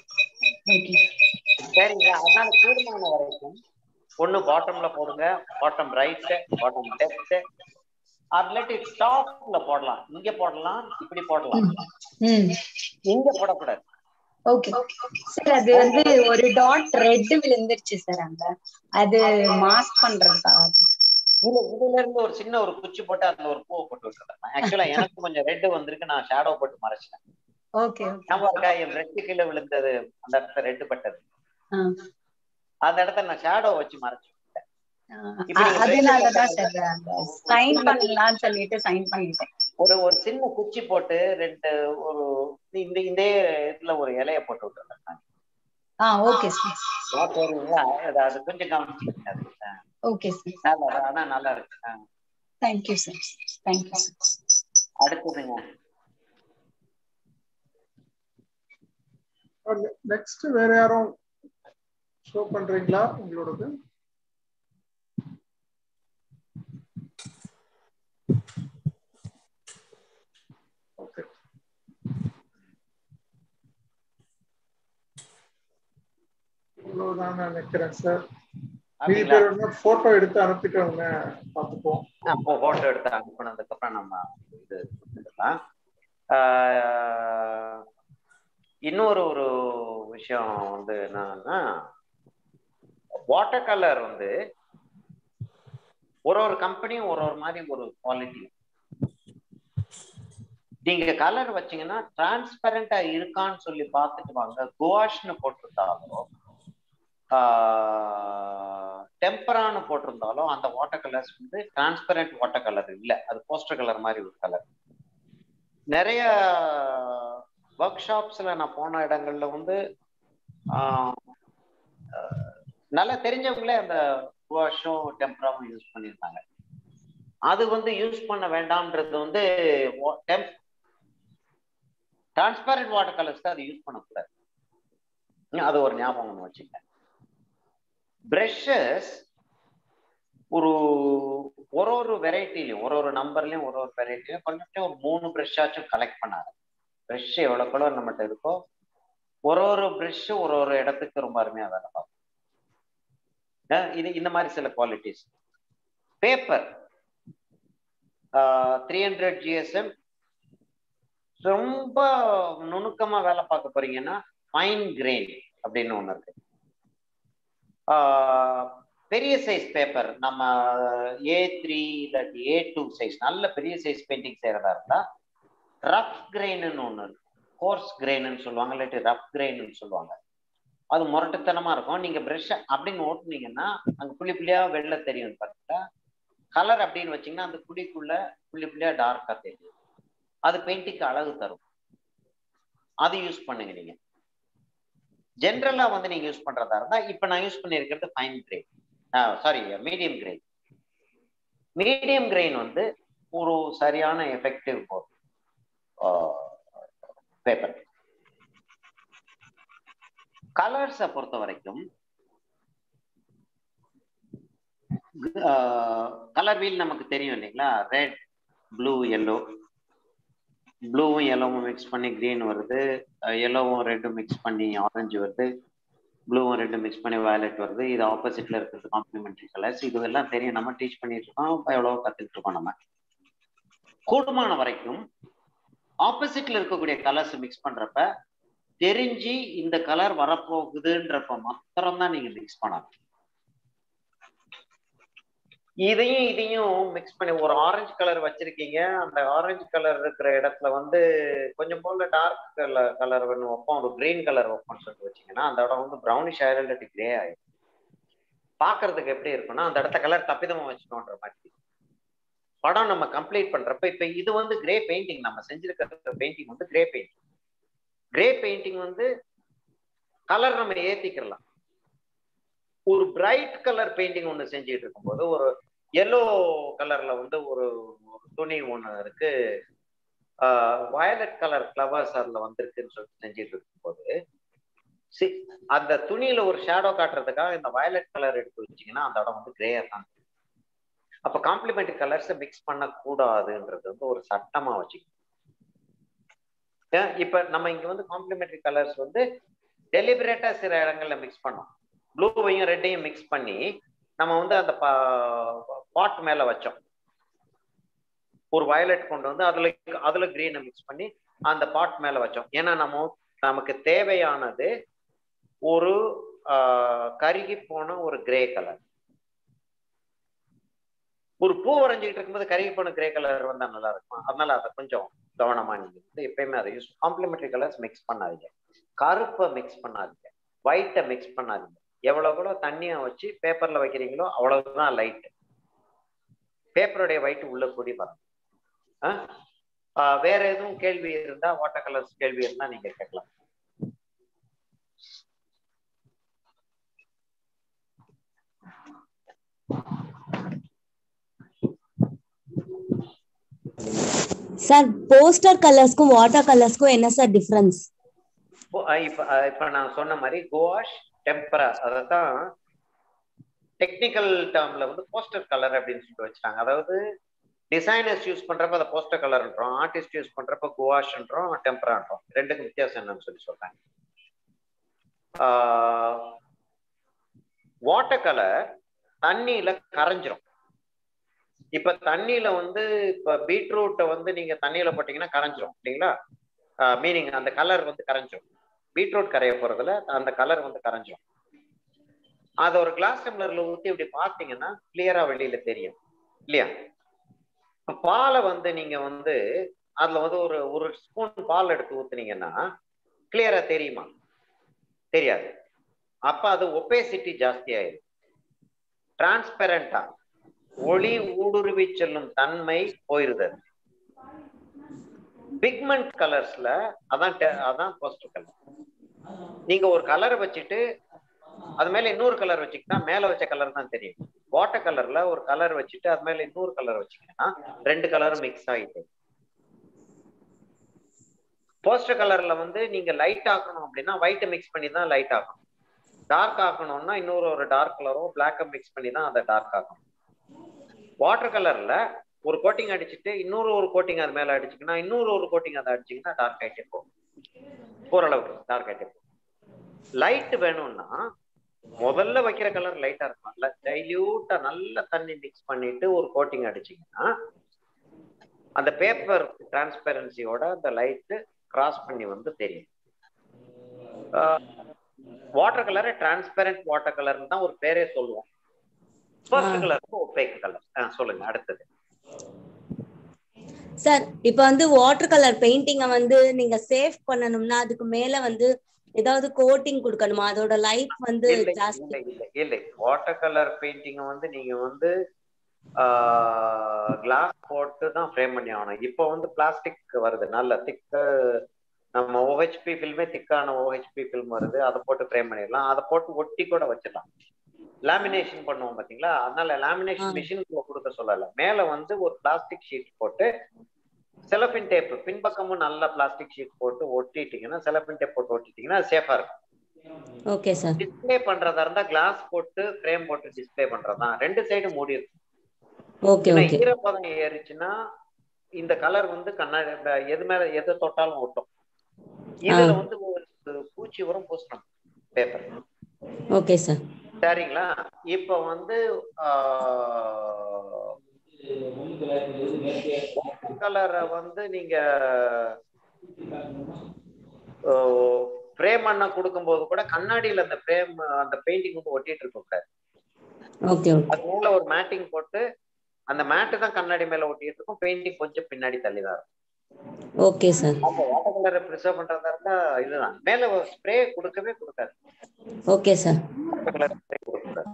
சரிங்க அதனால கூடுமான வரைக்கும் ஒண்ணு பாட்டம்ல போடுங்க பாட்டம் ரைட் பாட்டம் லெஃப்ட் இல்லாட்டி டாப்ல போடலாம் இங்க போடலாம் இப்படி போடலாம் ம் இங்க போடக்கூடாது ஓகே சார் அது வந்து ஒரு டாட் ரெட் விழுந்துருச்சு சார் அங்க அது மாஸ்க் பண்றதுக்காக இல்ல இதுல இருந்து ஒரு சின்ன ஒரு குச்சி போட்டு அதுல ஒரு பூவை போட்டு விட்டுறேன் ஆக்சுவலா எனக்கு கொஞ்சம் ரெட் வந்திருக்கு நான் ஷேடோ போட்டு மறைச்சிட்டேன் ஓகே ஓகே நம்ம இருக்கா என் பிரஷ் கீழே விழுந்தது அந்த இடத்துல ரெட்டு பட்டது ஆ. அந்த இடத்துல நான் ஷேடோ வச்சு மறைச்சு விட்டேன். இப்ப அ- நீங்க அதனாலதான் brush சார் அந்த சைன் பண்ணலாம்னு சொல்லிட்டு சைன் பண்ணிட்டேன் ஒரு ஒரு சின்ன குச்சி போட்டு ரெண்டு ஒரு இந்த இந்த இதுல ஒரு இலைய போட்டு விட்டுருந்தேன் ஆ ஓகே சார் போறீங்களா அது அது கொஞ்சம் கவனிச்சுக்கோங்க அது. ஆ. ஓகே சார் நல்லா ஆனா நல்லா இருக்கு ஆ. தேங்க்யூ சார் தேங்க்யூ சார் அடுத்ததுங்க நெக்ஸ்ட் வேற யாரும் ஷோ பண்றீங்களா உங்களோடது ஓகே இவ்வளவுதான் நான் நினைக்கிறேன் சார் மீதி அப்படிங்களா? பேர் வந்து போட்டோ எடுத்து அனுப்பிட்டவங்க பார்த்துப்போம் அப்போ போட்டோ எடுத்து அனுப்புனதுக்கு அப்புறம் நம்ம இது கொடுத்துக்கலாம் ஆஹ் இன்னொரு ஒரு விஷயம் வந்து என்னன்னா வாட்டர் கலர் வந்து ஒரு ஒரு கம்பெனியும் ஒரு ஒரு மாதிரி ஒரு குவாலிட்டி நீங்க கலர் வச்சீங்கன்னா டிரான்ஸ்பரண்டா இருக்கான்னு சொல்லி பார்த்துட்டு வாங்க குவாஷ்னு போட்டிருந்தாலோ டெம்பரான்னு போட்டிருந்தாலும் அந்த வாட்டர் கலர்ஸ் வந்து டிரான்ஸ்பரண்ட் வாட்டர் கலர் இல்லை அது போஸ்டர் கலர் மாதிரி ஒரு கலர் நிறைய ஒர்க் ஷாப்ஸ்ல நான் போன இடங்கள்ல வந்து ஆஹ், ஆஹ், நல்லா தெரிஞ்சவங்களே அந்த வாஷும் டெம்பராவும் யூஸ் பண்ணியிருந்தாங்க அது வந்து யூஸ் பண்ண வேண்டாம்ன்றது வந்து டிரான்ஸ்பரண்ட் வாட்டர் கலர்ஸ் தான் அது யூஸ் பண்ணக்கூடாது உம், அது ஒரு ஞாபகம் ஒன்று வச்சுங்க ப்ரஷஸ் ஒரு ஒரு ஒரு வெரைட்டிலையும் ஒரு ஒரு நம்பர்லயும் ஒரு ஒரு வெரைட்டிலையும் கொஞ்சம் ஒரு மூணு ப்ரஷ்ஷாச்சும் கலெக்ட் பண்ணாரு ப்ரஷ் எவ்வளோ கலர் நம்மகிட்ட இருக்கோ ஒரு ஒரு ப்ரஷ் ஒரு ஒரு இடத்துக்கு ரொம்ப அருமையாக வேலை பார்க்கும் அஹ் இது இந்த மாதிரி சில qualities paper three hundred GSM ரொம்ப நுணுக்கமா வேலை பார்க்க போறீங்கன்னா ஃபைன் கிரெயின் அப்படின்னு ஒன்று இருக்கு ஆஹ் பெரிய சைஸ் பேப்பர் நம்ம ஏ த்ரீ இல்லாட்டி ஏ டூ சைஸ் நல்ல பெரிய சைஸ் பெயிண்டிங் செய்யறதா இருந்தா ரஃப் கிரெயின்னு ஒன்று இருக்கு கோர்ஸ் கிரெயின்னு சொல்லுவாங்க இல்லாட்டி ரஃப் கிரெயின்னு சொல்லுவாங்க அது முரட்டுத்தனமா இருக்கும் நீங்க ப்ரஷ் அப்படின்னு ஓட்டுனீங்கன்னா அங்க புள்ளி புள்ளியா வெள்ளை தெரியும் பார்த்தீங்களா கலர் அப்படின்னு வச்சீங்கன்னா அந்த புள்ளிக்குள்ள புள்ளி புள்ளியா டார்க்கா தெரியும் அது பெயிண்டிங்க்கு அழகு தரும் அது யூஸ் பண்ணுங்க நீங்க ஜென்ரலா வந்து நீங்க யூஸ் பண்றதா இருந்தா இப்ப நான் யூஸ் பண்ணியிருக்கிறது fine grain sorry medium grain medium grain வந்து ஒரு சரியான எஃபெக்டிவ் பேப்பர் கலர்ஸை பொறுத்த வரைக்கும் கலர் வீல் நமக்கு தெரியும் இல்லைங்களா ரெட் ப்ளூ எல்லோ ப்ளூவும் எல்லோவும் மிக்ஸ் பண்ணி க்ரீன் வருது எல்லோவும் ரெட்டும் மிக்ஸ் பண்ணி ஆரஞ்சு வருது ப்ளூவும் ரெட்டும் மிக்ஸ் பண்ணி வயலட் வருது இது ஆப்போசிட்ல இருக்கிறது காம்ப்ளிமெண்ட்ரி கலர்ஸ் இது எல்லாம் தெரியும் நம்ம டீச் பண்ணிட்டு இருக்கோம் எவ்வளவோ கத்துக்கிட்டு இருக்கோம் நம்ம கூடுமான வரைக்கும் ஆப்போசிட்ல இருக்கக்கூடிய கலர்ஸ் மிக்ஸ் பண்றப்ப தெரிஞ்சு இந்த கலர் வரப்போகுதுன்றப்ப மாத்திரம் தான் நீங்க மிக்ஸ் பண்ணணும் இதையும் இதையும் மிக்ஸ் பண்ணி ஒரு ஆரஞ்சு கலர் வச்சிருக்கீங்க அந்த ஆரஞ்சு கலர் இருக்கிற இடத்துல வந்து கொஞ்சம் போல டார்க் கலர் கலர் வேணும் வைப்போம் ஒரு கிரீன் கலர் வைப்போம்னு சொல்லிட்டு வச்சீங்கன்னா அந்த இடம் வந்து ப்ரௌனிஷ் ஆயிரம் இல்லாட்டி கிரே ஆயிடும் பாக்குறதுக்கு எப்படி இருக்கும்னா அந்த இடத்த கலர் தப்பிதமா வச்சுக்கோன்ற மாதிரி படம் நம்ம கம்ப்ளீட் பண்றப்ப இப்ப இது வந்து கிரே பெயிண்டிங் நம்ம செஞ்சிருக்கிற பெயிண்டிங் வந்து கிரே பெயிண்டிங் கிரே பெயிண்டிங் வந்து கலர் நம்ம ஏத்திக்கலாம் ஒரு பிரைட் கலர் பெயிண்டிங் ஒன்று செஞ்சுட்டு இருக்கும்போது ஒரு எல்லோ கலர்ல வந்து ஒரு ஒரு துணி ஒன்று இருக்கு வயலட் கலர் ஃப்ளவர்ஸ் அதில் வந்திருக்குன்னு சொல்லிட்டு செஞ்சுட்டு இருக்கும்போது சி அந்த துணியில ஒரு ஷேடோ காட்டுறதுக்காக இந்த வயலட் கலர் எடுத்து வச்சிங்கன்னா அந்த இடம் வந்து கிரேயா தான் அப்போ காம்ப்ளிமெண்ட் கலர்ஸை மிக்ஸ் பண்ணக்கூடாதுன்றது வந்து ஒரு சட்டமா வச்சுக்கணும் இப்ப நம்ம இங்க வந்து காம்ப்ளிமெண்டரி கலர்ஸ் வந்து டெலிபரேட்டா சில இடங்கள்ல மிக்ஸ் பண்ணோம் ப்ளூவையும் ரெட்டையும் மிக்ஸ் பண்ணி நம்ம வந்து அந்த பாட் மேல வச்சோம் ஒரு வயலட் கொண்டு வந்து அதுல அதுல கிரீனை மிக்ஸ் பண்ணி அந்த பாட் மேல வச்சோம் ஏன்னா நம்ம நமக்கு தேவையானது ஒரு கருகி போன ஒரு கிரே கலர் ஒரு பூ வரைஞ்சிக்கிட்டு இருக்கும்போது கருகி போன கிரே கலர் வந்தா நல்லா இருக்கும் அதனால அதை கொஞ்சம் கவனமா நீங்க வந்து எப்பயுமே அதை யூஸ் காம்ப்ளிமெண்டரி கலர்ஸ் மிக்ஸ் பண்ணாதீங்க கருப்பை மிக்ஸ் பண்ணாதீங்க ஒயிட்டை மிக்ஸ் பண்ணாதீங்க எவ்வளவு எவ்வளவு தண்ணியை வச்சு பேப்பர்ல வைக்கிறீங்களோ அவ்வளவுதான் லைட் பேப்பருடைய ஒயிட் உள்ள கூடி வரும் ஆ? ஆ, வேற எதுவும் கேள்வி இருந்தா வாட்டர் கலர்ஸ் கேள்வி இருந்தா நீங்க கேட்கலாம் சார் போஸ்டர் கலர்ஸ்க்கும் வாட்டர் கலர்ஸ்க்கும் என்ன சார் டிஃபரன்ஸ் இப்போ, அஹ் இப்ப அஹ் இப்ப நான் சொன்ன மாதிரி கோவாஷ் டெம்பரா அதான் டெக்னிக்கல் டேர்ம்ல வந்து போஸ்டர் கலர் அப்படின்னு சொல்லிட்டு வச்சுட்டாங்க அதாவது டிசைனர்ஸ் யூஸ் பண்றப்ப அதை போஸ்டர் கலர்ன்றோம் ஆர்டிஸ்ட் யூஸ் பண்றப்ப குவாஷ்ன்றோம் டெம்பரான்றோம் ரெண்டுக்கும் வித்தியாசம் என்னன்னு சொல்லி சொல்றாங்க வாட்டர் கலர் தண்ணியில கரைஞ்சிரும் இப்ப தண்ணியில வந்து இப்ப பீட்ரூட்டை வந்து நீங்க தண்ணியில போட்டீங்கன்னா கரைஞ்சிரும் இல்லைங்களா மீனிங் அந்த கலர் வந்து கரைஞ்சிரும் பீட்ரூட் கரைய போறதுல அந்த கலர் வந்து கரைஞ்சிரும் அதை ஒரு கிளாஸ் டம்ளர்ல ஊத்தி இப்படி பார்த்தீங்கன்னா கிளியரா வெளியில தெரியும் இல்லையா இப்ப பாலை வந்து நீங்க வந்து அதுல வந்து ஒரு ஒரு ஸ்பூன் பால் எடுத்து ஊத்துனீங்கன்னா கிளியரா தெரியுமா தெரியாது அப்ப அது ஒப்பேசிட்டி ஜாஸ்தி ஆயிடும் டிரான்ஸ்பெரண்டா ஒளி ஊடுருவி செல்லும் தன்மை போயிருது அது. பிக்மெண்ட் கலர்ஸ்ல அதான் te- அதான் போஸ்டர் கலர் நீங்க ஒரு கலரை வச்சுட்டு அது மேல இன்னொரு கலர் வச்சுக்கிட்டா மேல வச்ச கலர் தான் தெரியும் வாட்டர் கலர்ல ஒரு கலர் வச்சுட்டு அது மேல இன்னொரு கலர் வச்சுக்கிட்டா ரெண்டு கலரும் மிக்ஸ் ஆயிட்டு போஸ்டர் கலர்ல வந்து நீங்க லைட் ஆக்கணும் அப்படின்னா ஒயிட்டை மிக்ஸ் பண்ணி தான் லைட் ஆக்கணும் டார்க் ஆக்கணும்னா இன்னொரு ஒரு டார்க் கலரோ பிளாக்கை மிக்ஸ் பண்ணி தான் அதை டார்க் ஆக்கணும் வாட்டர் கலர்ல ஒரு கோட்டிங் அடிச்சுட்டு இன்னொரு ஒரு கோட்டிங் அது மேல அடிச்சுக்கினா இன்னொரு ஒரு கோட்டிங் அதை அடிச்சிங்கன்னா டார்க் ஆயிட்டே போகும் ஓரளவுக்கு டார்க் ஆயிட்டே போகும் லைட் வேணும்னா முதல்ல வைக்கிற கலர் லைட்டா இருக்கும் இல்ல டைல்யூட்டா நல்ல தண்ணி மிக்ஸ் பண்ணிட்டு ஒரு கோட்டிங் அடிச்சீங்கன்னா அந்த பேப்பர் டிரான்ஸ்பெரன்சியோட அந்த லைட் கிராஸ் பண்ணி வந்து தெரியும் வாட்டர் கலரை டிரான்ஸ்பெரண்ட் வாட்டர் கலர்னு தான் ஒரு பேரே சொல்லுவோம் ஃபர்ஸ்ட் கலருக்கு ஒப்பேக் கலர் சொல்லுங்க அடுத்தது சார் இப்போ வந்து வாட்டர் கலர் பெயிண்டிங்கை வந்து நீங்க சேவ் பண்ணணும்னா அதுக்கு மேல வந்து ஏதாவது கோட்டிங் கொடுக்கணுமா அதோட லைஃப் வந்து இல்லை ஜாஸ்தி இல்லை இல்லை இல்லை வாட்டர் கலர் பெயிண்டிங் வந்து நீங்க வந்து கிளாஸ் போட்டு தான் ஃப்ரேம் பண்ணி ஆகணும் இப்போ வந்து பிளாஸ்டிக் வருது நல்ல திக்கு நம்ம ஓஹெச்பி ஃபில்மே திக்கான ஓஹெச்பி ஃபில்ம் வருது அதை போட்டு ஃப்ரேம் பண்ணிடலாம் அதை போட்டு ஒட்டி கூட வச்சிடலாம் லேமினேஷன் பண்ணுவோம் பாத்தீங்களா அதனால லேமினேஷன் மிஷினுக்குள்ள கொடுக்க சொல்லல மேல வந்து ஒரு பிளாஸ்டிக் ஷீட் போட்டு செலஃபின் டேப் பின்பக்கமும் நல்ல பிளாஸ்டிக் ஷீட் போட்டு ஒட்டிட்டீங்கன்னா செலஃபின் டேப் போட்டு ஒட்டிட்டீங்கன்னா சேஃபா இருக்கும் ஓகே சார் டிஸ்ப்ளே பண்றதா இருந்தா கிளாஸ் போட்டு ஃப்ரேம் போட்டு டிஸ்ப்ளே பண்றதுதான் ரெண்டு சைடு மூடி இருக்கும் ஓகே ஏன்னா ஓகே ஈரப்பதம் ஏறிச்சுன்னா இந்த கலர் வந்து கண்ணாடி இந்த எது மேல எது தொட்டாலும் ஒட்டும் இதுல வந்து ஒரு பூச்சி உரம் பூசணும் பேப்பர் ஓகே சார் சரிங்களா இப்ப வந்து கலரை வந்து நீங்க ஃப்ரேம் பண்ண கொடுக்கும்போது கூட கண்ணாடியில அந்த ஃப்ரேம் அந்த பெயிண்டிங் வந்து ஒட்டிட்டு இருக்க கூடாது ஓகே ஓகே அது மேல ஒரு மேட்டிங் போட்டு அந்த மேட்டு தான் கண்ணாடி மேல ஒட்டிட்டு இருக்கும் பெயிண்டிங் கொஞ்சம் பின்னாடி தள்ளி தான் இருக்கும் ஓகே சார் அப்போ வாட்டர் கலரை ப்ரிசர்வ் பண்றதா இருந்தா இதுதான் மேல ஸ்ப்ரே கொடுக்கவே கொடுக்காது okay sir water colour spray கொடுக்கூடாது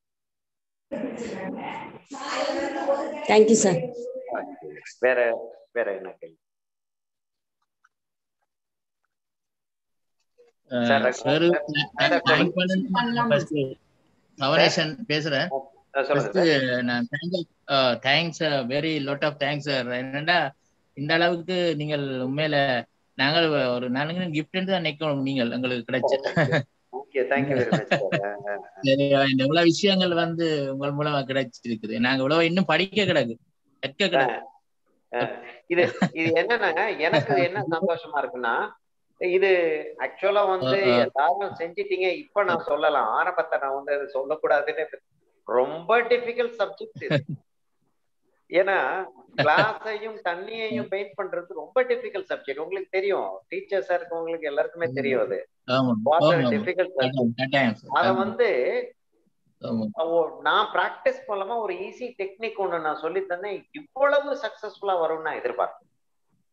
தேங்க்யூ சார் வேற வேற என்ன கேள்வி சார், சார் பண்ணலாம். கவரேஷன் பேசுறேன் சொல்லுங்க First, நான் thanks very lot of thanks sir என்னடா இந்த அளவுக்கு நீங்கள் உண்மையில நாங்கள் ஒரு நாளைக்கு கிஃப்ட் தான் நினைக்கணும் நீங்கள் எங்களுக்கு கிடைச்ச ஓகே தேங்க்யூ வெரி மச் சரி, இந்த இவ்வளவு விஷயங்கள் வந்து உங்கள் மூலமா கிடைச்சிருக்குது நாங்க இவ்வளவு இன்னும் படிக்க கிடக்கு கற்க கிடக்கு இது இது என்னன்னாங்க எனக்கு என்ன சந்தோஷமா இருக்குன்னா இது ஆக்சுவலா வந்து ஆ, ஆ. எல்லாரும் செஞ்சிட்டீங்க இப்ப நான் சொல்லலாம் ஆரம்பத்தை நான் வந்து அது சொல்லக்கூடாதுன்னு ரொம்ப டிஃபிகல்ட் சப்ஜெக்ட் இது ஏன்னா கிளாஸையும் தண்ணியையும் பெயிண்ட் பண்றது ரொம்ப டிஃபிகல்ட் சப்ஜெக்ட் உங்களுக்கு தெரியும் டீச்சர்ஸா இருக்கவங்களுக்கு எல்லாருக்குமே தெரியும் அது ஆமா வாட்டர் ஆமா டிஃபிகல்ட் கட்டாயம், கட்டாயம் sir. அத ஆமா. வந்து ஆமா. ஓ- நான் பிராக்டிஸ் மூலமா ஒரு ஈஸி டெக்னிக் ஒண்ணு நான் சொல்லி தந்தேன் இவ்வளவு சக்சஸ்ஃபுல்லா வரும்னு நான் எதிர்பார்த்தேன்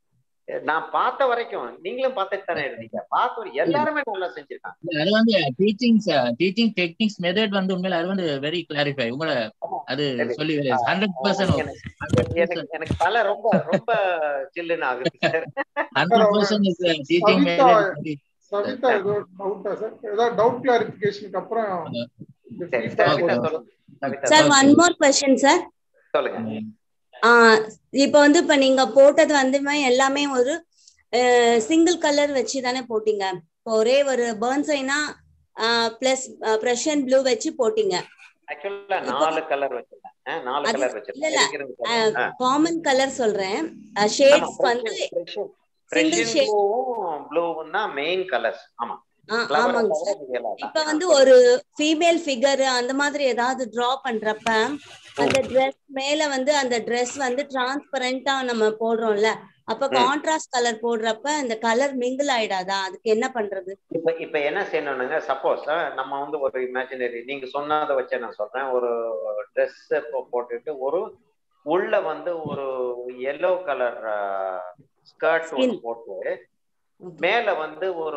நான் பார்த்த வரைக்கும் நீங்களும் பார்த்துட்டு தானே இருந்தீங்க பார்த்த வரை- எல்லாருமே நல்லா செஞ்சிருக்காங்க அது வந்து டீச்சிங்ஸ் டீச்சிங் டெக்னிக்ஸ் மெத்தட் வந்து உண்மையில அது வந்து வெரி கிளாரிஃபை உங்களை அது சொல்லி ஹண்ட்ரட் பர்சன்ட் எனக்கு எனக்கு தலை ரொம்ப ரொம்ப சில்லுன்னு ஆகுது sir hundred percent teaching Savitha method Savitha ஏதோ டவுட்டா சார் ஏதாவது டவுட் கிளாரிபிகேஷனுக்கு அப்புறம் இந்த சரி feedback சவிதா வரும். சொல்லுங்க சவிதா சார் சொல்லுங்க. ஒன் மோர் கொஸ்டின் சார் சொல்லுங்க இப்போ வந்து இப்ப நீங்க போட்டது வந்து எல்லாமே ஒரு சிங்கிள் கலர் வச்சு தானே போட்டீங்க இப்போ ஒரே ஒரு பேர்ன்சைனா பிளஸ் பிரஷன் ப்ளூ வச்சு போட்டீங்க ஆக்சுவலா நாலு கலர் வச்சிருந்தேன் ஆ, நாலு அது- கலர் இல்ல வச்சிருந்தேன் இல்ல எனக்கு இருந்து சொல்லுங்க. ஆ. காமன் கலர் சொல்றேன் ஆமா, ஷேட்ஸ் Prussian- வந்து Prussian- Single Prussian shade. blue-வும் blue-வும் தான் மெயின் கலர்ஸ் ஆமா ஆ, Flower ஆமாங்க தவிர சார் இது எல்லாம் இப்ப தான். வந்து ஒரு ஃபீமேல் ஃபிகர் அந்த மாதிரி ஏதாவது டிரா பண்றப்ப அந்த Dress மேல வந்து அந்த Dress வந்து டிரான்ஸ்பரண்டா நம்ம போடுறோம்ல அப்ப ம். கான்ட்ராஸ்ட் கலர் போடுறப்ப அந்த கலர் மிங்கிள் ஆயிடாதா அதுக்கு என்ன பண்றது இப்ப இப்ப என்ன செய்யணும்னுங்க சப்போஸ் நம்ம வந்து ஒரு இமேஜினரி நீங்க சொன்னதை வச்சு நான் சொல்றேன் ஒரு ட்ரெஸ் போட்டுட்டு ஒரு உள்ள வந்து ஒரு எல்லோ கலர் ஸ்கர்ட் ஒன்று போட்டு மேல வந்து ஒரு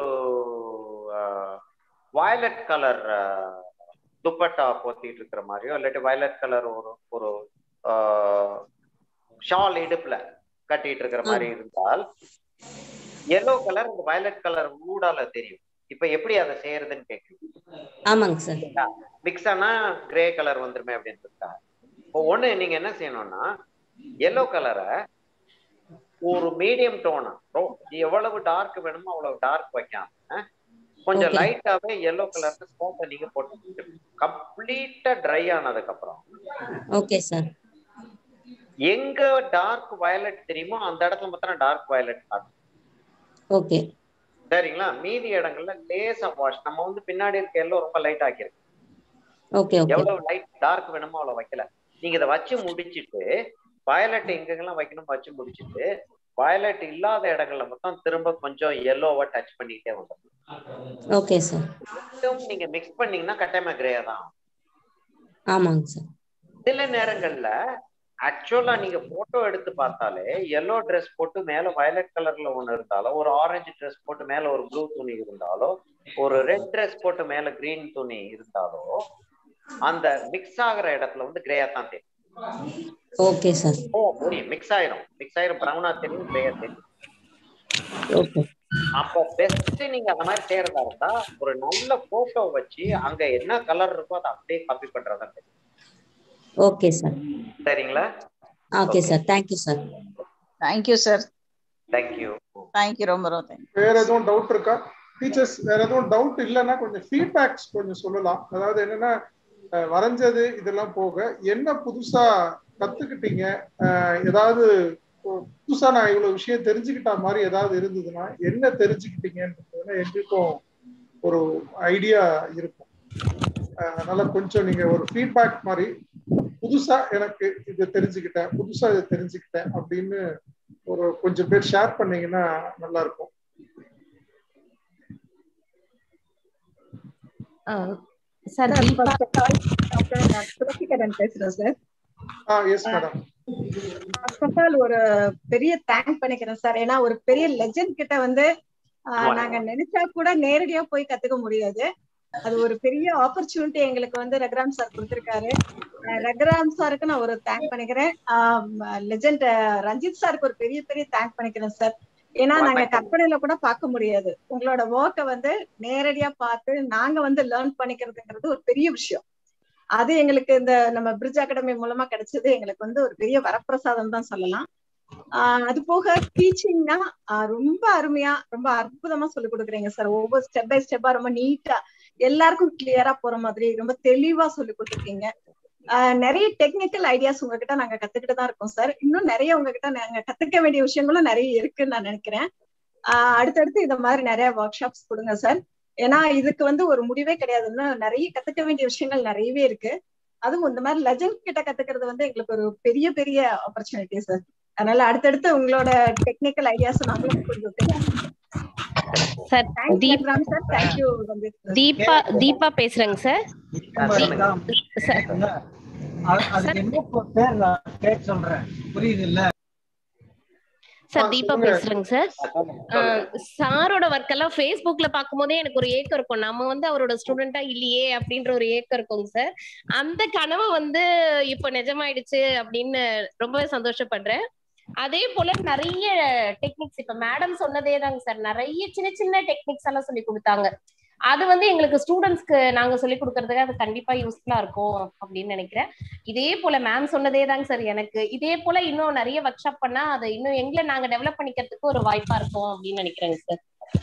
வயலட் கலர் துப்பட்டா போத்திட்டு இருக்கிற மாதிரியோ இல்லாட்டி வயலட் கலர் ஒரு ஒரு ஷால் இடுப்புல கட்டிட்டு இருக்கிற மாதிரி இருந்தால் எல்லோ கலர் இந்த வயலட் கலர் ஊடால தெரியும் இப்ப எப்படி அதை செய்யறதுன்னு கேக்குறீங்க ஆமாங்க சார் மிக்ஸ் ஆனா கிரே கலர் வந்துருமே அப்படின்னு இருக்கா இப்போ ஒண்ணு நீங்க என்ன செய்யணும்னா எல்லோ கலரை ஒரு மீடியம் டோனா எவ்வளவு டார்க் வேணுமோ அவ்வளவு டார்க் வைக்காம கொஞ்சம் Okay. லைட்டாவே எல்லோ கலர்ல ஸ்போட்டை நீங்க போட்டு கம்ப்ளீட்டா ட்ரை ஆனதுக்கு அப்புறம் ஓகே சார் எங்க டார்க் வயலட் தெரியுமோ அந்த இடத்துல மாத்திரம் டார்க் வயலட் காட்டும் ஓகே சரிங்களா மீதி இடங்கள்ல லேசா வாஷ் நம்ம வந்து பின்னாடி இருக்க எல்லோ ரொம்ப லைட் ஆக்கிருக்கு ஓகே ஓகே எவ்வளவு லைட் டார்க் வேணுமோ அவ்வளவு வைக்கல நீங்க இதை வச்சு முடிச்சிட்டு வயலட் எங்கெங்கெல்லாம் வைக்கணும் வச்சு முடிச்சிட்டு வயலட் இல்லாத இடங்கள்ல மட்டும் திரும்ப கொஞ்சம் எல்லோவா டச் பண்ணிக்கிட்டே வந்துடும் ஓகே சார் ரெண்டும் நீங்க மிக்ஸ் பண்ணீங்கன்னா கட்டாயமா கிரேயா தான் ஆகும். ஆமாங்க சார் சில நேரங்கள்ல ஆக்சுவலா நீங்க போட்டோ எடுத்து பார்த்தாலே எல்லோ ட்ரெஸ் போட்டு மேல வயலட் கலர்ல ஒண்ணு இருந்தாலோ ஒரு ஆரஞ்சு ட்ரெஸ் போட்டு மேல ஒரு ப்ளூ துணி இருந்தாலோ ஒரு ரெட் ட்ரெஸ் போட்டு மேல கிரீன் துணி இருந்தாலோ அந்த மிக்ஸ் ஆகுற இடத்துல வந்து கிரேயா தான் தெரியும் ஓகே சார் ஓ புரியும் மிக்ஸ் ஆயிரும் மிக்ஸ் ஆயிரும் ப்ரௌனா தெரியும் கிரேயா தெரியும் ஓகே அப்ப பெஸ்ட் நீங்க அந்த மாதிரி செய்யறதா இருந்தா ஒரு நல்ல போட்டோ வச்சு அங்க என்ன கலர் இருக்கோ அதை அப்படியே காப்பி பண்றதா தெரியும் ஓகே சார் சரிங்களா okay sir thank you sir thank you sir thank you thank you ரொம்ப ரொம்ப தேங்க்யூ வேற எதுவும் டவுட் இருக்கா டீச்சர்ஸ் வேற எதுவும் டவுட் இல்லைன்னா கொஞ்சம் ஃபீட்பேக்ஸ் கொஞ்சம் சொல்லலாம் அதாவது என்னன்னா அஹ், வரைஞ்சது இதெல்லாம் போக என்ன புதுசா கத்துக்கிட்டீங்க அஹ், ஏதாவது ஒரு புதுசா நான் இவ்வளவு விஷயம் தெரிஞ்சுக்கிட்ட மாதிரி ஏதாவது இருந்ததுன்னா என்ன தெரிஞ்சுக்கிட்டீங்கன்றதுல எங்களுக்கும் ஒரு ஐடியா இருக்கும் அஹ், அதனால கொஞ்சம் நீங்க ஒரு ஃபீட்பேக் மாதிரி புதுசா எனக்கு இது தெரிஞ்சுக்கிட்டேன் புதுசா இதை தெரிஞ்சுக்கிட்டேன் அப்படின்னு ஒரு கொஞ்சம் பேர் ஷேர் பண்ணீங்கன்னா நல்லா இருக்கும் சார் நான் துளசிகரன் பேசுறேன் சார் ஆ yes madam first of all ஒரு பெரிய தேங்க் பண்ணிக்கிறேன் சார் ஏன்னா ஒரு பெரிய லெஜண்ட் கிட்ட வந்து ஆஹ், நாங்க நினைச்சா கூட நேரடியா போய் கத்துக்க முடியாது அது ஒரு பெரிய ஆப்பர்ச்சுனிட்டி எங்களுக்கு வந்து ரகுராம் சார் கொடுத்திருக்காரு ஆஹ், ரகுராம் சாருக்கு நான் ஒரு தேங்க் பண்ணிக்கிறேன் லெஜண்ட் ரஞ்சித் சாருக்கு ஒரு பெரிய பெரிய தேங்க் பண்ணிக்கிறேன் சார் ஏன்னா நாங்க கற்பனையில கூட பார்க்க முடியாது உங்களோட ஒர்க்கை வந்து நேரடியா பார்த்து நாங்க வந்து லேர்ன் பண்ணிக்கிறதுங்கிறது ஒரு பெரிய விஷயம் அது எங்களுக்கு இந்த நம்ம பிரிட்ஜ் அகாடமி மூலமா கிடைச்சது எங்களுக்கு வந்து ஒரு பெரிய வரப்பிரசாதம் தான் சொல்லலாம் ஆஹ் அது போக டீச்சிங்னா ரொம்ப அருமையா ரொம்ப அற்புதமா சொல்லி கொடுக்குறீங்க சார் ஒவ்வொரு ஸ்டெப் பை ஸ்டெப்பா ரொம்ப நீட்டா எல்லாருக்கும் கிளியரா போற மாதிரி ரொம்ப தெளிவா சொல்லி கொடுத்துருக்கீங்க ஆஹ் நிறைய டெக்னிக்கல் ஐடியாஸ் உங்ககிட்ட நாங்க கத்துக்கிட்டு தான் இருக்கோம் சார் இன்னும் நிறைய உங்ககிட்ட நாங்க கத்துக்க வேண்டிய விஷயங்களும் நிறைய இருக்குன்னு நான் நினைக்கிறேன் ஆஹ் அடுத்தடுத்து இந்த மாதிரி நிறைய ஒர்க் ஷாப்ஸ் கொடுங்க சார் ஏன்னா இதுக்கு வந்து ஒரு முடிவே கிடையாதுன்னா நிறைய கத்துக்க வேண்டிய விஷயங்கள் நிறையவே இருக்கு அதுவும் இந்த மாதிரி லெஜண்ட் கிட்ட கத்துக்கிறது வந்து எங்களுக்கு ஒரு பெரிய பெரிய ஆப்பர்ச்சுனிட்டி சார் அதனால அடுத்தடுத்து உங்களோட டெக்னிக்கல் ஐடியாஸ் நாங்களும் கொஞ்சம் சார் தீப் சார் தேங்க்யூ வந்து தீபா தீபா பேசுறேங்க சார் சார் அது- அதுக்கு என்ன பே- பேர் நான் கேட்க சொல்றேன் புரியுது இல்ல சார் தீபா சொல்லுங்க. பேசுறேங்க சார் சாரோட ஒர்க் எல்லாம் ஃபேஸ்புக்ல பார்க்கும்போதே எனக்கு ஒரு ஏக்கம் இருக்கும் நம்ம வந்து அவரோட ஸ்டூடெண்டா இல்லையே அப்படின்ற ஒரு ஏக்கம் இருக்குங்க சார் அந்த கனவு வந்து இப்போ நிஜமாயிடுச்சு அப்படின்னு ரொம்பவே சந்தோஷப்படுறேன் அதே போல நிறைய டெக்னிக்ஸ் இப்ப மேடம் சொன்னதே தாங்க சார் நிறைய சின்ன சின்ன டெக்னிக்ஸ் எல்லாம் சொல்லி கொடுத்தாங்க அது வந்து எங்களுக்கு ஸ்டூடெண்ட்ஸ்க்கு நாங்க சொல்லி கொடுக்கறதுக்கு அது கண்டிப்பா யூஸ்ஃபுல்லா இருக்கும் அப்படின்னு நினைக்கிறேன் இதே போல மேம் சொன்னதே தாங்க சார் எனக்கு இதே போல இன்னும் நிறைய ஒர்க் ஷாப் பண்ணா அதை இன்னும் எங்களை நாங்க டெவலப் பண்ணிக்கிறதுக்கு ஒரு வாய்ப்பா இருக்கும் அப்படின்னு நினைக்கிறேங்க சார்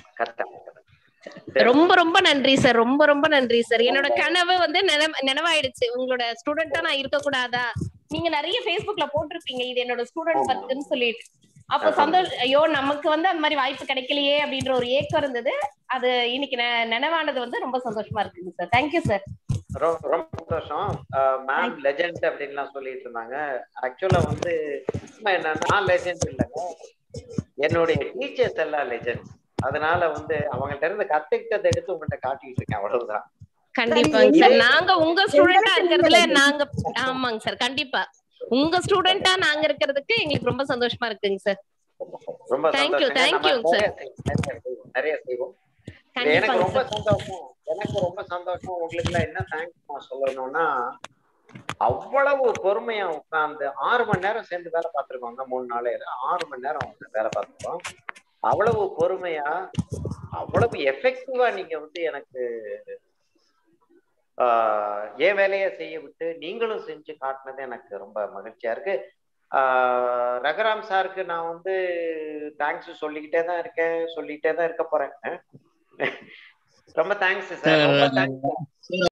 ரொம்ப ரொம்ப நன்றி சார் ரொம்ப ரொம்ப நன்றி சார் என்னோட கனவு வந்து நினைவ நினைவாயிடுச்சு உங்களோட ஸ்டூடெண்டா நான் இருக்க கூடாதா நீங்க நிறைய Facebookல போட்டிருப்பீங்க இது என்னோட ஸ்டூடெண்ட் பத்துன்னு சொல்லிட்டு அப்ப சந்தோஷம் ஐயோ நமக்கு வந்து அந்த மாதிரி வாய்ப்பு கிடைக்கலையே அப்படின்ற ஒரு ஏக்கம் இருந்தது அது இன்னைக்கு நெ- நினைவானது வந்து ரொம்ப சந்தோஷமா இருக்குங்க சார் தேங்க்யூ சார் ரொ- ரொம்ப சந்தோஷம் மேம் லெஜெண்ட் அப்படின்லாம் சொல்லிட்டு இருந்தாங்க ஆக்சுவலா வந்து உண்மை என்ன நான் லெஜெண்ட் இல்லைங்க என்னுடைய டீச்சர்ஸ் எல்லாம் லெஜெண்ட் அதனால வந்து அவங்கள்ட்ட இருந்து கத்துக்கிட்டதை எடுத்து உங்கள்கிட்ட காட்டிட்டு இருக்கேன் அவ்வளவுதான் கண்டிப்பாங்க சார் நாங்க உங்க ஸ்டூடெண்டா இருக்கிறதுல நாங்க ஆமாங்க சார் கண்டிப்பா உங்க ஸ்டூடெண்டா நாங்க இருக்கிறதுக்கு எங்களுக்கு ரொம்ப சந்தோஷமா இருக்குங்க சார் ரொம்ப Thank you, சந்தோஷங்க. thank நம்ம you, sir. நிறைய செய்வோம், நிறைய செய்வோம் இது எனக்கு கண்டிப்பாங்க ரொம்ப சார் சந்தோஷம் எனக்கு ரொம்ப சந்தோஷம் உங்களுக்கு எல்லாம் என்ன தேங்க்ஸ் நான் சொல்லணும்னா அவ்வளவு பொறுமையா உட்கார்ந்து ஆறு மணி நேரம் சேர்ந்து வேலை பார்த்திருக்கோங்க மூணு நாளையில ஆறு மணி நேரம் வேலை பார்த்திருக்கோம் அவ்வளவு பொறுமையா அவ்வளவு எஃபெக்டிவா நீங்க வந்து எனக்கு ஆஹ், என் வேலையை செய்ய விட்டு நீங்களும் செஞ்சு காட்டினது எனக்கு ரொம்ப மகிழ்ச்சியா இருக்கு ஆஹ், ரகுராம் சாருக்கு நான் வந்து தேங்க்ஸ் சொல்லிக்கிட்டே தான் இருக்கேன் சொல்லிக்கிட்டே தான் இருக்க போறேன் ரொம்ப தேங்க்ஸ் சார் ரொம்ப தேங்க்ஸ்